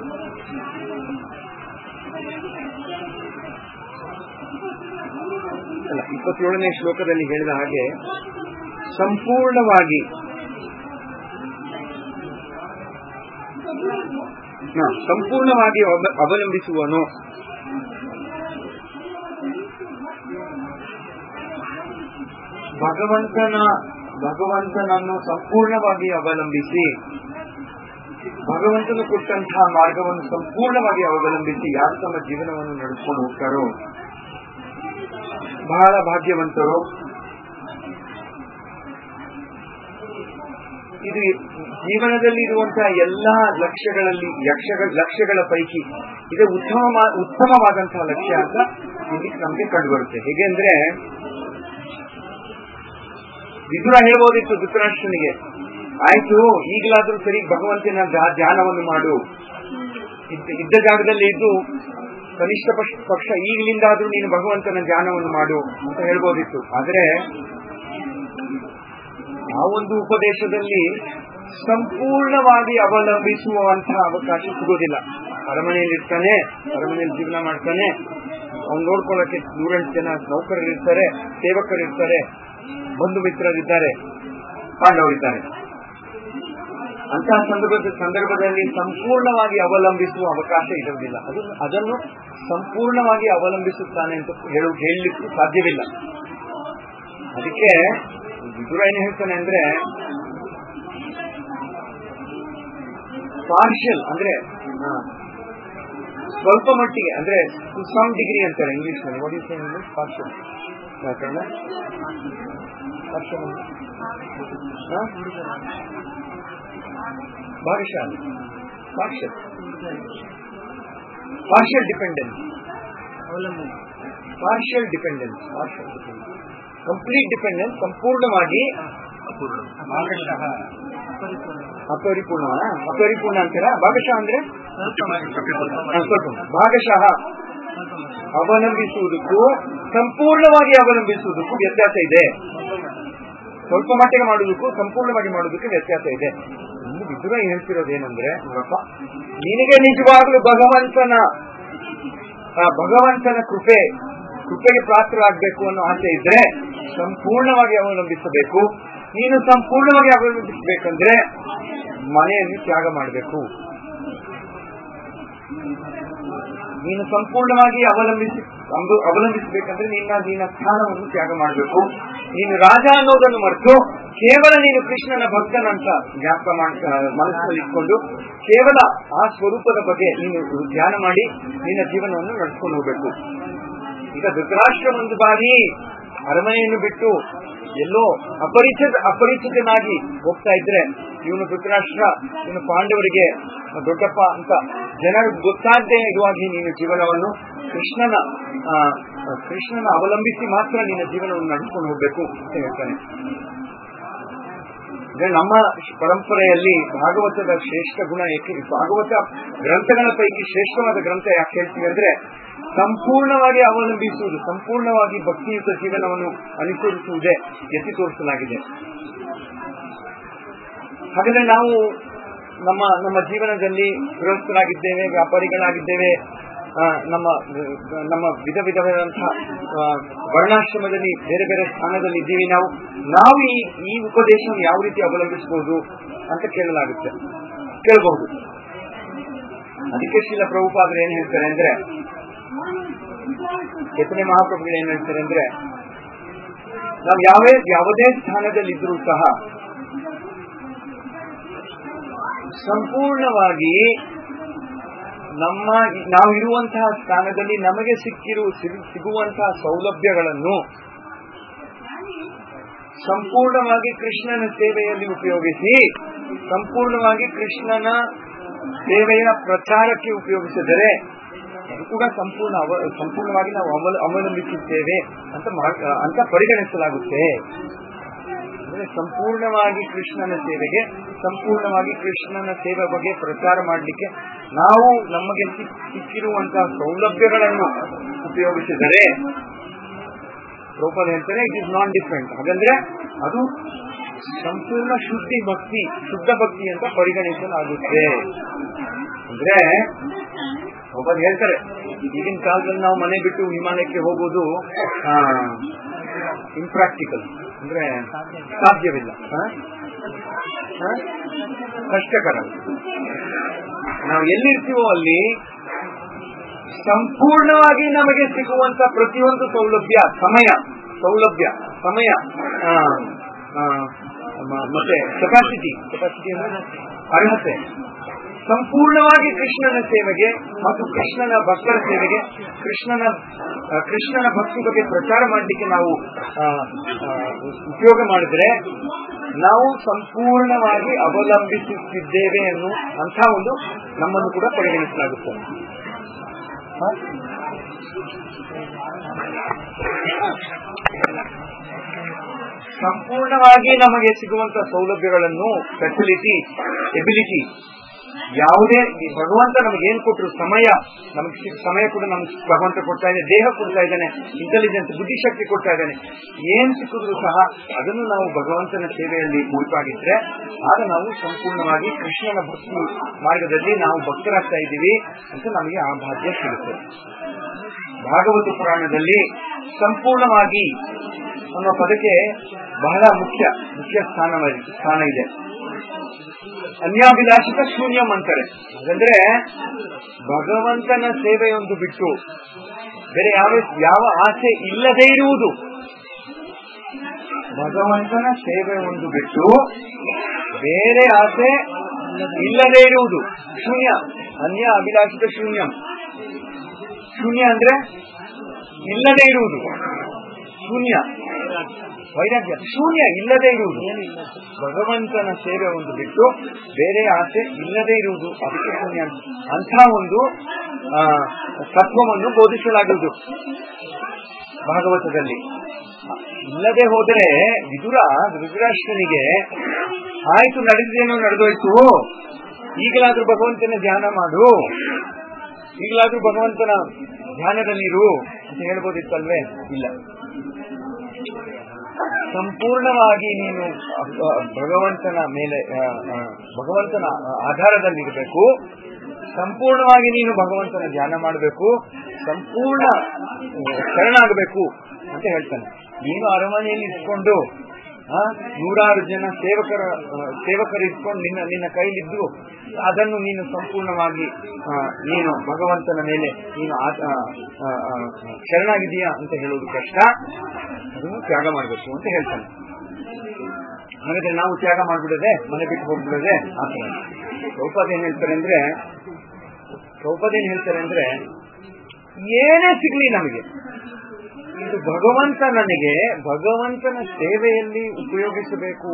ಅಲ್ಲ ಇಪ್ಪತ್ತೇಳನೇ ಶ್ಲೋಕದಲ್ಲಿ ಹೇಳಿದ ಹಾಗೆ ಸಂಪೂರ್ಣವಾಗಿ ಹ, ಸಂಪೂರ್ಣವಾಗಿ ಅವ- ಅವಲಂಬಿಸುವನು ಭಗವಂತನ ಭಗವಂತನನ್ನು ಸಂಪೂರ್ಣವಾಗಿ ಅವಲಂಬಿಸಿ ಭಗವಂತನು ಕೊಟ್ಟಂತಹ ಮಾರ್ಗವನ್ನು ಸಂಪೂರ್ಣವಾಗಿ ಅವಲಂಬಿಸಿ ಯಾರು ತಮ್ಮ ಜೀವನವನ್ನು ನಡೆಸ್ಕೊಂಡು ಹೋಗ್ತಾರೋ ಬಹಳ ಭಾಗ್ಯವಂತರು ಇದು ಜೀವನದಲ್ಲಿ ಇರುವಂತಹ ಎಲ್ಲಾ ಲಕ್ಷ್ಯಗಳಲ್ಲಿ ಯಕ್ಷಗಳ ಲಕ್ಷ್ಯಗಳ ಪೈಕಿ ಇದು ಉತ್ತಮ ಉತ್ತಮವಾದಂತಹ ಲಕ್ಷ್ಯ ಅಂತ ಇಲ್ಲಿ ನಮಗೆ ಕಂಡು ಬರುತ್ತೆ ಹೇಗೆ ಅಂದ್ರೆ ವಿದುರ ಹೇಳ್ಬೋದಿತ್ತು ಧೃತರಾಷ್ಟ್ರನಿಗೆ ಆಯ್ತು ಈಗಲಾದ್ರೂ ಸರಿ ಭಗವಂತನ ಧ್ಯ- ಧ್ಯಾನವನ್ನು ಮಾಡು ಇದ್ದ- ಇದ್ದ ಜಾಗದಲ್ಲಿ ಇದ್ದು ಕನಿಷ್ಠ ಪಕ್ಷ- ಪಕ್ಷ ಈಗಲಿಂದಾದ್ರೂ ನೀನು ಭಗವಂತನ ಧ್ಯಾನವನ್ನು ಮಾಡು ಅಂತ ಹೇಳ್ಬೋದಿತ್ತು ಆದ್ರೆ ಆ ಒಂದು ಉಪದೇಶದಲ್ಲಿ ಸಂಪೂರ್ಣವಾಗಿ ಅವಲಂಬಿಸುವಂತಹ ಅವಕಾಶ ಸಿಗೋದಿಲ್ಲ ಅರಮನೆಯಲ್ಲಿ ಇರ್ತಾನೆ ಅರಮನೆಯಲ್ಲಿ ಜೀವನ ಮಾಡ್ತಾನೆ ಅವ್ನು ನೋಡ್ಕೊಳ್ಳಕ್ಕೆ ನೂರೆಂಟು ಜನ ನೌಕರರಿರ್ತಾರೆ ಸೇವಕರಿರ್ತಾರೆ ಬಂಧು ಮಿತ್ರರಿದ್ದಾರೆ ಪಾಂಡವರಿದ್ದಾರೆ ಅಂತಹ ಸಂದರ್ಭದ ಸಂದರ್ಭದಲ್ಲಿ ಸಂಪೂರ್ಣವಾಗಿ ಅವಲಂಬಿಸುವ ಅವಕಾಶ ಇರುವುದಿಲ್ಲ ಅದು ಅದನ್ನು ಸಂಪೂರ್ಣವಾಗಿ ಅವಲಂಬಿಸುತ್ತಾನೆ ಅಂತ ಹೇಳು ಹೇಳಲಿಕ್ಕೂ ಸಾಧ್ಯವಿಲ್ಲ ಅದಕ್ಕೆ ವಿದುರ ಏನು ಹೇಳ್ತಾನೆ ಅಂದ್ರೆ ಪಾರ್ಷಿಯಲ್ ಅಂದ್ರೆ ಆ, ಸ್ವಲ್ಪ ಮಟ್ಟಿಗೆ ಅಂದ್ರೆ ಟು ಸಮ್ ಡಿಗ್ರಿ ಅಂತಾರೆ ಇಂಗ್ಲಿಷ್ ನಲ್ಲಿ ವಾಟ್ ಇಸ್ ಇಂಗ್ಲಿಷ್ ಪಾರ್ಷಿಯಲ್ ವ್ಯಾಕರಣ ಪಾರ್ಷಿಯಲ್ ಭಾಗಶಃ partial partial dependence partial dependence partial dependence complete dependence ಸಂಪೂರ್ಣವಾಗಿ ಅಪರಿಪೂರ್ಣ ಅಪರಿಪೂರ್ಣ ಅಂತೀರಾ ಭಾಗಶಃ ಅಂದ್ರೆ ಹಾ, ಸ್ವಲ್ಪ ಭಾಗಶಃ ಅವಲಂಬಿಸುವುದಕ್ಕೂ ಸಂಪೂರ್ಣವಾಗಿ ಅವಲಂಬಿಸುವುದಕ್ಕೂ ವ್ಯತ್ಯಾಸ ಇದೆ ಸ್ವಲ್ಪ ಮಟ್ಟಿಗೆ ಮಾಡುವುದಕ್ಕೂ ಸಂಪೂರ್ಣವಾಗಿ ಮಾಡುವುದಕ್ಕೆ ವ್ಯತ್ಯಾಸ ಇದೆ ಇನ್ನು ವಿದುರ ಹೇಳ್ತಿರೋದೇನಂದ್ರೆ ನೋಡಪ್ಪ ನಿನಗೆ ನಿಜವಾಗ್ಲೂ ಭಗವಂತನ ಆ, ಭಗವಂತನ ಕೃಪೆ ಕೃಪೆಗೆ ಪಾತ್ರರಾಗಬೇಕು ಅನ್ನೋ ಆಸೆ ಇದ್ರೆ ಸಂಪೂರ್ಣವಾಗಿ ಅವಲಂಬಿಸಬೇಕು ನೀನು ಸಂಪೂರ್ಣವಾಗಿ ಅವಲಂಬಿಸಬೇಕಂದ್ರೆ ಮನೆಯನ್ನು ತ್ಯಾಗ ಮಾಡಬೇಕು ನೀನು ಸಂಪೂರ್ಣವಾಗಿ ಅವಲಂಬಿಸಿ ಅಂದು- ಅವಲಂಬಿಸಬೇಕಂದ್ರೆ ನಿನ್ನ ನಿನ್ನ ಸ್ಥಾನವನ್ನು ತ್ಯಾಗ ಮಾಡಬೇಕು ನೀನು ರಾಜ ಅನ್ನೋದನ್ನು ಮರೆತು ಕೇವಲ ನೀನು ಕೃಷ್ಣನ ಭಕ್ತನಂತ ಜ್ಞಾಪಕ ಮಾಡ್ ಮನಸ್ಸಿನಲ್ಲಿ ಇಟ್ಕೊಂಡು ಕೇವಲ ಆ ಸ್ವರೂಪದ ಬಗ್ಗೆ ನೀನು ಧ್ಯಾನ ಮಾಡಿ ನಿನ್ನ ಜೀವನವನ್ನು ನಡೆಸ್ಕೊಂಡು ಹೋಗ್ಬೇಕು ಈಗ ಧೃತರಾಷ್ಟ್ರ ಒಂದು ಬಾರಿ ಅರಮನೆಯನ್ನು ಬಿಟ್ಟು ಎಲ್ಲೋ ಅಪರಿಚಿತ ಅಪರಿಚಿತನಾಗಿ ಹೋಗ್ತಾ ಇದ್ರೆ ಇವನು ಧೃತರಾಷ್ಟ್ರ ಇವನು ಪಾಂಡವರಿಗೆ ದೊಡ್ಡಪ್ಪ ಅಂತ ಜನರಿಗೆ ಗೊತ್ತಾಗದೆ ಇರುವಾಗಿ ನೀನು ಜೀವನವನ್ನು ಕೃಷ್ಣನ ಆ, ಕೃಷ್ಣನ ಅವಲಂಬಿಸಿ ಮಾತ್ರ ನಿನ್ನ ಜೀವನವನ್ನು ನಡೆಸ್ಕೊಂಡು ಹೋಗ್ಬೇಕು ಅಂತ ಹೇಳ್ತಾನೆ ಅಂದ್ರೆ ನಮ್ಮ ಪರಂಪರೆಯಲ್ಲಿ ಭಾಗವತದ ಶ್ರೇಷ್ಠ ಗುಣ ಏಕೆ ಭಾಗವತ ಗ್ರಂಥಗಳ ಪೈಕಿ ಶ್ರೇಷ್ಠವಾದ ಗ್ರಂಥ ಯಾಕೆ ಹೇಳ್ತೀವಿ ಅಂದ್ರೆ ಸಂಪೂರ್ಣವಾಗಿ ಅವಲಂಬಿಸುವುದು ಸಂಪೂರ್ಣವಾಗಿ ಭಕ್ತಿಯುತ ಜೀವನವನ್ನು ಅನುಸರಿಸುವುದೇ ಎತ್ತಿ ತೋರಿಸಲಾಗಿದೆ ಹಾಗಾದ್ರೆ ನಾವು ನಮ್ಮ ನಮ್ಮ ಜೀವನದಲ್ಲಿ ಗೃಹಸ್ಥರಾಗಿದ್ದೇವೆ ವ್ಯಾಪಾರಿಗಳಾಗಿದ್ದೇವೆ ಆ, ನಮ್ಮ ನಮ್ಮ ವಿಧ ವಿಧವಾದಂತಹ ಆ, ವರ್ಣಾಶ್ರಮದಲ್ಲಿ ಬೇರೆ ಬೇರೆ ಸ್ಥಾನದಲ್ಲಿ ಇದ್ದೀವಿ ನಾವು ನಾವು ಈ ಈ ಉಪದೇಶವನ್ನು ಯಾವ ರೀತಿ ಅವಲಂಬಿಸಬಹುದು ಅಂತ ಕೇಳಲಾಗುತ್ತೆ ಕೇಳಬಹುದು ಅದಕ್ಕೆ ಶ್ರೀಲ ಪ್ರಭುಪಾದರು ಏನ್ ಹೇಳ್ತಾರೆ ಅಂದ್ರೆ ಎತ್ತನೇ ಮಹಾಪ್ರಭುಗಳು ಏನ್ ಹೇಳ್ತಾರೆ ಅಂದ್ರೆ ನಾವು ಯಾವೇ ಯಾವುದೇ ಸ್ಥಾನದಲ್ಲಿದ್ರೂ ಸಹ ಸಂಪೂರ್ಣವಾಗಿ ನಮ್ಮ ನಾವು ಇರುವಂತಹ ಸ್ಥಾನದಲ್ಲಿ ನಮಗೆ ಸಿಕ್ಕಿರು ಸಿಗು- ಸಿಗುವಂತಹ ಸೌಲಭ್ಯಗಳನ್ನು ಸಂಪೂರ್ಣವಾಗಿ ಕೃಷ್ಣನ ಸೇವೆಯಲ್ಲಿ ಉಪಯೋಗಿಸಿ ಸಂಪೂರ್ಣವಾಗಿ ಕೃಷ್ಣನ ಸೇವೆಯ ಪ್ರಚಾರಕ್ಕೆ ಉಪಯೋಗಿಸಿದರೆ ಅದು ಕೂಡ ಸಂಪೂರ್ಣ ಅವ ಸಂಪೂರ್ಣವಾಗಿ ನಾವು ಅವಲ ಅವಲಂಬಿಸುತ್ತೇವೆ ಅಂತ ಮಾ- ಅಂತ ಪರಿಗಣಿಸಲಾಗುತ್ತೆ ಅಂದ್ರೆ ಸಂಪೂರ್ಣವಾಗಿ ಕೃಷ್ಣನ ಸೇವೆಗೆ ಸಂಪೂರ್ಣವಾಗಿ ಕೃಷ್ಣನ ಸೇವೆ ಬಗ್ಗೆ ಪ್ರಚಾರ ಮಾಡಲಿಕ್ಕೆ ನಾವು ನಮಗೆ ಸಿಕ್- ಸಿಕ್ಕಿರುವಂತಹ ಸೌಲಭ್ಯಗಳನ್ನು ಉಪಯೋಗಿಸಿದರೆ ರೂಪದ ಹೇಳ್ತಾರೆ ಇಟ್ ಇಸ್ ನಾನ್ ಡಿಫರೆಂಟ್ ಹಾಗಂದ್ರೆ ಅದು ಸಂಪೂರ್ಣ ಶುದ್ಧಿ ಭಕ್ತಿ ಶುದ್ಧ ಭಕ್ತಿ ಅಂತ ಪರಿಗಣಿಸಲಾಗುತ್ತೆ ಅಂದ್ರೆ ಒಬ್ಬರು ಹೇಳ್ತಾರೆ ಈಗಿನ ಕಾಲದಲ್ಲಿ ನಾವು ಮನೆ ಬಿಟ್ಟು ವಿಮಾನಕ್ಕೆ ಹೋಗೋದು ಇಂಪ್ರಾಕ್ಟಿಕಲ್ ಅಂದ್ರೆ ಸಾಧ್ಯವಿಲ್ಲ ಹ? ಹ? ಕಷ್ಟಕರ ನಾವು ಎಲ್ಲಿರ್ತೀವೋ ಅಲ್ಲಿ ಸಂಪೂರ್ಣವಾಗಿ ನಮಗೆ ಸಿಗುವಂತ ಪ್ರತಿಯೊಂದು ಸೌಲಭ್ಯ ಸಮಯ ಸೌಲಭ್ಯ ಸಮಯ ಆ, ಆ, ಮ- ಮತ್ತೆ ಕೆಪಾಸಿಟಿ ಕೆಪಾಸಿಟಿ ಅಂದ್ರೆ ಅರ್ಹತೆ ಸಂಪೂರ್ಣವಾಗಿ ಕೃಷ್ಣನ ಸೇವೆಗೆ ಮತ್ತು ಕೃಷ್ಣನ ಭಕ್ತರ ಸೇವೆಗೆ ಕೃಷ್ಣನ ಆ, ಕೃಷ್ಣನ ಭಕ್ತಿ ಬಗ್ಗೆ ಪ್ರಚಾರ ಮಾಡಲಿಕ್ಕೆ ನಾವು ಆ, ಆ, ಉಪಯೋಗ ಮಾಡಿದ್ರೆ ನಾವು ಸಂಪೂರ್ಣವಾಗಿ ಅವಲಂಬಿಸುತ್ತಿದ್ದೇವೆ ಅನ್ನೋ ಅಂತ ಒಂದು ನಮ್ಮನ್ನು ಕೂಡ ಪರಿಗಣಿಸಲಾಗುತ್ತೆ ಹ? ಸಂಪೂರ್ಣವಾಗಿ ನಮಗೆ ಸಿಗುವಂತ ಸೌಲಭ್ಯಗಳನ್ನು ಫೆಸಿಲಿಟಿ ಎಬಿಲಿಟಿ ಯಾವುದೇ ಈ ಭಗವಂತ ನಮಗೆ ಏನ್ ಕೊಟ್ಟರು ಸಮಯ ನಮಗೆ ಸಿಕ್ಕ ಸಮಯ ಕೂಡ ನಮ್ಗೆ ಭಗವಂತ ಕೊಡ್ತಾ ಇದ್ದಾನೆ ದೇಹ ಕೊಡ್ತಾ ಇದ್ದಾನೆ ಇಂಟೆಲಿಜೆನ್ಸ್ ಬುದ್ಧಿಶಕ್ತಿ ಕೊಡ್ತಾ ಇದ್ದಾನೆ ಏನ್ ಸಿಕ್ಕಿದ್ರು ಸಹ ಅದನ್ನು ನಾವು ಭಗವಂತನ ಸೇವೆಯಲ್ಲಿ ಮುಳುಪಾಗಿದ್ರೆ ಆಗ ನಾವು ಸಂಪೂರ್ಣವಾಗಿ ಕೃಷ್ಣನ ಭಕ್ತಿ ಮಾರ್ಗದಲ್ಲಿ ನಾವು ಭಕ್ತರಾಗ್ತಾ ಇದ್ದೀವಿ ಅಂತ ನಮಗೆ ಆ ಭಾಗ್ಯ ಸಿಗುತ್ತೆ ಭಾಗವತ ಪುರಾಣದಲ್ಲಿ ಸಂಪೂರ್ಣವಾಗಿ ಅನ್ನೋ ಪದಕ್ಕೆ ಬಹಳ ಮುಖ್ಯ ಮುಖ್ಯ ಸ್ಥಾನ ಸ್ಥಾನ ಇದೆ ಅನ್ಯಾಭಿಲಾಷಿತ ಶೂನ್ಯಂ ಅಂತಾರೆ ಹಾಗಂದ್ರೆ ಭಗವಂತನ ಸೇವೆಯೊಂದು ಬಿಟ್ಟು ಬೇರೆ ಯಾವ ಯಾವ ಆಸೆ ಇಲ್ಲದೇ ಇರುವುದು ಭಗವಂತನ ಸೇವೆ ಒಂದು ಬಿಟ್ಟು ಬೇರೆ ಆಸೆ ಇಲ್ಲದೇ ಇರುವುದು ಶೂನ್ಯ ಅನ್ಯ ಅಭಿಲಾಷಿತ ಶೂನ್ಯಂ ಶೂನ್ಯ ಅಂದ್ರೆ ಇಲ್ಲದೆ ಇರುವುದು ಶೂನ್ಯ ವೈರಾಗ್ಯ ಶೂನ್ಯ ಇಲ್ಲದೆ ಇರುವುದು ಭಗವಂತನ ಸೇವೆ ಒಂದು ಬಿಟ್ಟು ಬೇರೆ ಆಸೆ ಇಲ್ಲದೆ ಇರುವುದು ಅದಕ್ಕೆ ಶೂನ್ಯ ಅಂತ. ಅಂಥ ಒಂದು ಆ, ತತ್ವವನ್ನು ಬೋಧಿಸಲಾಗುವುದು ಭಾಗವತದಲ್ಲಿ ಇಲ್ಲದೆ ಹೋದರೆ ವಿದುರ ಧೃತರಾಷ್ಟ್ರನಿಗೆ ಆಯ್ತು ನಡೆದೇನೋ ನಡೆದೋಯ್ತು ಈಗಲಾದ್ರೂ ಭಗವಂತನ ಧ್ಯಾನ ಮಾಡು ಈಗಲಾದ್ರೂ ಭಗವಂತನ ಧ್ಯಾನದಲ್ಲಿರು ಅಂತ ಹೇಳ್ಬೋದಿತ್ತಲ್ವೇ ಇಲ್ಲ ಸಂಪೂರ್ಣವಾಗಿ ನೀನು ಅ- ಅ- ಭಗವಂತನ ಮೇಲೆ ಆ, ಆ, ಭಗವಂತನ ಆಧಾರದಲ್ಲಿರಬೇಕು ಸಂಪೂರ್ಣವಾಗಿ ನೀನು ಭಗವಂತನ ಧ್ಯಾನ ಮಾಡಬೇಕು ಸಂಪೂರ್ಣ ಆ, ಶರಣಾಗಬೇಕು ಅಂತ ಹೇಳ್ತಾನೆ ನೀನು ಅರಮನೆಯಲ್ಲಿ ಇಟ್ಕೊಂಡು ಆ, ನೂರಾರು ಜನ ಸೇವಕರ ಆ, ಸೇವಕರು ಇಟ್ಕೊಂಡು ನಿನ್ನ ನಿನ್ನ ಕೈಲಿದ್ದು ಅದನ್ನು ನೀನು ಸಂಪೂರ್ಣವಾಗಿ ಆ, ನೀನು ಭಗವಂತನ ಮೇಲೆ ನೀನು ಆ- ಆ, ಆ, ಆ, ಶರಣಾಗಿದೀಯಾ ಅಂತ ಹೇಳೋದು ಕಷ್ಟ ಅದನ್ನು ತ್ಯಾಗ ಮಾಡಬೇಕು ಅಂತ ಹೇಳ್ತಾನೆ ಹಾಗಾದ್ರೆ ನಾವು ತ್ಯಾಗ ಮಾಡ್ಬಿಡದೆ ಮನೆ ಬಿಟ್ಟು ಹೋಗ್ಬಿಡದೆ ಆತರ ಪ್ರಭುಪಾದ ಏನ್ ಹೇಳ್ತಾರೆ ಅಂದ್ರೆ ಪ್ರಭುಪಾದ ಏನ್ ಹೇಳ್ತಾರೆ ಅಂದ್ರೆ ಏನೇ ಸಿಗ್ಲಿ ನಮಗೆ ಇದು ಭಗವಂತ ನನಗೆ ಭಗವಂತನ ಸೇವೆಯಲ್ಲಿ ಉಪಯೋಗಿಸಬೇಕು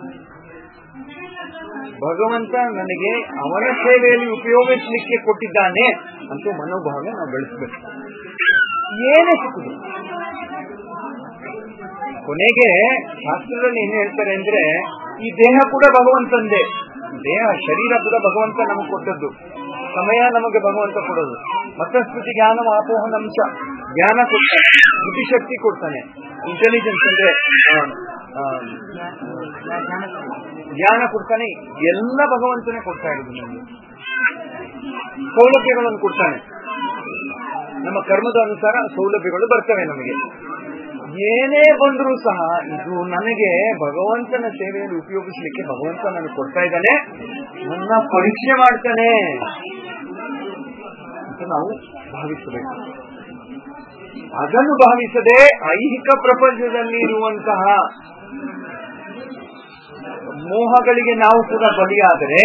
ಭಗವಂತ ನನಗೆ ಅವನ ಸೇವೆಯಲ್ಲಿ ಉಪಯೋಗಿಸಲಿಕ್ಕೆ ಕೊಟ್ಟಿದ್ದಾನೆ ಅಂತ ಮನೋಭಾವನೆ ನಾವು ಬೆಳೆಸಬೇಕು ಏನೇ ಸಿಕ್ಕುದು ಕೊನೆಗೆ ಶಾಸ್ತ್ರದಲ್ಲಿ ಏನ್ ಹೇಳ್ತಾರೆ ಅಂದ್ರೆ ಈ ದೇಹ ಕೂಡ ಭಗವಂತಂದೇ ದೇಹ ಶರೀರ ಕೂಡ ಭಗವಂತ ನಮಗೆ ಕೊಟ್ಟದ್ದು ಸಮಯ ನಮಗೆ ಭಗವಂತ ಕೊಡೋದು ಮತ್ತಸ್ಮೃತಿ ಜ್ಞಾನ ಆಪೋಹನ ಅಂಶ ಜ್ಞಾನ ಕೊಡ್ತಾನೆ ಬುದ್ಧಿಶಕ್ತಿ ಕೊಡ್ತಾನೆ ಇಂಟೆಲಿಜೆನ್ಸ್ ಅಂದ್ರೆ ಆ, ಆ, ಜ್ಞಾನ ಕೊಡ್ತಾನೆ ಎಲ್ಲ ಭಗವಂತನೇ ಕೊಡ್ತಾ ಇರೋದು ನಮಗೆ ಸೌಲಭ್ಯಗಳನ್ನು ಕೊಡ್ತಾನೆ ನಮ್ಮ ಕರ್ಮದ ಅನುಸಾರ ಸೌಲಭ್ಯಗಳು ಬರ್ತವೆ ನಮಗೆ ಏನೇ ಬಂದರೂ ಸಹ ಇದು ನನಗೆ ಭಗವಂತನ ಸೇವೆಯಲ್ಲಿ ಉಪಯೋಗಿಸಲಿಕ್ಕೆ ಭಗವಂತ ನನಗೆ ಕೊಡ್ತಾ ಇದ್ದಾನೆ ನನ್ನ ಪರೀಕ್ಷೆ ಮಾಡ್ತಾನೆ ಅಂತ ನಾವು ಭಾವಿಸಬೇಕು ಅದನ್ನು ಭಾವಿಸದೆ ಐಹಿಕ ಪ್ರಪಂಚದಲ್ಲಿ ಇರುವಂತಹ ಮೋಹಗಳಿಗೆ ನಾವು ಕೂಡ ಬಲಿಯಾದರೆ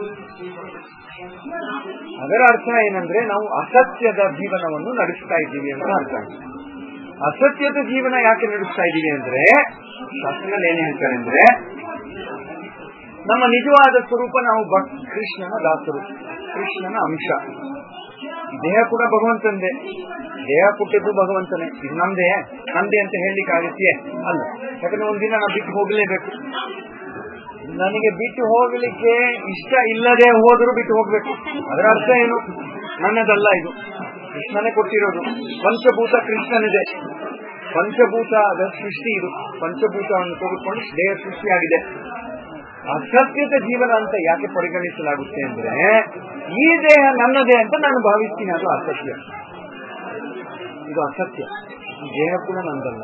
ಅದರ ಅರ್ಥ ಏನಂದ್ರೆ ನಾವು ಅಸತ್ಯದ ಜೀವನವನ್ನು ನಡೆಸ್ತಾ ಇದ್ದೀವಿ ಅಂತ ಅರ್ಥ ಅಸತ್ಯದ ಜೀವನ ಯಾಕೆ ನಡೆಸ್ತಾ ಇದ್ದೀವಿ ಅಂದ್ರೆ ಶಾಸ್ತ್ರದಲ್ಲಿ ಏನ್ ಹೇಳ್ತಾರೆ ಅಂದ್ರೆ ನಮ್ಮ ನಿಜವಾದ ಸ್ವರೂಪ ನಾವು ಭಕ್ ಕೃಷ್ಣನ ದಾಸರು ಕೃಷ್ಣನ ಅಂಶ ದೇಹ ಕೂಡ ಭಗವಂತಂದೇ ದೇಹ ಕೊಟ್ಟಿದ್ದು ಭಗವಂತನೇ ಇದು ನಮ್ದೇ ನಮ್ದೇ ಅಂತ ಹೇಳಲಿಕ್ಕೆ ಆಗುತ್ತೆ ಅಲ್ಲ ಯಾಕಂದ್ರೆ ಒಂದಿನ ನಾವು ಬಿಟ್ಟು ಹೋಗಲೇಬೇಕು ನನಗೆ ಬಿಟ್ಟು ಹೋಗಲಿಕ್ಕೆ ಇಷ್ಟ ಇಲ್ಲದೆ ಹೋದರೂ ಬಿಟ್ಟು ಹೋಗ್ಬೇಕು ಅದರ ಅರ್ಥ ಏನು ನನ್ನದಲ್ಲ ಇದು ಕೃಷ್ಣನೇ ಕೊಟ್ಟಿರೋದು ಪಂಚಭೂತ ಕೃಷ್ಣನಿದೆ ಪಂಚಭೂತದ ಸೃಷ್ಟಿ ಇದು ಪಂಚಭೂತವನ್ನು ತೆಗೆದುಕೊಂಡು ದೇಹ ಸೃಷ್ಟಿಯಾಗಿದೆ ಅಸತ್ಯದ ಜೀವನ ಅಂತ ಯಾಕೆ ಪರಿಗಣಿಸಲಾಗುತ್ತೆ ಅಂದ್ರೆ ಈ ದೇಹ ನನ್ನದೇ ಅಂತ ನಾನು ಭಾವಿಸ್ತೀನಿ ಅದು ಅಸತ್ಯ ಇದು ಅಸತ್ಯ ಈ ದೇಹ ಕೂಡ ನಂದಲ್ಲ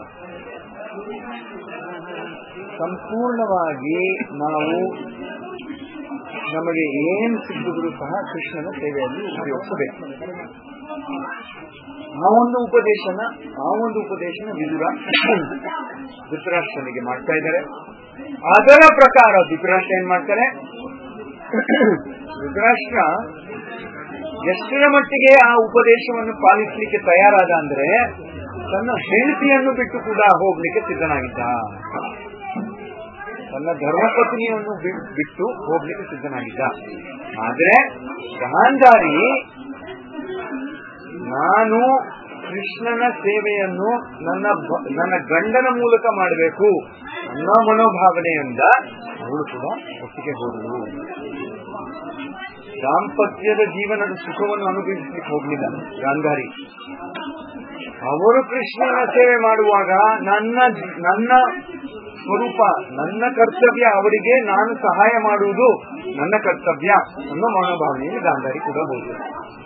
ಸಂಪೂರ್ಣವಾಗಿ ನಾವು ನಮಗೆ ಏನ್ ಸಿಕ್ಕಿದ್ರು ಸಹ ಕೃಷ್ಣನ ಸೇವೆಯಲ್ಲಿ ಉಪಯೋಗಿಸಬೇಕು ಆ ಒಂದು ಉಪದೇಶನ ಆ ಒಂದು ಉಪದೇಶನ ವಿದುರ ಧೃತರಾಷ್ಟ್ರನಿಗೆ ಮಾಡ್ತಾ ಇದ್ದಾರೆ ಅದರ ಪ್ರಕಾರ ಧೃತರಾಷ್ಟ್ರ ಏನ್ ಮಾಡ್ತಾರೆ ಧೃತರಾಷ್ಟ್ರ ಎಷ್ಟರ ಮಟ್ಟಿಗೆ ಆ ಉಪದೇಶವನ್ನು ಪಾಲಿಸಲಿಕ್ಕೆ ತಯಾರಾದ ಅಂದ್ರೆ ತನ್ನ ಹೆಂಡತಿಯನ್ನು ಬಿಟ್ಟು ಕೂಡ ಹೋಗ್ಲಿಕ್ಕೆ ಸಿದ್ಧನಾಗಿದ್ದ ತನ್ನ ಧರ್ಮಪತ್ನಿಯನ್ನು ಬಿ- ಬಿಟ್ಟು ಹೋಗ್ಲಿಕ್ಕೆ ಸಿದ್ಧನಾಗಿದ್ದ ಆದ್ರೆ ಗಾಂಧಾರಿ ನಾನು ಕೃಷ್ಣನ ಸೇವೆಯನ್ನು ನನ್ನ ಬ- ನನ್ನ ಗಂಡನ ಮೂಲಕ ಮಾಡಬೇಕು ಅನ್ನೋ ಮನೋಭಾವನೆಯಿಂದ ಅವಳು ಕೂಡ ಒಟ್ಟಿಗೆ ಹೋದಳು ದಾಂಪತ್ಯದ ಜೀವನದ ಸುಖವನ್ನು ಅನುಭವಿಸಲಿಕ್ಕೆ ಹೋಗ್ಲಿಲ್ಲ ಗಾಂಧಾರಿ ಅವರು ಕೃಷ್ಣನ ಸೇವೆ ಮಾಡುವಾಗ ನನ್ನ ನನ್ನ ಸ್ವರೂಪ ನನ್ನ ಕರ್ತವ್ಯ ಅವರಿಗೆ ನಾನು ಸಹಾಯ ಮಾಡುವುದು ನನ್ನ ಕರ್ತವ್ಯ ಅನ್ನೋ ಮನೋಭಾವನೆಯಲ್ಲಿ ಗಾಂಧಾರಿ ಕೂಡ ಹೋದರು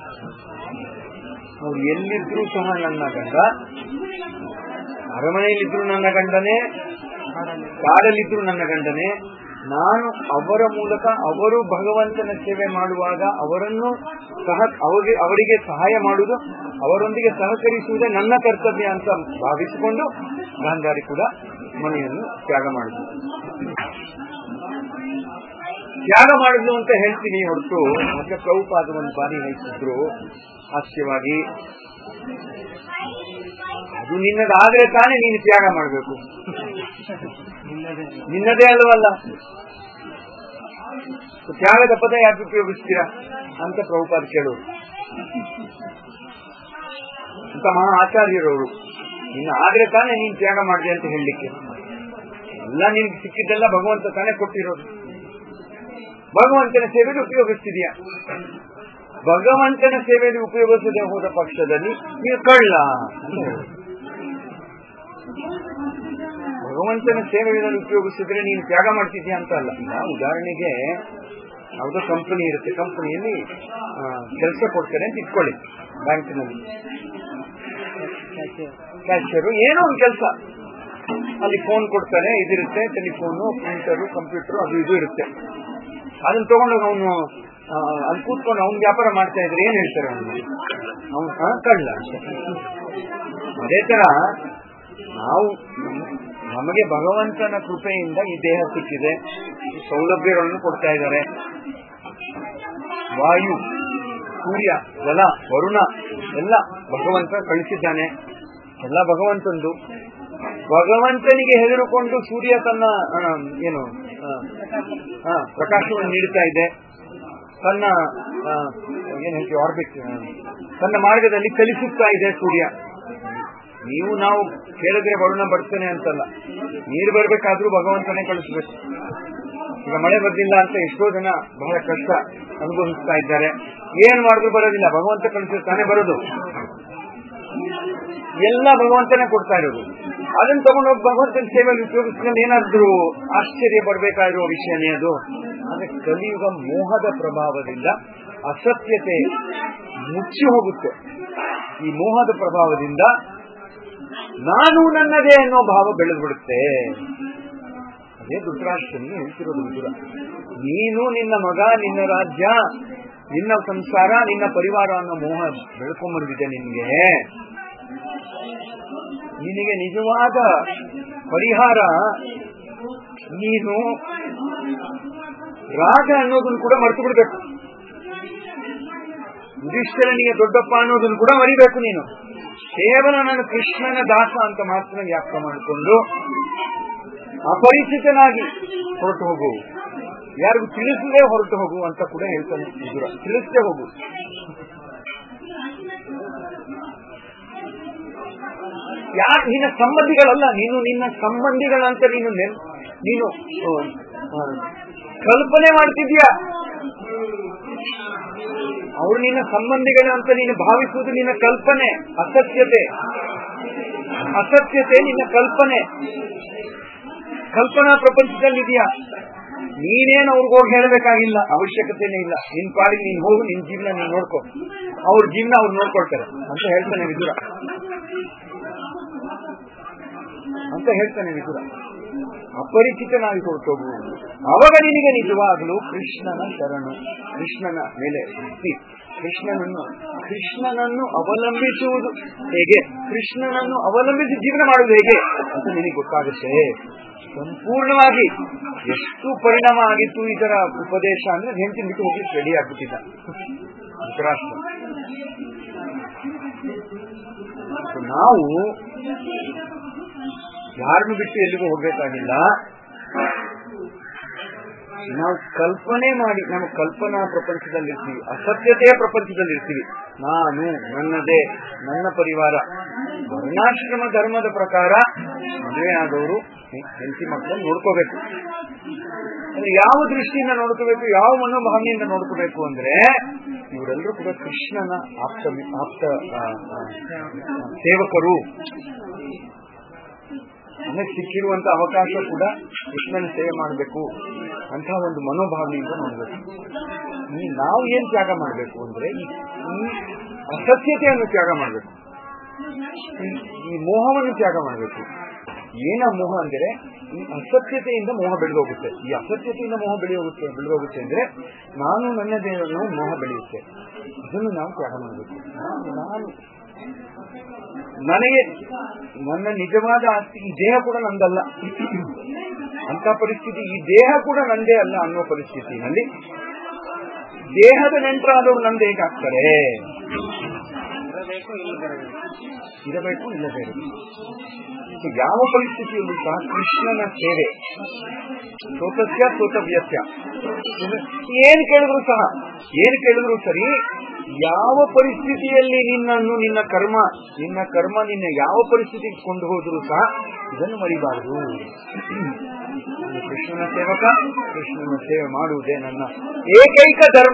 ಅವ್ರು ಎಲ್ಲಿದ್ರು ಸಹ ನನ್ನ ಗಂಡ ಅರಮನೆಯಲ್ಲಿದ್ರು ನನ್ನ ಗಂಡನೇ ಕಾಡಲ್ಲಿದ್ರು ನನ್ನ ಗಂಡನೇ ನಾನು ಅವರ ಮೂಲಕ ಅವರು ಭಗವಂತನ ಸೇವೆ ಮಾಡುವಾಗ ಅವರನ್ನು ಸಹ ಅವರಿಗೆ ಅವರಿಗೆ ಸಹಾಯ ಮಾಡುವುದು ಅವರೊಂದಿಗೆ ಸಹಕರಿಸುವುದೇ ನನ್ನ ಕರ್ತವ್ಯ ಅಂತ ಭಾವಿಸಿಕೊಂಡು ಗಾಂಧಾರಿ ಕೂಡ ಮನೆಯನ್ನು ತ್ಯಾಗ ಮಾಡಿದ್ರು ತ್ಯಾಗ ಮಾಡಿದ್ಲು ಅಂತ ಹೇಳ್ತೀನಿ ಹೊರತು ಮತ್ತೆ ಪ್ರಭುಪಾದ ಒಂದು ಬಾರಿ ಹೇಳ್ತಿದ್ರು ಹಾಸ್ಯವಾಗಿ ಅದು ನಿನ್ನದಾದ್ರೆ ತಾನೇ ನೀನು ತ್ಯಾಗ ಮಾಡಬೇಕು ನಿನ್ನದೇ ಅಲ್ವಲ್ಲ ತ್ಯಾಗದ ಪದ ಯಾಕೆ ಉಪಯೋಗಿಸ್ತೀರಾ ಅಂತ ಪ್ರಭುಪಾದ ಕೇಳೋರು ಅಂತ ಮಹಾ ಆಚಾರ್ಯರವರು ನಿನ್ನ ಆದ್ರೆ ತಾನೇ ನೀನ್ ತ್ಯಾಗ ಮಾಡಿದೆ ಅಂತ ಹೇಳಲಿಕ್ಕೆ ಎಲ್ಲ ನಿನ್ಗೆ ಸಿಕ್ಕಿದ್ದೆಲ್ಲ ಭಗವಂತ ತಾನೇ ಕೊಟ್ಟಿರೋದು ಭಗವಂತನ ಸೇವೆಗೆ ಉಪಯೋಗಿಸ್ತಿದ್ಯಾ ಭಗವಂತನ ಸೇವೆಯಲ್ಲಿ ಉಪಯೋಗಿಸದೆ ಹೋದ ಪಕ್ಷದಲ್ಲಿ ನೀವು ಕಳ್ಳ ಅಂತ ಹೇಳೋದು. ಭಗವಂತನ ಸೇವೆಗಳಲ್ಲಿ ಉಪಯೋಗಿಸಿದ್ರೆ ನೀನು ತ್ಯಾಗ ಮಾಡ್ತಿದ್ಯಾ ಅಂತ ಅಲ್ಲ ಈಗ ಉದಾಹರಣೆಗೆ ಯಾವುದೋ ಕಂಪನಿ ಇರುತ್ತೆ ಕಂಪನಿಯಲ್ಲಿ ಕೆಲಸ ಕೊಡ್ತಾರೆ ಅಂತ ಇಟ್ಕೊಳ್ಳಿ ಬ್ಯಾಂಕಿನಲ್ಲಿ ಕ್ಯಾಶಿಯರು ಏನೋ ಒಂದು ಕೆಲಸ ಅಲ್ಲಿ ಫೋನ್ ಕೊಡ್ತಾರೆ ಇದಿರುತ್ತೆ ಟೆಲಿಫೋನು ಪ್ರಿಂಟರು ಕಂಪ್ಯೂಟರ್ ಅದು ಇದು ಇರುತ್ತೆ ಅದನ್ನ ತಗೊಂಡೋಗಿ ಅವನು ಅಲ್ಲಿ ಕೂತ್ಕೊಂಡು ಅವ್ನು ವ್ಯಾಪಾರ ಮಾಡ್ತಾ ಇದ್ರೆ ಏನ್ ಹೇಳ್ತಾರೆ ಅವನು ಅವನು ಕಳ್ಳ ಅಂತ. ಅದೇ ತರ ನಾವು ನಮಗೆ ಭಗವಂತನ ಕೃಪೆಯಿಂದ ಈ ದೇಹ ಸಿಕ್ಕಿದೆ ಈ ಸೌಲಭ್ಯಗಳನ್ನು ಕೊಡ್ತಾ ಇದ್ದಾರೆ ವಾಯು ಸೂರ್ಯ ಜಲ ವರುಣ ಎಲ್ಲ ಭಗವಂತ ಕಳಿಸಿದ್ದಾನೆ ಎಲ್ಲ ಭಗವಂತಂದು ಭಗವಂತನಿಗೆ ಹೆದರಿಕೊಂಡು ಸೂರ್ಯ ತನ್ನ ಆ, ಏನು ಆ, ಆ, ಪ್ರಕಾಶವನ್ನು ನೀಡುತ್ತಾ ಇದೆ ತನ್ನ ಆ, ಏನ್ ಹೇಳ್ತೀವಿ ಆರ್ಬಿಟ್ ತನ್ನ ಮಾರ್ಗದಲ್ಲಿ ಚಲಿಸುತ್ತಾ ಇದೆ ಸೂರ್ಯ ನೀವು ನಾವು ಕೇಳಿದ್ರೆ ವರುಣ ಬರ್ತೇನೆ ಅಂತಲ್ಲ ನೀರು ಬರ್ಬೇಕಾದ್ರೂ ಭಗವಂತನೇ ಕಳಿಸ್ಬೇಕು ಈಗ ಮಳೆ ಬರ್ಲಿಲ್ಲ ಅಂತ ಎಷ್ಟೋ ಜನ ಬಹಳ ಕಷ್ಟ ಅನುಭವಿಸ್ತಾ ಇದ್ದಾರೆ ಏನ್ ಮಾಡಿದ್ರು ಬರೋದಿಲ್ಲ ಭಗವಂತ ಕಳಿಸಿರ್ತಾನೆ ಬರೋದು ಎಲ್ಲ ಭಗವಂತನೇ ಕೊಡ್ತಾ ಇರೋದು ಅದನ್ನ ತಗೊಂಡೋಗಿ ಭಗವಂತನ ಸೇವೆಯಲ್ಲಿ ಉಪಯೋಗಿಸ್ಕೊಂಡು ಏನಾದ್ರು ಆಶ್ಚರ್ಯ ಪಡ್ಬೇಕಾಗಿರೋ ವಿಷಯನೇ ಅದು ಆದ್ರೆ ಕಲಿಯುಗ ಮೋಹದ ಪ್ರಭಾವದಿಂದ ಅಸತ್ಯತೆ ಮುಚ್ಚಿ ಹೋಗುತ್ತೆ ಈ ಮೋಹದ ಪ್ರಭಾವದಿಂದ ನಾನು ನನ್ನದೇ ಅನ್ನೋ ಭಾವ ಬೆಳೆದು ಬಿಡುತ್ತೆ ಅದೇ ಧೃತರಾಷ್ಟ್ರನಿಗೆ ಹೇಳ್ತಿರೋದು ವಿದುರ ನೀನು ನಿನ್ನ ಮಗ ನಿನ್ನ ರಾಜ್ಯ ನಿನ್ನ ಸಂಸಾರ ನಿನ್ನ ಪರಿವಾರ ಅನ್ನೋ ಮೋಹ ಬೆಳ್ಕೊಂಡ್ಬಂದಿದೆ ನಿನ್ಗೆ ನಿನಗೆ ನಿಜವಾದ ಪರಿಹಾರ ನೀನು ರಾಜ ಅನ್ನೋದನ್ನು ಕೂಡ ಮರೆತು ಬಿಡ್ಬೇಕು ಯುಧಿಷ್ಠರನಿಗೆ ದೊಡ್ಡಪ್ಪ ಅನ್ನೋದನ್ನು ಕೂಡ ಮರಿಬೇಕು ನೀನು ಕೇವಲ ನಾನು ಕೃಷ್ಣನ ದಾಸ ಅಂತ ಮಾತ್ರ ವ್ಯಾಪ್ತ ಮಾಡಿಕೊಂಡು ಅಪರಿಚಿತನಾಗಿ ಹೊರಟು ಹೋಗು ಯಾರಿಗೂ ತಿಳಿಸದೆ ಹೊರಟು ಹೋಗು ಅಂತ ಕೂಡ ಹೇಳ್ತಾನೆ ವಿದುರ ತಿಳಿಸದೆ ಹೋಗು ಯಾರು ನಿನ್ನ ಸಂಬಂಧಿಗಳಲ್ಲ ನೀನು ನಿನ್ನ ಸಂಬಂಧಿಗಳಂತ ನೀನು ನೆನ್ ನೀನು ಆ, ಆ, ಕಲ್ಪನೆ ಮಾಡ್ತಿದ್ಯಾ ಅವರು ನಿನ್ನ ಸಂಬಂಧಿಗಳು ಅಂತ ನೀನು ಭಾವಿಸುವುದು ನಿನ್ನ ಕಲ್ಪನೆ ಅಸತ್ಯತೆ ಅಸತ್ಯತೆ ನಿನ್ನ ಕಲ್ಪನೆ ಕಲ್ಪನಾ ಪ್ರಪಂಚದಲ್ಲಿದೆಯಾ ನೀನೇನು ಅವ್ರಿಗೆ ಹೋಗಿ ಹೇಳಬೇಕಾಗಿಲ್ಲ ಅವಶ್ಯಕತೆನೇ ಇಲ್ಲ ನಿನ್ ಪಾಡಿಗೆ ನೀನ್ ಹೋಗು ನಿನ್ ಜೀವನ ನೀನ್ ನೋಡ್ಕೊ ಅವ್ರ ಜೀವನ ಅವ್ರು ನೋಡ್ಕೊಳ್ತಾರೆ ಅಂತ ಹೇಳ್ತಾನೆ ವಿದುರ ಅಂತ ಹೇಳ್ತಾನೆ ವಿದುರ ಅಪರಿಚಿತನಾಗಿ ಹೊರಟೋಗು ಅವಾಗ ನಿನಗೆ ನಿಜವಾಗಲು ಕೃಷ್ಣನ ಶರಣು ಕೃಷ್ಣನ ಮೇಲೆ ಭಕ್ತಿ ಕೃಷ್ಣನನ್ನು ಕೃಷ್ಣನನ್ನು ಅವಲಂಬಿಸುವುದು ಹೇಗೆ ಕೃಷ್ಣನನ್ನು ಅವಲಂಬಿಸಿ ಜೀವನ ಮಾಡುವುದು ಹೇಗೆ ಅಂತ ನಿನಗೆ ಗೊತ್ತಾಗುತ್ತೆ ಸಂಪೂರ್ಣವಾಗಿ ಎಷ್ಟು ಪರಿಣಾಮ ಆಗಿತ್ತು ಇದರ ಉಪದೇಶ ಅಂದ್ರೆ ಹೆಂಡತಿ ಬಿಟ್ಟು ಹೋಗಿ ರೆಡಿ ಆಗ್ಬಿಟ್ಟಿದ್ದ ಧೃತರಾಷ್ಟ್ರ So ನಾವು ಯಾರನ್ನು ಬಿಟ್ಟು ಎಲ್ಲಿಗೂ ಹೋಗ್ಬೇಕಾಗಿಲ್ಲ ನಾವು ಕಲ್ಪನೆ ಮಾಡಿ ನಮ್ಮ ಕಲ್ಪನಾ ಪ್ರಪಂಚದಲ್ಲಿರ್ತೀವಿ ಅಸತ್ಯತೆಯ ಪ್ರಪಂಚದಲ್ಲಿರ್ತೀವಿ ನಾನು ನನ್ನದೇ ನನ್ನ ಪರಿವಾರ ವರ್ಣಾಶ್ರಮ ಧರ್ಮದ ಪ್ರಕಾರ ಮದುವೆ ಆದವರು ಹೆಂಡತಿ ಮಕ್ಕಳನ್ನು ನೋಡ್ಕೋಬೇಕು ಅಂದ್ರೆ ಯಾವ ದೃಷ್ಟಿಯಿಂದ ನೋಡ್ಕೋಬೇಕು ಯಾವ ಮನೋಭಾವನೆಯಿಂದ ನೋಡ್ಕೋಬೇಕು ಅಂದ್ರೆ ಇವರೆಲ್ಲರೂ ಕೂಡ ಕೃಷ್ಣನ ಆಪ್ತ ಆಪ್ತ ಆ, ಆ, ಸೇವಕರು ನಮಗೆ ಸಿಕ್ಕಿರುವಂತ ಅವಕಾಶ ಕೂಡ ಕೃಷ್ಣನ ಸೇವೆ ಮಾಡಬೇಕು ಅಂತ ಒಂದು ಮನೋಭಾವನೆಯಿಂದ ನೋಡ್ಬೇಕು ಈ ನಾವು ಏನ್ ತ್ಯಾಗ ಮಾಡಬೇಕು ಅಂದ್ರೆ ಈ ಈ ಅಸತ್ಯತೆಯನ್ನು ತ್ಯಾಗ ಮಾಡಬೇಕು ಈ ಮೋಹವನ್ನು ತ್ಯಾಗ ಮಾಡಬೇಕು ಏನ ಮೋಹ ಅಂದ್ರೆ ಈ ಅಸತ್ಯತೆಯಿಂದ ಮೋಹ ಬೆಳೆದೋಗುತ್ತೆ ಈ ಅಸತ್ಯತೆಯಿಂದ ಮೋಹ ಬೆಳೆಯೋಗುತ್ತೆ ಬೆಳೆದೋಗುತ್ತೆ ಅಂದ್ರೆ ನಾನು ನನ್ನದೇ ಅನ್ನೋ ಮೋಹ ಬೆಳೆಯುತ್ತೆ ಅದನ್ನು ನಾವು ತ್ಯಾಗ ಮಾಡಬೇಕು ನಾನು ನನಗೆ ನನ್ನ ನಿಜವಾದ ಆಸ್ತಿ ಈ ದೇಹ ಕೂಡ ನಂದಲ್ಲ ಅಂತ ಪರಿಸ್ಥಿತಿ ಈ ದೇಹ ಕೂಡ ನಂದೇ ಅಲ್ಲ ಅನ್ನೋ ಪರಿಸ್ಥಿತಿನಲ್ಲಿ ದೇಹದ ನೆಂಟರಾದವರು ನಂದು ಹೇಗಾಗ್ತಾರೆ ಇರಬೇಕು ಇಲ್ಲದೇ ಇರಬೇಕು ಸೊ ಯಾವ ಪರಿಸ್ಥಿತಿಯಲ್ಲೂ ಸಹ ಕೃಷ್ಣನ ಸೇವೆ ಸೋತಸ್ಯ ಸೋತವ್ಯಸ್ಯ ಏನ್ ಕೇಳಿದ್ರು ಸಹ ಏನ್ ಕೇಳಿದ್ರು ಸರಿ ಯಾವ ಪರಿಸ್ಥಿತಿಯಲ್ಲಿ ನಿನ್ನನ್ನು ನಿನ್ನ ಕರ್ಮ ನಿನ್ನ ಕರ್ಮ ನಿನ್ನ ಯಾವ ಪರಿಸ್ಥಿತಿಗೆ ಕೊಂಡು ಹೋದ್ರು ಸಹ ಇದನ್ನು ಮರಿಬಾರದು ನಾನು ಕೃಷ್ಣನ ಸೇವಕ ಕೃಷ್ಣನ ಸೇವೆ ಮಾಡುವುದೇ ನನ್ನ ಏಕೈಕ ಧರ್ಮ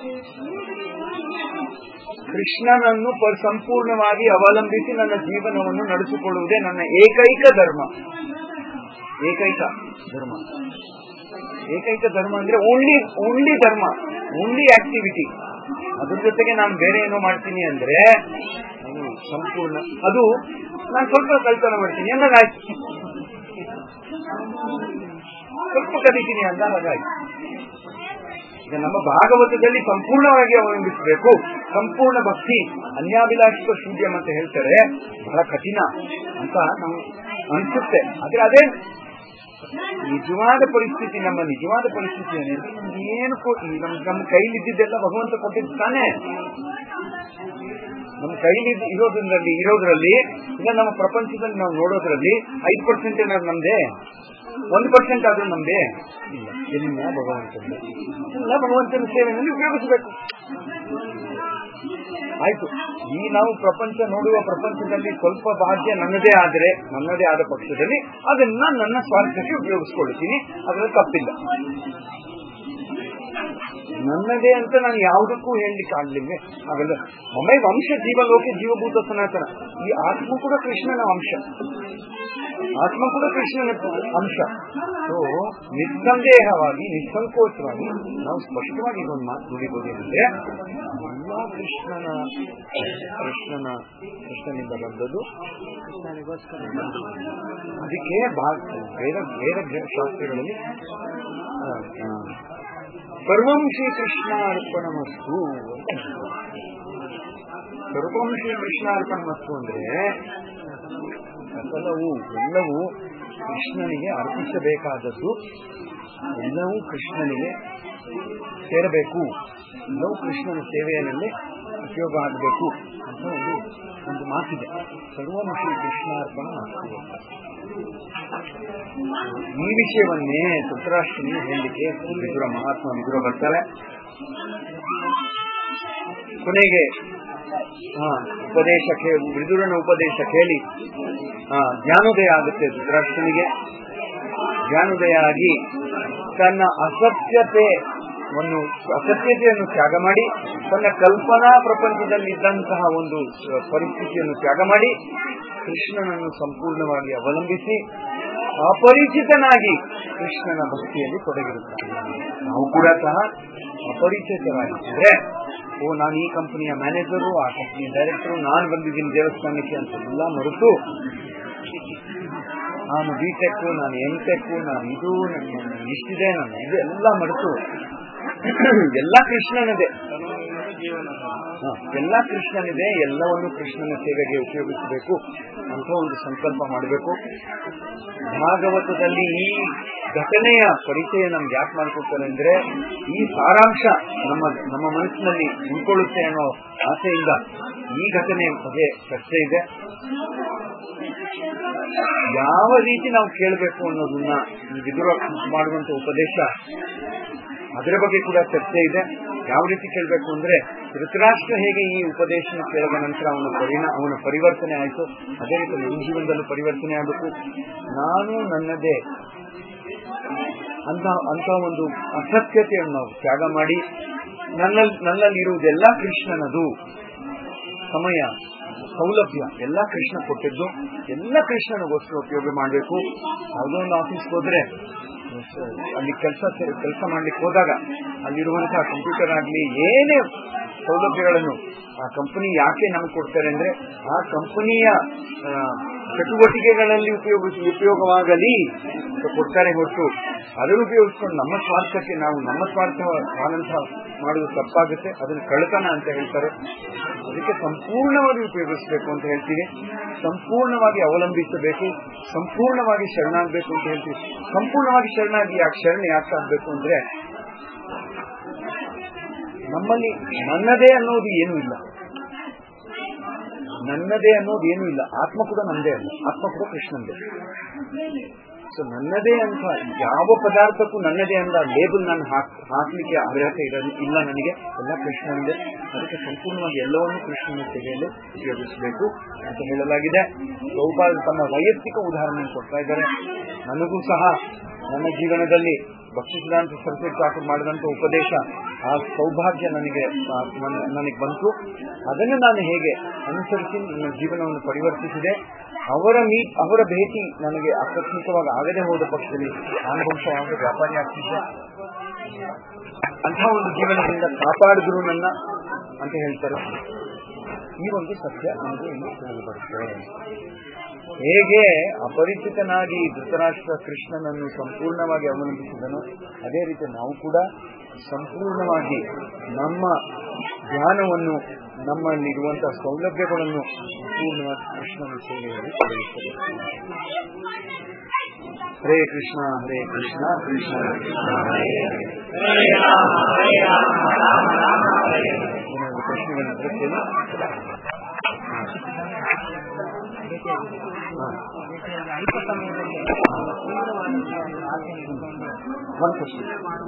ಕೃಷ್ಣನನ್ನು ಪ- ಸಂಪೂರ್ಣವಾಗಿ ಅವಲಂಬಿಸಿ ನನ್ನ ಜೀವನವನ್ನು ನಡೆಸಿಕೊಳ್ಳುವುದೇ ನನ್ನ ಏಕೈಕ ಧರ್ಮ ಏಕೈಕ ಧರ್ಮ ಏಕೈಕ ಧರ್ಮ ಅಂದ್ರೆ ಓನ್ಲಿ ಓನ್ಲಿ ಧರ್ಮ ಓನ್ಲಿ ಆಕ್ಟಿವಿಟಿ ಅದ್ರ ಜೊತೆಗೆ ನಾನು ಬೇರೆ ಏನೋ ಮಾಡ್ತೀನಿ ಅಂದ್ರೆ ಅದು ಸಂಪೂರ್ಣ ಅದು ನಾನು ಸ್ವಲ್ಪ ಕಲ್ಪನೆ ಮಾಡ್ತೀನಿ ಎಂದಾಗಾಯ್ತು ಸ್ವಲ್ಪ ಕಲಿತೀನಿ ಅಂದಾಗ ಹಾಗಾಯ್ತು ಈಗ ನಮ್ಮ ಭಾಗವತದಲ್ಲಿ ಸಂಪೂರ್ಣವಾಗಿ ಅವಲಂಬಿಸಬೇಕು ಸಂಪೂರ್ಣ ಭಕ್ತಿ ಅನ್ಯಾಭಿಲಾಷಿತ ಶೂನ್ಯಂ ಅಂತ ಹೇಳ್ತಾರೆ ಬಹಳ ಕಠಿಣ ಅಂತ ನಾವು ಅನ್ಸುತ್ತೆ ಆದ್ರೆ ಅದೇ ನಿಜವಾದ ಪರಿಸ್ಥಿತಿ ನಮ್ಮ ನಿಜವಾದ ಪರಿಸ್ಥಿತಿ ಏನಿದೆ ನಮ್ಗೆ ಏನು ಕೊ- ನಮ್ಮ ನಮ್ಮ ಕೈಲಿದ್ದೆಲ್ಲ ಭಗವಂತ ಕೊಟ್ಟಿದ್ದು ತಾನೇ ನಮ್ಮ ಕೈಲಿ ಇರೋದ್ರಲ್ಲಿ ಇರೋದ್ರಲ್ಲಿ ಇಲ್ಲ ನಮ್ಮ ಪ್ರಪಂಚದಲ್ಲಿ ನಾವು ನೋಡೋದ್ರಲ್ಲಿ ಐದು ಪರ್ಸೆಂಟ್ ಏನಾದ್ರು ನಮ್ದೇ ಒಂದು ಪರ್ಸೆಂಟ್ ಆದ್ರೂ ನಮ್ದೇ ಇಲ್ಲ ಎಲ್ಲ ಭಗವಂತನ ಎಲ್ಲ ಭಗವಂತನ ಸೇವೆಯಲ್ಲಿ ಉಪಯೋಗಿಸಬೇಕು ಆಯ್ತು ಈ ನಾವು ಪ್ರಪಂಚ ನೋಡುವ ಪ್ರಪಂಚದಲ್ಲಿ ಸ್ವಲ್ಪ ಭಾಗ್ಯ ನನ್ನದೇ ಆದರೆ ನನ್ನದೇ ಆದ ಪಕ್ಷದಲ್ಲಿ ಅದನ್ನ ನನ್ನ ಸ್ವಾರ್ಥಕ್ಕೆ ಉಪಯೋಗಿಸ್ಕೊಳ್ತೀನಿ ಅದರಲ್ಲಿ ತಪ್ಪಿಲ್ಲ ನನ್ನದೇ ಅಂತ ನಾನು ಯಾವುದಕ್ಕೂ ಹೇಳಲಿಕ್ಕೆ ಆಗ್ಲಿಲ್ಲ ಹಾಗಲ್ಲ ಒಮ್ಮೆ ವಂಶ ಜೀವಲೋಕೆ ಜೀವಭೂತ ಸನಾತನ ಈ ಆತ್ಮ ಕೂಡ ಕೃಷ್ಣನ ಅಂಶ ಆತ್ಮ ಕೂಡ ಕೃಷ್ಣನ ಅಂಶ ಸೊ ನಿಸ್ಸಂದೇಹವಾಗಿ ನಿಸ್ಸಂಕೋಚವಾಗಿ ನಾವು ಸ್ಪಷ್ಟವಾಗಿ ಇದೊಂದು ಮಾತು ನುಡಿಬಹುದೇನೆಂದ್ರೆ ಎಲ್ಲ ಕೃಷ್ಣನ ಕೃಷ್ಣನ ಕೃಷ್ಣನಿಂದ ಬಂದದ್ದು ಕೃಷ್ಣನಿಗೋಸ್ಕರ ಬಂದದ್ದು. ಅದಕ್ಕೆ ಭಾಗ ಬೇರೆ ಬೇರೆ ಶಾಸ್ತ್ರಗಳಲ್ಲಿ ಆ, ಆ, ಸರ್ವಂ ಶ್ರೀಕೃಷ್ಣ ಅರ್ಪಣಮಸ್ತು ಅಂತ ಸರ್ವಂ ಶ್ರೀಕೃಷ್ಣ ಅರ್ಪಣಮಸ್ತು ಅಂದ್ರೆ ಸಕಲವು ಎಲ್ಲವೂ ಕೃಷ್ಣನಿಗೆ ಅರ್ಪಿಸಬೇಕಾದದ್ದು ಎಲ್ಲವೂ ಕೃಷ್ಣನಿಗೆ ಸೇರಬೇಕು ಎಲ್ಲವೂ ಕೃಷ್ಣನ ಸೇವೆಯಲ್ಲಿ ಉಪಯೋಗ ಆಗಬೇಕು ಅಂತ ಒಂದು ಒಂದು ಮಾತಿದೆ ಸರ್ವಂ ಶ್ರೀ ಕೃಷ್ಣಾರ್ಪಣ ಮಸ್ತು ಅಂತ. ಈ ವಿಷಯವನ್ನೇ ಧೃತರಾಷ್ಟ್ರನಿಗೆ ಹೇಳಲಿಕ್ಕೆ ವಿದುರ ಮಹಾತ್ಮ ವಿದುರ ಬರ್ತಾರೆ ಕೊನೆಗೆ ಹಾ ಉಪದೇಶ ಕೇ ವಿದುರನ ಉಪದೇಶ ಕೇಳಿ ಹಾ ಜ್ಞಾನೋದಯ ಆಗುತ್ತೆ ಧೃತರಾಷ್ಟ್ರನಿಗೆ ಜ್ಞಾನೋದಯ ಆಗಿ ತನ್ನ ಅಸತ್ಯತೆ ಒಂದು ಅಸತ್ಯತೆಯನ್ನು ತ್ಯಾಗ ಮಾಡಿ ತನ್ನ ಕಲ್ಪನಾ ಪ್ರಪಂಚದಲ್ಲಿ ಇದ್ದಂತಹ ಒಂದು ಅಹ್, ಪರಿಸ್ಥಿತಿಯನ್ನು ತ್ಯಾಗ ಮಾಡಿ ಕೃಷ್ಣನನ್ನು ಸಂಪೂರ್ಣವಾಗಿ ಅವಲಂಬಿಸಿ ಅಪರಿಚಿತನಾಗಿ ಕೃಷ್ಣನ ಭಕ್ತಿಯಲ್ಲಿ ತೊಡಗಿರುತ್ತಾನೆ ನಾವು ಕೂಡ ಸಹ ಅಪರಿಚಿತರಾಗಿದ್ದರೆ ಓ ನಾನು ಈ ಕಂಪನಿಯ ಮ್ಯಾನೇಜರು ಆ ಕಂಪನಿ ಡೈರೆಕ್ಟರು ನಾನು ಬಂದಿದ್ದೀನಿ ದೇವಸ್ಥಾನಕ್ಕೆ ಅಂತೆಲ್ಲ ಮರೆತು ನಾನು ಬಿ ಟೆಕ್ ನಾನು ಎಂ ಟೆಕ್ ನಾನು ಇದು ನನ್ನ ಇಷ್ಟಿದೆ ನನ್ನ ಇದು ಎಲ್ಲ ಮರೆತು ಎಲ್ಲ ಕೃಷ್ಣನದೇ ಹ, ಎಲ್ಲ ಕೃಷ್ಣನಿದೆ ಎಲ್ಲವನ್ನು ಕೃಷ್ಣನ ಸೇವೆಗೆ ಉಪಯೋಗಿಸಬೇಕು ಅಂತ ಒಂದು ಸಂಕಲ್ಪ ಮಾಡಬೇಕು ಭಾಗವತದಲ್ಲಿ ಈ ಘಟನೆಯ ಪರಿಚಯ ನಮ್ಗೆ ಯಾಕೆ ಮಾಡ್ಕೊಡ್ತಾರೆ ಅಂದ್ರೆ ಈ ಸಾರಾಂಶ ನಮ್ಮ ನಮ್ಮ ಮನಸ್ಸಿನಲ್ಲಿ ಉಳ್ಕೊಳ್ಳುತ್ತೆ ಅನ್ನೋ ಆಸೆಯಿಂದ ಈ ಘಟನೆ ಬಗ್ಗೆ ಚರ್ಚೆ ಇದೆ ಯಾವ ರೀತಿ ನಾವು ಕೇಳಬೇಕು ಅನ್ನೋದನ್ನ ಈ ವಿದುರ ಮಾಡುವಂತ ಉಪದೇಶ ಅದರ ಬಗ್ಗೆ ಕೂಡ ಚರ್ಚೆ ಇದೆ ಯಾವ ರೀತಿ ಕೇಳಬೇಕು ಅಂದ್ರೆ ಧೃತರಾಷ್ಟ್ರ ಹೇಗೆ ಈ ಉಪದೇಶ ಕೇಳಿದ ನಂತರ ಅವನ ಪರಿಣಾಮ ಅವನ ಪರಿವರ್ತನೆ ಆಯಿತು ಅದೇ ರೀತಿ ನನ್ನ ಜೀವನದಲ್ಲೂ ಪರಿವರ್ತನೆ ಆಗಬೇಕು ನಾನು ನನ್ನದೇ ಅಂತ ಅಂತ ಒಂದು ಅಸತ್ಯತೆಯನ್ನು ನಾವು ತ್ಯಾಗ ಮಾಡಿ ನನ್ನಲ್ಲಿ ನನ್ನಲ್ಲಿರುವುದೆಲ್ಲ ಕೃಷ್ಣನದು ಸಮಯ ಸೌಲಭ್ಯ ಎಲ್ಲ ಕೃಷ್ಣ ಕೊಟ್ಟಿದ್ದು ಎಲ್ಲ ಕೃಷ್ಣನಿಗೋಸ್ಕರ ಉಪಯೋಗ ಮಾಡಬೇಕು ಯಾವುದೋ ಒಂದು ಆಫೀಸ್ಗೆ ಹೋದ್ರೆ ಅಲ್ಲಿ ಕೆಲಸ ಕೆಲಸ ಮಾಡ್ಲಿಕ್ಕೆ ಹೋದಾಗ ಅಲ್ಲಿರುವಂತಹ ಕಂಪ್ಯೂಟರ್ ಆಗಲಿ ಏನೇ ಸೌಲಭ್ಯಗಳನ್ನು ಆ ಕಂಪನಿ ಯಾಕೆ ನಮ್ಗೆ ಕೊಡ್ತಾರೆ ಅಂದ್ರೆ ಆ ಕಂಪನಿಯ ಚಟುವಟಿಕೆಗಳಲ್ಲಿ ಉಪಯೋಗಿಸಿ ಉಪಯೋಗವಾಗಲಿ ಅಂತ ಕೊಡ್ತಾರೆ ಹೊರತು ಅದನ್ನು ಉಪಯೋಗಿಸ್ಕೊಂಡು ನಮ್ಮ ಸ್ವಾರ್ಥಕ್ಕೆ ನಾವು ನಮ್ಮ ಸ್ವಾರ್ಥ ಆನಂದ ಮಾಡುವುದು ತಪ್ಪಾಗುತ್ತೆ ಅದನ್ನು ಕಳ್ತನ ಅಂತ ಹೇಳ್ತಾರೆ ಅದಕ್ಕೆ ಸಂಪೂರ್ಣವಾಗಿ ಉಪಯೋಗಿಸಬೇಕು ಅಂತ ಹೇಳ್ತೀನಿ ಸಂಪೂರ್ಣವಾಗಿ ಅವಲಂಬಿಸಬೇಕು ಸಂಪೂರ್ಣವಾಗಿ ಶರಣಾಗಬೇಕು ಅಂತ ಹೇಳ್ತೀವಿ ಸಂಪೂರ್ಣವಾಗಿ ಶರಣಾಗಿ ಯಾಕೆ ಶರಣ ಯಾಕೆ ಆಗ್ಬೇಕು ಅಂದ್ರೆ ನಮ್ಮಲ್ಲಿ ನನ್ನದೇ ಅನ್ನೋದು ಏನೂ ಇಲ್ಲ ನನ್ನದೇ ಅನ್ನೋದು ಏನೂ ಇಲ್ಲ ಆತ್ಮ ಕೂಡ ನನ್ನದೇ ಅಲ್ಲ ಆತ್ಮ ಕೂಡ ಕೃಷ್ಣಂದೇ ಸೊ ನನ್ನದೇ ಅಂತ ಯಾವ ಪದಾರ್ಥಕ್ಕೂ ನನ್ನದೇ ಅಂತ ಲೇಬಲ್ ನಾನು ಹಾಕ್ ಹಾಕ್ಲಿಕ್ಕೆ ಅರ್ಹತೆ ಇರೋದು ಇಲ್ಲ ನನಗೆ ಎಲ್ಲ ಕೃಷ್ಣನಿದೆ ಅದಕ್ಕೆ ಸಂಪೂರ್ಣವಾಗಿ ಎಲ್ಲವನ್ನೂ ಕೃಷ್ಣನ ಸೇವೆಯಲ್ಲಿ ಉಪಯೋಗಿಸಬೇಕು ಅಂತ ಹೇಳಲಾಗಿದೆ ಗೋಪಾಲ್ ತಮ್ಮ ವೈಯಕ್ತಿಕ ಉದಾಹರಣೆ ಕೊಡ್ತಾ ಇದ್ದಾರೆ ನನಗೂ ಸಹ ನನ್ನ ಜೀವನದಲ್ಲಿ ಭಕ್ತಿ ಸಿದ್ಧಾಂತ ಸರಸ್ವತಿ ಠಾಕೂರ್ ಮಾಡಿದಂತ ಉಪದೇಶ ಆ ಸೌಭಾಗ್ಯ ನನಗೆ ಆ, ನನ್ನ- ನನಗೆ ಬಂತು ಅದನ್ನು ನಾನು ಹೇಗೆ ಅನುಸರಿಸಿ ನನ್ನ ಜೀವನವನ್ನು ಪರಿವರ್ತಿಸಿದೆ ಅವರ ಮೀ ಅವರ ಭೇಟಿ ನನಗೆ ಆಕಸ್ಮಿಕವಾಗಿ ಆಗದೆ ಹೋದ ಪಕ್ಷದಲ್ಲಿ ನಾನು ಬಹುಶಃ ಯಾವುದೇ ವ್ಯಾಪಾರಿ ಆಗ್ತಿದ್ದೆ ಅಂಥ ಒಂದು ಜೀವನದಿಂದ ಕಾಪಾಡಿದ್ರು ನನ್ನ ಅಂತ ಹೇಳ್ತಾರೆ ಈ ಒಂದು ಸತ್ಯ ನಮಗೆ ಇಲ್ಲಿ ತಿಳಿದು ಬರುತ್ತೆ ಹೇಗೆ ಅಪರಿಚಿತನಾಗಿ ಧೃತರಾಷ್ಟ್ರ ಕೃಷ್ಣನನ್ನು ಸಂಪೂರ್ಣವಾಗಿ ಅವಲಂಬಿಸಿದನು ಅದೇ ರೀತಿ ನಾವು ಕೂಡ ಸಂಪೂರ್ಣವಾಗಿ ನಮ್ಮ ಜ್ಞಾನವನ್ನು ನಮ್ಮಲ್ಲಿರುವಂತಹ ಸೌಲಭ್ಯಗಳನ್ನು ಸಂಪೂರ್ಣವಾಗಿ ಕೃಷ್ಣನ ಸೇವೆಯಲ್ಲಿ ತೊಡಗಿಸಬೇಕು ಹರೇ ಕೃಷ್ಣ ಹರೇ ಕೃಷ್ಣ ಕೃಷ್ಣ ಕೃಷ್ಣ ಹರೇ ಹರೇ. ಹರೇ ರಾಮ ಹರೇ ರಾಮ ರಾಮ ರಾಮ ಹರೇ ಹರೇ. ಏನಾದ್ರು ಪ್ರಶ್ನೆಗಳಿದ್ರೆ ಕೇಳಿ ಹಾ. ಹಾ. ಅಲ್ಪ ಸಮಯದಲ್ಲಿ ಆಸೆ ಇಟ್ಕೊಂಡು ಒಂದು ಪ್ರಶ್ನೆ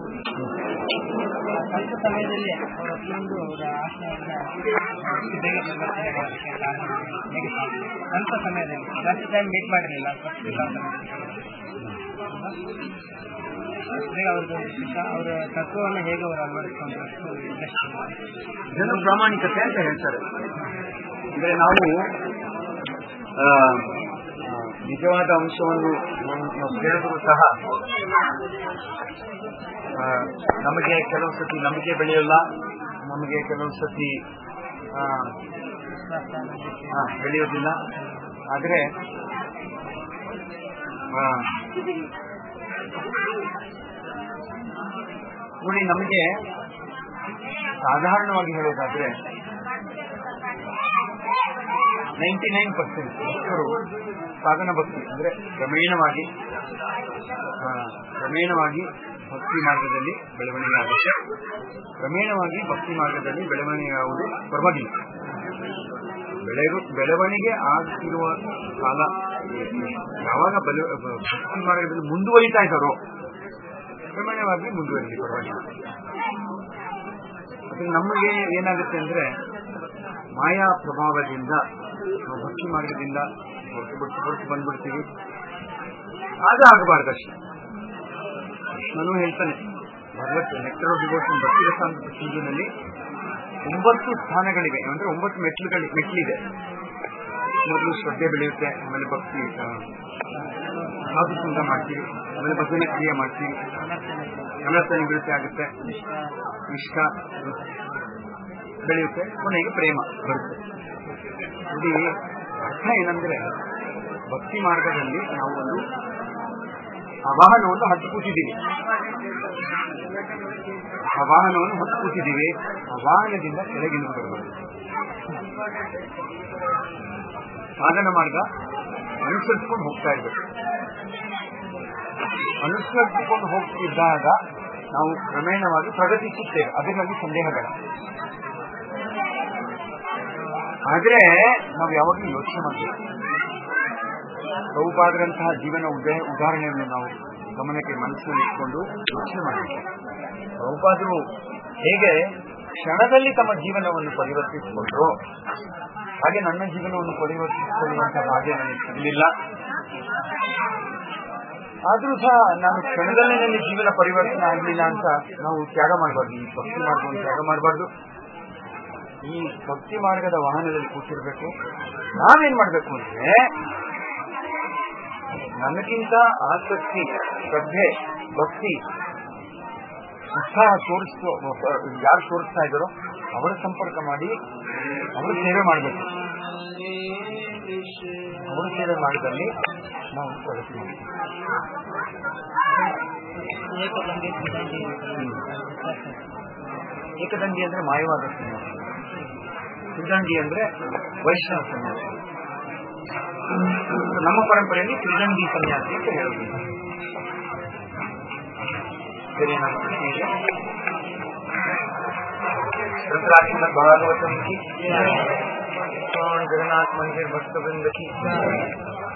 ಸ್ವಲ್ಪ ಸಮಯದಲ್ಲಿ ಅವರ ಪ್ರತಿಯೊಂದು ಅವರ ಆಸೆಯನ್ನ ಬೇಗ ಪರಿವರ್ತನೆ ಮಾಡೋದಕ್ಕೆ ಕಾರಣ ಹೇಗೆ ಸಾಧ್ಯ? ಸ್ವಲ್ಪ ಸಮಯದಲ್ಲಿ ಜಾಸ್ತಿ ಟೈಮ್ ಮೀಟ್ ಮಾಡಿರಲಿಲ್ಲ ಫಸ್ಟ್ ಅಷ್ಟು ಬೇಗ ಅವ್ರದ್ದು ಅವರ ತತ್ವವನ್ನು ಹೇಗೆ ಅವರು ಅಳವಡಿಸ್ಕೊಂಡ್ರು ಅಷ್ಟು ಇಂಟ್ರೆಸ್ಟ್ ಇದನ್ನು ಪ್ರಾಮಾಣಿಕತೆ ಅಂತ ಹೇಳ್ತಾರೆ ಅಂದ್ರೆ ನಾವು ಆ, ಆ, ನಿಜವಾದ ಅಂಶವನ್ನು ನಾವು ನಾವು ಕೇಳಿದ್ರು ಸಹ ಆ, ನಮಗೆ ಕೆಲವು ಸತಿ ನಂಬಿಕೆ ಬೆಳೆಯಲ್ಲ ನಮಗೆ ಕೆಲವು ಸತಿ ಆ, ಆ, ಬೆಳೆಯೋದಿಲ್ಲ ಆದ್ರೆ ಆ, ನೋಡಿ ನಮಗೆ ಸಾಧಾರಣವಾಗಿ ಹೇಳೋದಾದ್ರೆ ನೈಂಟಿ ನೈನ್ ಪರ್ಸೆಂಟ್ ಭಕ್ತರು ಸಾಧನ ಭಕ್ತಿ ಅಂದ್ರೆ ಕ್ರಮೇಣವಾಗಿ ಆ, ಕ್ರಮೇಣವಾಗಿ ಭಕ್ತಿ ಮಾರ್ಗದಲ್ಲಿ ಬೆಳವಣಿಗೆ ಆಗುತ್ತೆ ಕ್ರಮೇಣವಾಗಿ ಭಕ್ತಿ ಮಾರ್ಗದಲ್ಲಿ ಬೆಳವಣಿಗೆ ಆಗುವುದು ಪರವಾಗಿಲ್ಲ ಬೆಳೆದು ಬೆಳವಣಿಗೆ ಆಗ್ತಿರುವ ಕಾಲ ಯಾವಾಗ ಬಲ ಭಕ್ತಿ ಮಾರ್ಗದಲ್ಲಿ ಮುಂದುವರಿತಾ ಇದ್ದಾರೋ ಕ್ರಮೇಣವಾಗಿ ಮುಂದುವರಿಲಿ ಪರವಾಗಿಲ್ಲ ಅದು ನಮಗೆ ಏನಾಗುತ್ತೆ ಅಂದ್ರೆ ಮಾಯಾ ಪ್ರಭಾವದಿಂದ ನಾವು ಭಕ್ತಿ ಮಾರ್ಗದಿಂದ ಹೊರತು ಬಿಟ್ಟು ಹೊರತು ಬಂದ್ಬಿಡ್ತೀವಿ ಆಗ ಆಗಬಾರ್ದಷ್ಟೇ ಕೃಷ್ಣನೂ ಹೇಳ್ತಾನೆ ಭಗವತ್ ನೆಕ್ಟರ್ ಡಿವೋಷನ್ ಭಕ್ತಿ ರಸಾಂತ ಸಿಂಧುನಲ್ಲಿ ಒಂಬತ್ತು ಸ್ಥಾನಗಳಿವೆ ಅಂದ್ರೆ ಒಂಬತ್ತು ಮೆಟ್ಲುಗಳು ಮೆಟ್ಲಿದೆ ಮೊದಲು ಶ್ರದ್ಧೆ ಬೆಳೆಯುತ್ತೆ ಆಮೇಲೆ ಭಕ್ತಿ ಆ, ಸಾಧು ಸಂಘ ಮಾಡ್ತೀವಿ ಆಮೇಲೆ ಭಜನೆ ಕ್ರಿಯೆ ಮಾಡ್ತೀವಿ ಸಮರ್ಥನೆ ನಿವೃತ್ತಿ ಆಗುತ್ತೆ ಇಷ್ಟ ಬೆಳೆಯುತ್ತೆ ಕೊನೆಗೆ ಪ್ರೇಮ ಬರುತ್ತೆ ಇಲ್ಲಿ ಅರ್ಥ ಏನಂದ್ರೆ ಭಕ್ತಿ ಮಾರ್ಗದಲ್ಲಿ ನಾವು ಒಂದು ಅವಾಹನವನ್ನು ಹತ್ತು ಕೂತಿದ್ದೀವಿ ಆ ವಾಹನವನ್ನು ಹೊತ್ತು ಕೂತಿದ್ದೀವಿ ಆ ವಾಹನದಿಂದ ಕೆಳಗಿಳಿದು ಬರಬಾರದು ಸಾಧನ ಮಾರ್ಗ ಅನುಸರಿಸ್ಕೊಂಡು ಹೋಗ್ತಾ ಇರ್ಬೇಕು ಅನುಸರಿಸಿಕೊಂಡು ಹೋಗ್ತಿದ್ದಾಗ ನಾವು ಕ್ರಮೇಣವಾಗಿ ಪ್ರಗತಿಸುತ್ತೇವೆ ಅದರಲ್ಲಿ ಸಂದೇಹ ಬೇಡ ಆದ್ರೆ ನಾವು ಯಾವಾಗಲೂ ಯೋಚನೆ ಮಾಡಬೇಕು ಪ್ರಭುಪಾದರಂತಹ ಜೀವನ ಉದಯ ಉದಾಹರಣೆಯನ್ನು ನಾವು ಗಮನಕ್ಕೆ ಮನಸ್ಸಲ್ಲಿ ಇಟ್ಕೊಂಡು ಯೋಚನೆ ಮಾಡಬೇಕು ಪ್ರಭುಪಾದರು ಹೇಗೆ ಕ್ಷಣದಲ್ಲಿ ತಮ್ಮ ಜೀವನವನ್ನು ಪರಿವರ್ತಿಸಿಕೊಂಡ್ರು ಹಾಗೆ ನನ್ನ ಜೀವನವನ್ನು ಪರಿವರ್ತಿಸಿಕೊಳ್ಳುವಂತಹ ಹಾಗೆ ನನಗೆ ಸಿಗಲಿಲ್ಲ ಆದ್ರೂ ಸಹ ನಾನು ಕ್ಷಣದಲ್ಲೇ ನನ್ನ ಜೀವನ ಪರಿವರ್ತನೆ ಆಗಲಿಲ್ಲ ಅಂತ ನಾವು ತ್ಯಾಗ ಮಾಡಬಾರ್ದು ಈ ಭಕ್ತಿ ಮಾರ್ಗವನ್ನು ತ್ಯಾಗ ಮಾಡಬಾರ್ದು ಈ ಭಕ್ತಿ ಮಾರ್ಗದ ವಾಹನದಲ್ಲಿ ಕೂತಿರ್ಬೇಕು ನಾವೇನ್ ಮಾಡ್ಬೇಕು ಅಂದ್ರೆ ನನಗಿಂತ ಆಸಕ್ತಿ ಶ್ರದ್ಧೆ ಭಕ್ತಿ ಉತ್ಸಾಹ ತೋರಿಸ್ತು ಯಾರು ತೋರಿಸ್ತಾ ಇದ್ದಾರೋ ಅವರ ಸಂಪರ್ಕ ಮಾಡಿ ಅವರ ಸೇವೆ ಮಾಡಬೇಕು ಅವರ ಸೇವೆ ಮಾಡಿದಲ್ಲಿ ನಾವು ಪ್ರಗತಿ ಮಾಡ್ತೀವಿ ಏಕದಂಗೆ ತ್ರಿದಂಗೆ ಏಕದಂಡಿ ಅಂದ್ರೆ ಮಾಯವಾದ ಸನ್ಯಾಸ ತ್ರಿದಂಡಿ ಅಂದ್ರೆ ವೈಷ್ಣವ ಸನ್ಯಾಸ ನಮ್ಮ ಪರಂಪರೆಯಲ್ಲಿ ತ್ರಿದಂಡಿ ಸನ್ಯಾಸಿ ಅಂತ ಹೇಳೋದು ಸರಿ ನಮ್ಮ ಪ್ರಶ್ನೆ ಇದೆ ರುದ್ರಾಕ್ಷಿನ ಭಾಗವತಂ ಕಿ ಜಗನ್ನಾಥ ಮಂದಿರ ಭಕ್ತವೃಂದ ಕಿ